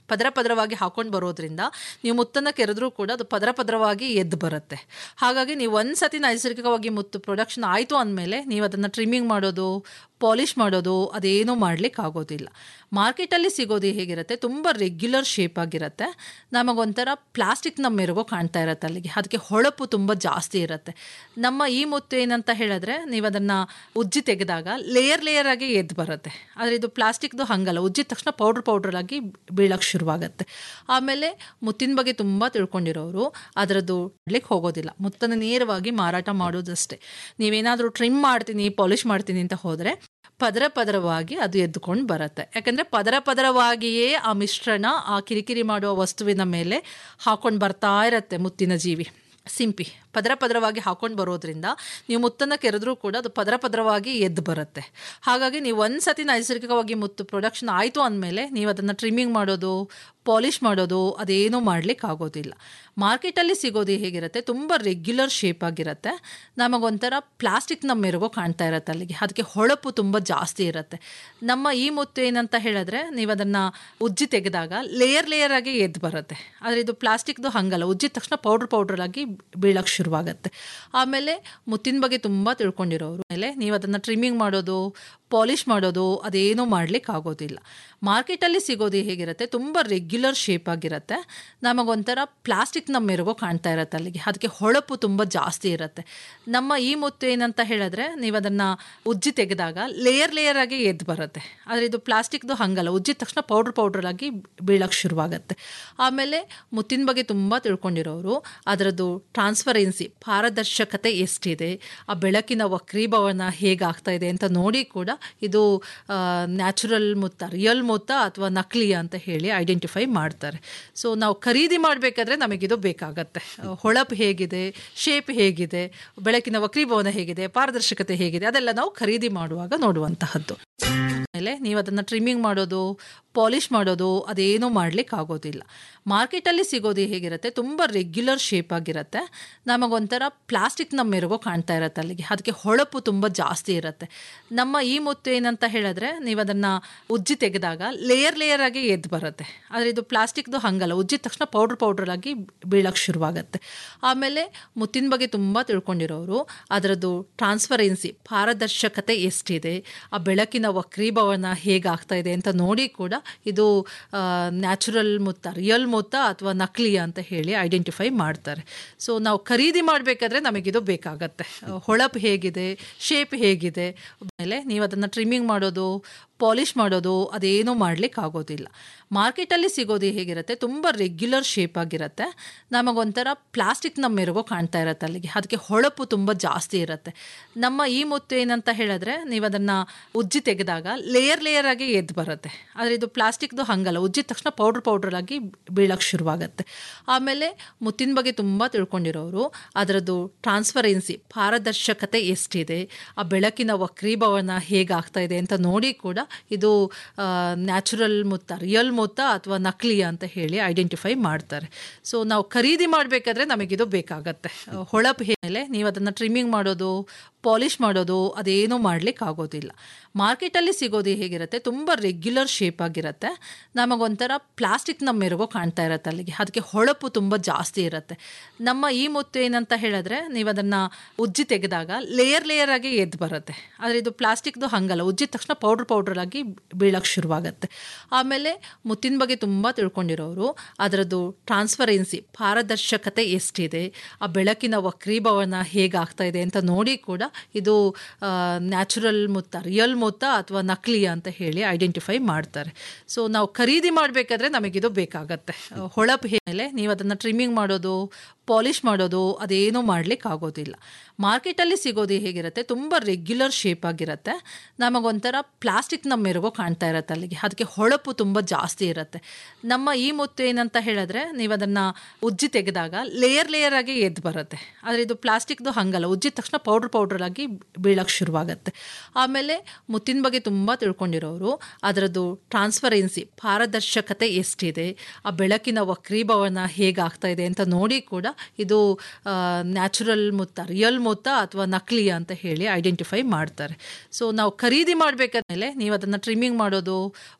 ಪದರ ಪದರವಾಗಿ ಹಾಕೊಂಡು ಬರೋದ್ರಿಂದ ನೀವು ಮುತ್ತನ್ನು ಕೆರೆದ್ರೂ ಕೂಡ ಅದು ಪದರ ಪದರವಾಗಿ ಎದ್ದು ಬರುತ್ತೆ ಹಾಗಾಗಿ ನೀವು ಒಂದು ಸತಿ ನೈಸರ್ಗಿಕವಾಗಿ ಮುತ್ತು ಪ್ರೊಡಕ್ಷನ್ ಆಯಿತು ಅಂದಮೇಲೆ ನೀವು ಅದನ್ನು ಟ್ರಿಮ್ಮಿಂಗ್ ಮಾಡೋದು ಪಾಲಿಷ್ ಮಾಡೋದು ಅದೇನೂ ಮಾಡ್ಲಿಕ್ಕೆ ಆಗೋದಿಲ್ಲ ಮಾರ್ಕೆಟಲ್ಲಿ ಸಿಗೋದು ಹೇಗಿರುತ್ತೆ ತುಂಬ ರೆಗ್ಯುಲರ್ ಶೇಪ್ ಆಗಿರುತ್ತೆ ನಮಗೊಂಥರ ಪ್ಲಾಸ್ಟಿಕ್ನ ಮೆರುಗೋ ಕಾಣ್ತಾ ಇರುತ್ತೆ ಅಲ್ಲಿಗೆ ಅದಕ್ಕೆ ಹೊಳಪು ತುಂಬ ಜಾಸ್ತಿ ಇರುತ್ತೆ ನಮ್ಮ ಈ ಮುತ್ತು ಏನಂತ ಹೇಳಿದ್ರೆ ನೀವು ಅದನ್ನು ಉಜ್ಜಿ ತೆಗೆದಾಗ ಲೇಯರ್ ಲೇಯರ್ ಆಗಿ ಎದ್ದು ಬರುತ್ತೆ ಆದರೆ ಇದು ಪ್ಲಾಸ್ಟಿಕ್ದು ಹಂಗಲ್ಲ ಉಜ್ಜಿದ ತಕ್ಷಣ ಪೌಡ್ರ್ ಪೌಡ್ರ್ ಆಗಿ ಬೀಳಕ್ಕೆ ಶುರುವಾಗುತ್ತೆ ಆಮೇಲೆ ಮುತ್ತಿನ ಬಗ್ಗೆ ತುಂಬ ತಿಳ್ಕೊಂಡಿರೋರು ಅದರದ್ದು ಇಡ್ಲಿಕ್ಕೆ ಹೋಗೋದಿಲ್ಲ ಮುತ್ತನ್ನು ನೇರವಾಗಿ ಮಾರಾಟ ಮಾಡೋದಷ್ಟೇ ನೀವೇನಾದರೂ ಟ್ರಿಮ್ ಮಾಡ್ತೀನಿ ಪಾಲಿಷ್ ಮಾಡ್ತೀನಿ ಅಂತ ಹೋದರೆ ಪದರ ಪದರವಾಗಿ ಅದು ಎದ್ದುಕೊಂಡು ಬರುತ್ತೆ ಯಾಕಂದರೆ ಪದರ ಪದರವಾಗಿಯೇ ಆ ಮಿಶ್ರಣ ಆ ಕಿರಿಕಿರಿ ಮಾಡುವ ವಸ್ತುವಿನ ಮೇಲೆ ಹಾಕೊಂಡು ಬರ್ತಾ ಇರತ್ತೆ ಮುತ್ತಿನ ಜೀವಿ ಸಿಂಪಿ ಪದರ ಪದರವಾಗಿ ಹಾಕೊಂಡು ಬರೋದ್ರಿಂದ ನೀವು ಮುತ್ತನ್ನು ಕೆರೆದ್ರೂ ಕೂಡ ಅದು ಪದರ ಪದರವಾಗಿ ಎದ್ದು ಬರುತ್ತೆ ಹಾಗಾಗಿ ನೀವು ಒಂದು ಸತಿ ನೈಸರ್ಗಿಕವಾಗಿ ಮುತ್ತು ಪ್ರೊಡಕ್ಷನ್ ಆಯಿತು ಅಂದಮೇಲೆ ನೀವು ಅದನ್ನು ಟ್ರಿಮ್ಮಿಂಗ್ ಮಾಡೋದು ಪಾಲಿಷ್ ಮಾಡೋದು ಅದೇನೂ ಮಾಡ್ಲಿಕ್ಕೆ ಆಗೋದಿಲ್ಲ ಮಾರ್ಕೆಟಲ್ಲಿ ಸಿಗೋದು ಹೇಗಿರುತ್ತೆ ತುಂಬ ರೆಗ್ಯುಲರ್ ಶೇಪ್ ಆಗಿರುತ್ತೆ ನಮಗೊಂಥರ ಪ್ಲಾಸ್ಟಿಕ್ನ ಮೆರುಗೋ ಕಾಣ್ತಾ ಇರುತ್ತೆ ಅಲ್ಲಿಗೆ ಅದಕ್ಕೆ ಹೊಳಪು ತುಂಬ ಜಾಸ್ತಿ ಇರುತ್ತೆ ನಮ್ಮ ಈ ಮುತ್ತು ಏನಂತ ಹೇಳಿದ್ರೆ ನೀವು ಅದನ್ನು ಉಜ್ಜಿ ತೆಗೆದಾಗ ಲೇಯರ್ ಲೇಯರ್ ಆಗಿ ಎದ್ದು ಬರುತ್ತೆ ಆದರೆ ಇದು ಪ್ಲಾಸ್ಟಿಕ್ದು ಹಂಗಲ್ಲ ಉಜ್ಜಿದ ತಕ್ಷಣ ಪೌಡ್ರ್ ಪೌಡ್ರ್ ಆಗಿ ಬೀಳಕ್ಕೆ ಶುರುವಾಗುತ್ತೆ ಆಮೇಲೆ ಮುತ್ತಿನ ಬಗ್ಗೆ ತುಂಬ ತಿಳ್ಕೊಂಡಿರೋರು ಮೇಲೆ ನೀವು ಅದನ್ನು ಟ್ರಿಮ್ಮಿಂಗ್ ಮಾಡೋದು ಪಾಲಿಷ್ ಮಾಡೋದು ಅದೇನೂ ಮಾಡ್ಲಿಕ್ಕೆ ಆಗೋದಿಲ್ಲ ಮಾರ್ಕೆಟಲ್ಲಿ ಸಿಗೋದು ಹೇಗಿರುತ್ತೆ ತುಂಬ ರೆಗ್ಯುಲರ್ ಶೇಪ್ ಆಗಿರುತ್ತೆ ನಮಗೊಂಥರ ಪ್ಲಾಸ್ಟಿಕ್ನ ಮೆರುಗೋ ಕಾಣ್ತಾ ಇರುತ್ತೆ ಅಲ್ಲಿಗೆ ಅದಕ್ಕೆ ಹೊಳಪು ತುಂಬ ಜಾಸ್ತಿ ಇರುತ್ತೆ ನಮ್ಮ ಈ ಮುತ್ತು ಏನಂತ ಹೇಳಿದ್ರೆ ನೀವು ಅದನ್ನು ಉಜ್ಜಿ ತೆಗೆದಾಗ ಲೇಯರ್ ಲೇಯರ್ ಆಗಿ ಎದ್ದು ಬರುತ್ತೆ ಆದರೆ ಇದು ಪ್ಲಾಸ್ಟಿಕ್ದು ಹಂಗಲ್ಲ ಉಜ್ಜಿದ ತಕ್ಷಣ ಪೌಡ್ರ್ ಪೌಡ್ರ್ ಆಗಿ ಬೀಳಕ್ಕೆ ಶುರುವಾಗುತ್ತೆ ಆಮೇಲೆ ಮುತ್ತಿನ ಬಗ್ಗೆ ತುಂಬ ತಿಳ್ಕೊಂಡಿರೋರು ಅದರದ್ದು ಟ್ರಾನ್ಸ್ಪರೆನ್ಸಿ ಪಾರದರ್ಶಕತೆ ಎಷ್ಟಿದೆ ಆ ಬೆಳಕಿನ ವಕ್ರೀಭವನ ಹೇಗಾಗ್ತಾ ಇದೆ ಅಂತ ನೋಡಿ ಕೂಡ ಇದು ನ್ಯಾಚುರಲ್ ಮುತ್ತ ರಿಯಲ್ ಮುತ್ತ ಅಥವಾ ನಕಲಿ ಅಂತ ಹೇಳಿ ಐಡೆಂಟಿಫೈ ಮಾಡ್ತಾರೆ ಸೊ ನಾವು ಖರೀದಿ ಮಾಡಬೇಕಾದ್ರೆ ನಮಗಿದು ಬೇಕಾಗತ್ತೆ ಹೊಳಪು ಹೇಗಿದೆ ಶೇಪ್ ಹೇಗಿದೆ ಬೆಳಕಿನ ವಕ್ರೀಭವನ ಹೇಗಿದೆ ಪಾರದರ್ಶಕತೆ ಹೇಗಿದೆ ಅದೆಲ್ಲ ನಾವು ಖರೀದಿ ಮಾಡುವಾಗ ನೋಡುವಂತಹದ್ದು ಮೇಲೆ ನೀವು ಅದನ್ನು ಟ್ರಿಮ್ಮಿಂಗ್ ಮಾಡೋದು ಪಾಲಿಷ್ ಮಾಡೋದು ಅದೇನೂ ಮಾಡ್ಲಿಕ್ಕೆ ಆಗೋದಿಲ್ಲ ಮಾರ್ಕೆಟಲ್ಲಿ ಸಿಗೋದು ಹೇಗಿರುತ್ತೆ ತುಂಬ ರೆಗ್ಯುಲರ್ ಶೇಪ್ ಆಗಿರುತ್ತೆ ನಮಗೊಂಥರ ಪ್ಲಾಸ್ಟಿಕ್ನ ಮೆರುಗೋ ಕಾಣ್ತಾ ಇರುತ್ತೆ ಅಲ್ಲಿಗೆ ಅದಕ್ಕೆ ಹೊಳಪು ತುಂಬ ಜಾಸ್ತಿ ಇರುತ್ತೆ ನಮ್ಮ ಈ ಮುತ್ತು ಏನಂತ ಹೇಳಿದ್ರೆ ನೀವು ಅದನ್ನು ಉಜ್ಜಿ ತೆಗೆದಾಗ ಲೇಯರ್ ಲೇಯರ್ ಆಗಿ ಎದ್ದು ಬರುತ್ತೆ ಆದರೆ ಇದು ಪ್ಲಾಸ್ಟಿಕ್ದು ಹಂಗಲ್ಲ ಉಜ್ಜಿದ ತಕ್ಷಣ ಪೌಡ್ರ್ ಪೌಡ್ರ್ ಆಗಿ ಬೀಳಕ್ಕೆ ಶುರುವಾಗುತ್ತೆ ಆಮೇಲೆ ಮುತ್ತಿನ ಬಗ್ಗೆ ತುಂಬ ತಿಳ್ಕೊಂಡಿರೋರು ಅದರದ್ದು ಟ್ರಾನ್ಸ್ಪರೆನ್ಸಿ ಪಾರದರ್ಶಕತೆ ಎಷ್ಟಿದೆ ಆ ಬೆಳಕಿನ ವಕ್ರೀಭವನ ಹೇಗಾಗ್ತಾ ಇದೆ ಅಂತ ನೋಡಿ ಕೂಡ ಇದು ನ್ಯಾಚುರಲ್ ಮುತ್ತ ರಿಯಲ್ ಮುತ್ತ ಅಥವಾ ನಕಲಿ ಅಂತ ಹೇಳಿ ಐಡೆಂಟಿಫೈ ಮಾಡ್ತಾರೆ ಸೊ ನಾವು ಖರೀದಿ ಮಾಡಬೇಕಾದ್ರೆ ನಮಗಿದು ಬೇಕಾಗತ್ತೆ ಹೊಳಪು ಹೇಗಿದೆ ಶೇಪ್ ಹೇಗಿದೆ ಮೇಲೆ ನೀವು ಅದನ್ನು ಟ್ರಿಮ್ಮಿಂಗ್ ಮಾಡೋದು ಪಾಲಿಷ್ ಮಾಡೋದು ಅದೇನೂ ಮಾಡ್ಲಿಕ್ಕೆ ಆಗೋದಿಲ್ಲ ಮಾರ್ಕೆಟಲ್ಲಿ ಸಿಗೋದು ಹೇಗಿರುತ್ತೆ ತುಂಬ ರೆಗ್ಯುಲರ್ ಶೇಪ್ ಆಗಿರುತ್ತೆ ನಮಗೊಂಥರ ಪ್ಲಾಸ್ಟಿಕ್ನ ಮೆರುಗೋ ಕಾಣ್ತಾ ಇರುತ್ತೆ ಅಲ್ಲಿಗೆ ಅದಕ್ಕೆ ಹೊಳಪು ತುಂಬ ಜಾಸ್ತಿ ಇರುತ್ತೆ ನಮ್ಮ ಈ ಮುತ್ತು ಏನಂತ ಹೇಳಿದ್ರೆ ನೀವು ಅದನ್ನು ಉಜ್ಜಿ ತೆಗೆದಾಗ ಲೇಯರ್ ಲೇಯರ್ ಆಗಿ ಎದ್ದು ಬರುತ್ತೆ ಆದರೆ ಇದು ಪ್ಲಾಸ್ಟಿಕ್ದು ಹಂಗಲ್ಲ ಉಜ್ಜಿದ ತಕ್ಷಣ ಪೌಡ್ರ್ ಪೌಡ್ರ್ ಆಗಿ ಬೀಳಕ್ಕೆ ಶುರುವಾಗುತ್ತೆ ಆಮೇಲೆ ಮುತ್ತಿನ ಬಗ್ಗೆ ತುಂಬ ತಿಳ್ಕೊಂಡಿರೋರು ಅದರದ್ದು ಟ್ರಾನ್ಸ್ಪರೆನ್ಸಿ ಪಾರದರ್ಶಕತೆ ಎಷ್ಟಿದೆ ಆ ಬೆಳಕಿನ ವಕ್ರೀಭವನ ಹೇಗಾಗ್ತಾ ಇದೆ ಅಂತ ನೋಡಿ ಕೂಡ ಇದು ನ್ಯಾಚುರಲ್ ಮುತ್ತ ರಿಯಲ್ ಮುತ್ತ ಅಥವಾ ನಕಲಿ ಅಂತ ಹೇಳಿ ಐಡೆಂಟಿಫೈ ಮಾಡ್ತಾರೆ ಸೊ ನಾವು ಖರೀದಿ ಮಾಡಬೇಕಾದ್ರೆ ನಮಗಿದು ಬೇಕಾಗತ್ತೆ ಹೊಳಪು ಮೇಲೆ ನೀವು ಅದನ್ನು ಟ್ರಿಮ್ಮಿಂಗ್ ಮಾಡೋದು ಪಾಲಿಷ್ ಮಾಡೋದು ಅದೇನೂ ಮಾಡ್ಲಿಕ್ಕೆ ಆಗೋದಿಲ್ಲ ಮಾರ್ಕೆಟಲ್ಲಿ ಸಿಗೋದು ಹೇಗಿರುತ್ತೆ ತುಂಬ ರೆಗ್ಯುಲರ್ ಶೇಪ್ ಆಗಿರುತ್ತೆ ನಮಗೊಂಥರ ಪ್ಲಾಸ್ಟಿಕ್ನ ಮೆರುಗೋ ಕಾಣ್ತಾ ಇರುತ್ತೆ ಅಲ್ಲಿಗೆ ಅದಕ್ಕೆ ಹೊಳಪು ತುಂಬ ಜಾಸ್ತಿ ಇರುತ್ತೆ ನಮ್ಮ ಈ ಮುತ್ತು ಏನಂತ ಹೇಳಿದ್ರೆ ನೀವು ಅದನ್ನು ಉಜ್ಜಿ ತೆಗೆದಾಗ ಲೇಯರ್ ಲೇಯರ್ ಆಗಿ ಎದ್ದು ಬರುತ್ತೆ ಆದರೆ ಇದು ಪ್ಲಾಸ್ಟಿಕ್ದು ಹಂಗಲ್ಲ ಉಜ್ಜಿದ ತಕ್ಷಣ ಪೌಡ್ರ್ ಪೌಡ್ರ್ ಆಗಿ ಬೀಳಕ್ಕೆ ಶುರುವಾಗುತ್ತೆ ಆಮೇಲೆ ಮುತ್ತಿನ ಬಗ್ಗೆ ತುಂಬ ತಿಳ್ಕೊಂಡಿರೋರು ಅದರದ್ದು ಟ್ರಾನ್ಸ್ಪರೆನ್ಸಿ ಪಾರದರ್ಶಕತೆ ಎಷ್ಟಿದೆ ಆ ಬೆಳಕಿನ ವಕ್ರೀಭವನ ಹೇಗಾಗ್ತಾ ಇದೆ ಅಂತ ನೋಡಿ ಕೂಡ ಇದು ನ್ಯಾಚುರಲ್ ಮುತ್ತ ರಿಯಲ್ ಮುತ್ತ ಅಥವಾ ನಕಲಿ ಅಂತ ಹೇಳಿ ಐಡೆಂಟಿಫೈ ಮಾಡ್ತಾರೆ ಸೊ ನಾವು ಖರೀದಿ ಮಾಡಬೇಕಾದ್ರೆ ನಮಗಿದು ಬೇಕಾಗತ್ತೆ ಹೊಳಪು ಮೇಲೆ ನೀವು ಅದನ್ನು ಟ್ರಿಮ್ಮಿಂಗ್ ಮಾಡೋದು ಪಾಲಿಷ್ ಮಾಡೋದು ಅದೇನೂ ಮಾಡ್ಲಿಕ್ಕೆ ಆಗೋದಿಲ್ಲ ಮಾರ್ಕೆಟಲ್ಲಿ ಸಿಗೋದು ಹೇಗಿರುತ್ತೆ ತುಂಬ ರೆಗ್ಯುಲರ್ ಶೇಪ್ ಆಗಿರುತ್ತೆ ನಮಗೊಂಥರ ಪ್ಲಾಸ್ಟಿಕ್ನ ಮೆರುಗೋ ಕಾಣ್ತಾ ಇರುತ್ತೆ ಅಲ್ಲಿಗೆ ಅದಕ್ಕೆ ಹೊಳಪು ತುಂಬ ಜಾಸ್ತಿ ಇರುತ್ತೆ ನಮ್ಮ ಈ ಮುತ್ತು ಏನಂತ ಹೇಳಿದ್ರೆ ನೀವು ಅದನ್ನು ಉಜ್ಜಿ ತೆಗೆದಾಗ ಲೇಯರ್ ಲೇಯರ್ ಆಗಿ ಎದ್ದು ಬರುತ್ತೆ ಆದರೆ ಇದು ಪ್ಲಾಸ್ಟಿಕ್ದು ಹಂಗಲ್ಲ ಉಜ್ಜಿದ ತಕ್ಷಣ ಪೌಡ್ರ್ ಪೌಡ್ರ್ ಆಗಿ ಬೀಳಕ್ಕೆ ಶುರುವಾಗುತ್ತೆ ಆಮೇಲೆ ಮುತ್ತಿನ ಬಗ್ಗೆ ತುಂಬ ತಿಳ್ಕೊಂಡಿರೋರು ಅದರದ್ದು ಟ್ರಾನ್ಸ್ಪರೆನ್ಸಿ ಪಾರದರ್ಶಕತೆ ಎಷ್ಟಿದೆ ಆ ಬೆಳಕಿನ ವಕ್ರೀಭವನ ಹೇಗಾಗ್ತಾ ಇದೆ ಅಂತ ನೋಡಿ ಕೂಡ ಇದು ನ್ಯಾಚುರಲ್ ಮುತ್ತ ರಿಯಲ್ ಮುತ್ತ ಅಥವಾ ನಕಲಿ ಅಂತ ಹೇಳಿ ಐಡೆಂಟಿಫೈ ಮಾಡ್ತಾರೆ ಸೊ ನಾವು ಖರೀದಿ ಮಾಡಬೇಕಾದ್ಮೇಲೆ ನೀವು ಅದನ್ನು ಟ್ರಿಮ್ಮಿಂಗ್ ಮಾಡೋದು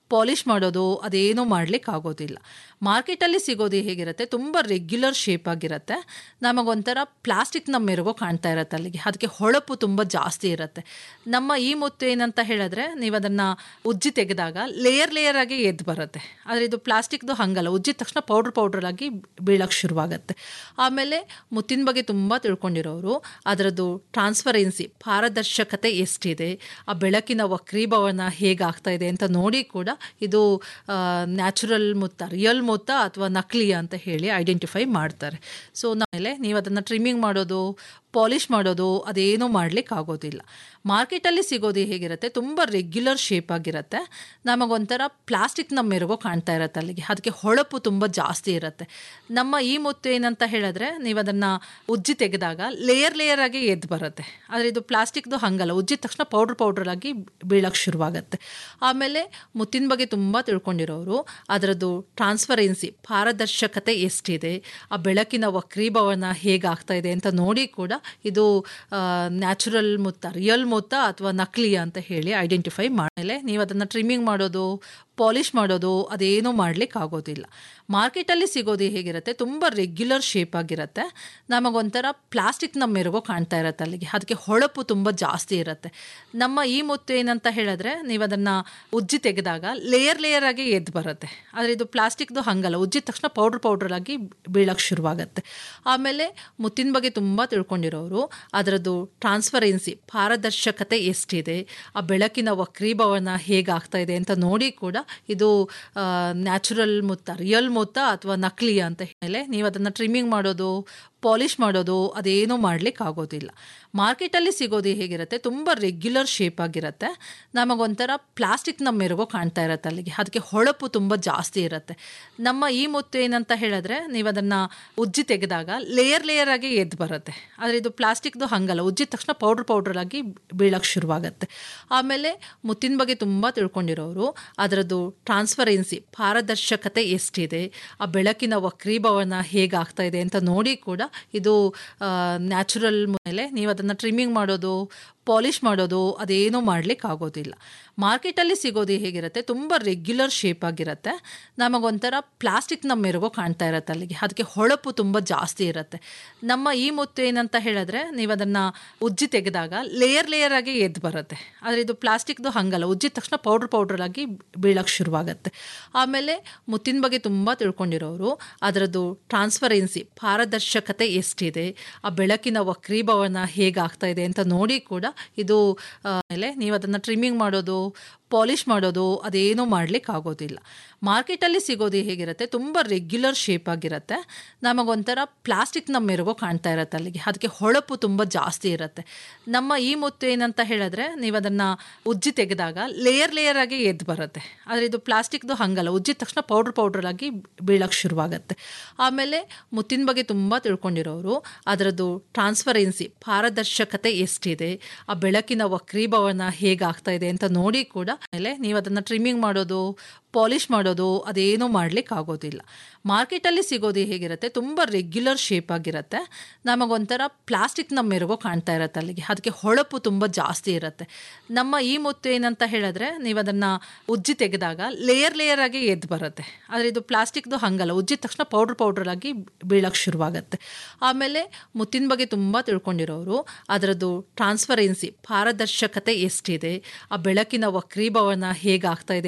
ಪಾಲಿಷ್ ಮಾಡೋದು ಅದೇನೂ ಮಾಡ್ಲಿಕ್ಕೆ ಆಗೋದಿಲ್ಲ ಮಾರ್ಕೆಟಲ್ಲಿ ಸಿಗೋದು ಹೇಗಿರುತ್ತೆ ತುಂಬ ರೆಗ್ಯುಲರ್ ಶೇಪ್ ಆಗಿರುತ್ತೆ ನಮಗೊಂಥರ ಪ್ಲಾಸ್ಟಿಕ್ನ ಮೆರುಗೋ ಕಾಣ್ತಾ ಇರುತ್ತೆ ಅಲ್ಲಿಗೆ ಅದಕ್ಕೆ ಹೊಳಪು ತುಂಬ ಜಾಸ್ತಿ ಇರುತ್ತೆ ನಮ್ಮ ಈ ಮುತ್ತು ಏನಂತ ಹೇಳಿದ್ರೆ ನೀವು ಅದನ್ನು ಉಜ್ಜಿ ತೆಗೆದಾಗ ಲೇಯರ್ ಲೇಯರ್ ಆಗಿ ಎದ್ದು ಬರುತ್ತೆ ಆದರೆ ಇದು ಪ್ಲಾಸ್ಟಿಕ್ದು ಹಂಗಲ್ಲ ಉಜ್ಜಿದ ತಕ್ಷಣ ಪೌಡ್ರ್ ಪೌಡ್ರ್ ಆಗಿ ಬೀಳಕ್ಕೆ ಶುರುವಾಗುತ್ತೆ ಆಮೇಲೆ ಮುತ್ತಿನ ಬಗ್ಗೆ ತುಂಬ ತಿಳ್ಕೊಂಡಿರೋರು ಅದರದ್ದು ಟ್ರಾನ್ಸ್ಪರೆನ್ಸಿ ಪಾರದರ್ಶಕತೆ ಎಷ್ಟಿದೆ ಆ ಬೆಳಕಿನ ವಕ್ರೀಭವನ ಹೇಗಾಗ್ತಾ ಇದೆ ಅಂತ ನೋಡಿ ಕೂಡ ಇದು ನ್ಯಾಚುರಲ್ ಮುತ್ತ ರಿಯಲ್ ಮುತ್ತ ಅಥವಾ ನಕಲಿ ಅಂತ ಹೇಳಿ ಐಡೆಂಟಿಫೈ ಮಾಡ್ತಾರೆ ಸೊ ಆಮೇಲೆ ನೀವು ಅದನ್ನು ಟ್ರಿಮ್ಮಿಂಗ್ ಮಾಡೋದು ಪಾಲಿಷ್ ಮಾಡೋದು ಅದೇನೂ ಮಾಡ್ಲಿಕ್ಕೆ ಆಗೋದಿಲ್ಲ ಮಾರ್ಕೆಟಲ್ಲಿ ಸಿಗೋದು ಹೇಗಿರುತ್ತೆ ತುಂಬ ರೆಗ್ಯುಲರ್ ಶೇಪ್ ಆಗಿರುತ್ತೆ ನಮಗೊಂಥರ ಪ್ಲಾಸ್ಟಿಕ್ನ ಮೆರುಗೋ ಕಾಣ್ತಾ ಇರುತ್ತೆ ಅಲ್ಲಿಗೆ ಅದಕ್ಕೆ ಹೊಳಪು ತುಂಬ ಜಾಸ್ತಿ ಇರುತ್ತೆ ನಮ್ಮ ಈ ಮುತ್ತು ಏನಂತ ಹೇಳಿದ್ರೆ ನೀವು ಅದನ್ನು ಉಜ್ಜಿ ತೆಗೆದಾಗ ಲೇಯರ್ ಲೇಯರ್ ಆಗಿ ಎದ್ದು ಬರುತ್ತೆ ಆದರೆ ಇದು ಪ್ಲಾಸ್ಟಿಕ್ದು ಹಂಗಲ್ಲ ಉಜ್ಜಿದ ತಕ್ಷಣ ಪೌಡ್ರ್ ಪೌಡ್ರ್ ಆಗಿ ಬೀಳಕ್ಕೆ ಶುರುವಾಗುತ್ತೆ ಆಮೇಲೆ ಮುತ್ತಿನ ಬಗ್ಗೆ ತುಂಬ ತಿಳ್ಕೊಂಡಿರೋರು ಅದರದ್ದು ಟ್ರಾನ್ಸ್ಪರೆನ್ಸಿ ಪಾರದರ್ಶಕತೆ ಎಷ್ಟಿದೆ ಆ ಬೆಳಕಿನ ವಕ್ರೀಭವನ ಹೇಗಾಗ್ತಾ ಇದೆ ಅಂತ ನೋಡಿ ಕೂಡ ಇದು ನ್ಯಾಚುರಲ್ ಮುತ್ತ ರಿಯಲ್ ಮುತ್ತ ಅಥವಾ ನಕಲಿ ಅಂತ ಹೇಳಿ ಐಡೆಂಟಿಫೈ ಮೇಲೆ ನೀವು ಅದನ್ನು ಟ್ರಿಮ್ಮಿಂಗ್ ಮಾಡೋದು ಪಾಲಿಷ್ ಮಾಡೋದು ಅದೇನೂ ಮಾಡ್ಲಿಕ್ಕೆ ಆಗೋದಿಲ್ಲ ಮಾರ್ಕೆಟಲ್ಲಿ ಸಿಗೋದು ಹೇಗಿರುತ್ತೆ ತುಂಬ ರೆಗ್ಯುಲರ್ ಶೇಪ್ ಆಗಿರುತ್ತೆ ನಮಗೊಂಥರ ಪ್ಲಾಸ್ಟಿಕ್ನ ಮೆರುಗೋ ಕಾಣ್ತಾ ಇರುತ್ತೆ ಅಲ್ಲಿಗೆ ಅದಕ್ಕೆ ಹೊಳಪು ತುಂಬ ಜಾಸ್ತಿ ಇರುತ್ತೆ ನಮ್ಮ ಈ ಮುತ್ತು ಏನಂತ ಹೇಳಿದ್ರೆ ನೀವು ಅದನ್ನು ಉಜ್ಜಿ ತೆಗೆದಾಗ ಲೇಯರ್ ಲೇಯರ್ ಆಗಿ ಎದ್ದು ಬರುತ್ತೆ ಆದರೆ ಇದು ಪ್ಲಾಸ್ಟಿಕ್ದು ಹಂಗಲ್ಲ ಉಜ್ಜಿದ ತಕ್ಷಣ ಪೌಡ್ರ್ ಪೌಡ್ರ್ ಆಗಿ ಬೀಳಕ್ಕೆ ಶುರುವಾಗುತ್ತೆ ಆಮೇಲೆ ಮುತ್ತಿನ ಬಗ್ಗೆ ತುಂಬ ತಿಳ್ಕೊಂಡಿರೋರು ಅದರದ್ದು ಟ್ರಾನ್ಸ್ಪರೆನ್ಸಿ ಪಾರದರ್ಶಕತೆ ಎಷ್ಟಿದೆ ಆ ಬೆಳಕಿನ ವಕ್ರೀಭವನ ಹೇಗಾಗ್ತಾ ಇದೆ ಅಂತ ನೋಡಿ ಕೂಡ ಇದು ನ್ಯಾಚುರಲ್ ಮುತ್ತ ರಿಯಲ್ ಮುತ್ತ ಅಥವಾ ನಕಲಿ ಅಂತ ಹೇಳಿ ನೀವು ಅದನ್ನು ಟ್ರಿಮ್ಮಿಂಗ್ ಮಾಡೋದು ಪಾಲಿಷ್ ಮಾಡೋದು ಅದೇನೂ ಮಾಡ್ಲಿಕ್ಕೆ ಆಗೋದಿಲ್ಲ ಮಾರ್ಕೆಟಲ್ಲಿ ಸಿಗೋದು ಹೇಗಿರುತ್ತೆ ತುಂಬ ರೆಗ್ಯುಲರ್ ಶೇಪ್ ಆಗಿರುತ್ತೆ ನಮಗೊಂಥರ ಪ್ಲಾಸ್ಟಿಕ್ನ ಮೆರುಗೋ ಕಾಣ್ತಾ ಇರುತ್ತೆ ಅಲ್ಲಿಗೆ ಅದಕ್ಕೆ ಹೊಳಪು ತುಂಬ ಜಾಸ್ತಿ ಇರುತ್ತೆ ನಮ್ಮ ಈ ಮುತ್ತು ಏನಂತ ಹೇಳಿದ್ರೆ ನೀವು ಅದನ್ನು ಉಜ್ಜಿ ತೆಗೆದಾಗ ಲೇಯರ್ ಲೇಯರ್ ಆಗಿ ಎದ್ದು ಬರುತ್ತೆ ಆದರೆ ಇದು ಪ್ಲಾಸ್ಟಿಕ್ದು ಹಂಗಲ್ಲ ಉಜ್ಜಿದ ತಕ್ಷಣ ಪೌಡ್ರ್ ಪೌಡ್ರ್ ಆಗಿ ಬೀಳಕ್ಕೆ ಶುರುವಾಗುತ್ತೆ ಆಮೇಲೆ ಮುತ್ತಿನ ಬಗ್ಗೆ ತುಂಬ ತಿಳ್ಕೊಂಡಿರೋರು ಅದರದ್ದು ಟ್ರಾನ್ಸ್ಪರೆನ್ಸಿ ಪಾರದರ್ಶಕತೆ ಎಷ್ಟಿದೆ ಆ ಬೆಳಕಿನ ವಕ್ರೀಭವನ ಹೇಗಾಗ್ತಾ ಇದೆ ಅಂತ ನೋಡಿ ಕೂಡ ಇದು ನ್ಯಾಚುರಲ್ ಮೇಲೆ ನೀವು ಅದನ್ನು ಟ್ರಿಮ್ಮಿಂಗ್ ಮಾಡೋದು ಪಾಲಿಷ್ ಮಾಡೋದು ಅದೇನೂ ಮಾಡ್ಲಿಕ್ಕೆ ಆಗೋದಿಲ್ಲ ಮಾರ್ಕೆಟಲ್ಲಿ ಸಿಗೋದು ಹೇಗಿರುತ್ತೆ ತುಂಬ ರೆಗ್ಯುಲರ್ ಶೇಪ್ ಆಗಿರುತ್ತೆ ನಮಗೊಂಥರ ಪ್ಲಾಸ್ಟಿಕ್ನ ಮೆರುಗೋ ಕಾಣ್ತಾ ಇರುತ್ತೆ ಅಲ್ಲಿಗೆ ಅದಕ್ಕೆ ಹೊಳಪು ತುಂಬ ಜಾಸ್ತಿ ಇರುತ್ತೆ ನಮ್ಮ ಈ ಮುತ್ತು ಏನಂತ ಹೇಳಿದ್ರೆ ನೀವು ಅದನ್ನು ಉಜ್ಜಿ ತೆಗೆದಾಗ ಲೇಯರ್ ಲೇಯರ್ ಆಗಿ ಎದ್ದು ಬರುತ್ತೆ ಆದರೆ ಇದು ಪ್ಲಾಸ್ಟಿಕ್ದು ಹಂಗಲ್ಲ ಉಜ್ಜಿದ ತಕ್ಷಣ ಪೌಡ್ರ್ ಪೌಡ್ರ್ ಆಗಿ ಬೀಳಕ್ಕೆ ಶುರುವಾಗುತ್ತೆ ಆಮೇಲೆ ಮುತ್ತಿನ ಬಗ್ಗೆ ತುಂಬ ತಿಳ್ಕೊಂಡಿರೋರು ಅದರದ್ದು ಟ್ರಾನ್ಸ್ಪರೆನ್ಸಿ ಪಾರದರ್ಶಕತೆ ಎಷ್ಟಿದೆ ಆ ಬೆಳಕಿನ ವಕ್ರೀಭವನ ಹೇಗಾಗ್ತಾ ಇದೆ ಅಂತ ನೋಡಿ ಕೂಡ ಇದು ಮೇಲೆ ನೀವು ಅದನ್ನು ಟ್ರಿಮ್ಮಿಂಗ್ ಮಾಡೋದು ಪಾಲಿಷ್ ಮಾಡೋದು ಅದೇನೂ ಮಾಡ್ಲಿಕ್ಕೆ ಆಗೋದಿಲ್ಲ ಮಾರ್ಕೆಟಲ್ಲಿ ಸಿಗೋದು ಹೇಗಿರುತ್ತೆ ತುಂಬ ರೆಗ್ಯುಲರ್ ಶೇಪ್ ಆಗಿರುತ್ತೆ ನಮಗೊಂಥರ ಪ್ಲಾಸ್ಟಿಕ್ನ ಮೆರುಗೋ ಕಾಣ್ತಾ ಇರುತ್ತೆ ಅಲ್ಲಿಗೆ ಅದಕ್ಕೆ ಹೊಳಪು ತುಂಬ ಜಾಸ್ತಿ ಇರುತ್ತೆ ನಮ್ಮ ಈ ಮುತ್ತು ಏನಂತ ಹೇಳಿದ್ರೆ ನೀವು ಅದನ್ನು ಉಜ್ಜಿ ತೆಗೆದಾಗ ಲೇಯರ್ ಲೇಯರ್ ಆಗಿ ಎದ್ದು ಬರುತ್ತೆ ಆದರೆ ಇದು ಪ್ಲಾಸ್ಟಿಕ್ದು ಹಂಗಲ್ಲ ಉಜ್ಜಿದ ತಕ್ಷಣ ಪೌಡ್ರ್ ಪೌಡ್ರ್ ಆಗಿ ಬೀಳಕ್ಕೆ ಶುರುವಾಗುತ್ತೆ ಆಮೇಲೆ ಮುತ್ತಿನ ಬಗ್ಗೆ ತುಂಬ ತಿಳ್ಕೊಂಡಿರೋರು ಅದರದ್ದು ಟ್ರಾನ್ಸ್ಪರೆನ್ಸಿ ಪಾರದರ್ಶಕತೆ ಎಷ್ಟಿದೆ ಆ ಬೆಳಕಿನ ವಕ್ರೀಭವನ ಹೇಗಾಗ್ತಾ ಇದೆ ಅಂತ ನೋಡಿ ಕೂಡ ಮೇಲೆ ನೀವು ಅದನ್ನು ಟ್ರಿಮ್ಮಿಂಗ್ ಮಾಡೋದು ಪಾಲಿಷ್ ಮಾಡೋದು ಅದೇನೂ ಮಾಡ್ಲಿಕ್ಕೆ ಆಗೋದಿಲ್ಲ ಮಾರ್ಕೆಟಲ್ಲಿ ಸಿಗೋದು ಹೇಗಿರುತ್ತೆ ತುಂಬ ರೆಗ್ಯುಲರ್ ಶೇಪ್ ಆಗಿರುತ್ತೆ ನಮಗೊಂಥರ ಪ್ಲಾಸ್ಟಿಕ್ನ ಮೆರುಗೋ ಕಾಣ್ತಾ ಇರುತ್ತೆ ಅಲ್ಲಿಗೆ ಅದಕ್ಕೆ ಹೊಳಪು ತುಂಬ ಜಾಸ್ತಿ ಇರುತ್ತೆ ನಮ್ಮ ಈ ಮುತ್ತು ಏನಂತ ಹೇಳಿದ್ರೆ ನೀವು ಅದನ್ನು ಉಜ್ಜಿ ತೆಗೆದಾಗ ಲೇಯರ್ ಲೇಯರ್ ಆಗಿ ಎದ್ದು ಬರುತ್ತೆ ಆದರೆ ಇದು ಪ್ಲಾಸ್ಟಿಕ್ದು ಹಂಗಲ್ಲ ಉಜ್ಜಿದ ತಕ್ಷಣ ಪೌಡ್ರ್ ಪೌಡ್ರ್ ಆಗಿ ಬೀಳಕ್ಕೆ ಶುರುವಾಗುತ್ತೆ ಆಮೇಲೆ ಮುತ್ತಿನ ಬಗ್ಗೆ ತುಂಬ ತಿಳ್ಕೊಂಡಿರೋರು ಅದರದ್ದು ಟ್ರಾನ್ಸ್ಪರೆನ್ಸಿ ಪಾರದರ್ಶಕತೆ ಎಷ್ಟಿದೆ ಆ ಬೆಳಕಿನ ವಕ್ರೀಭವನ ಹೇಗಾಗ್ತಾ ಇದೆ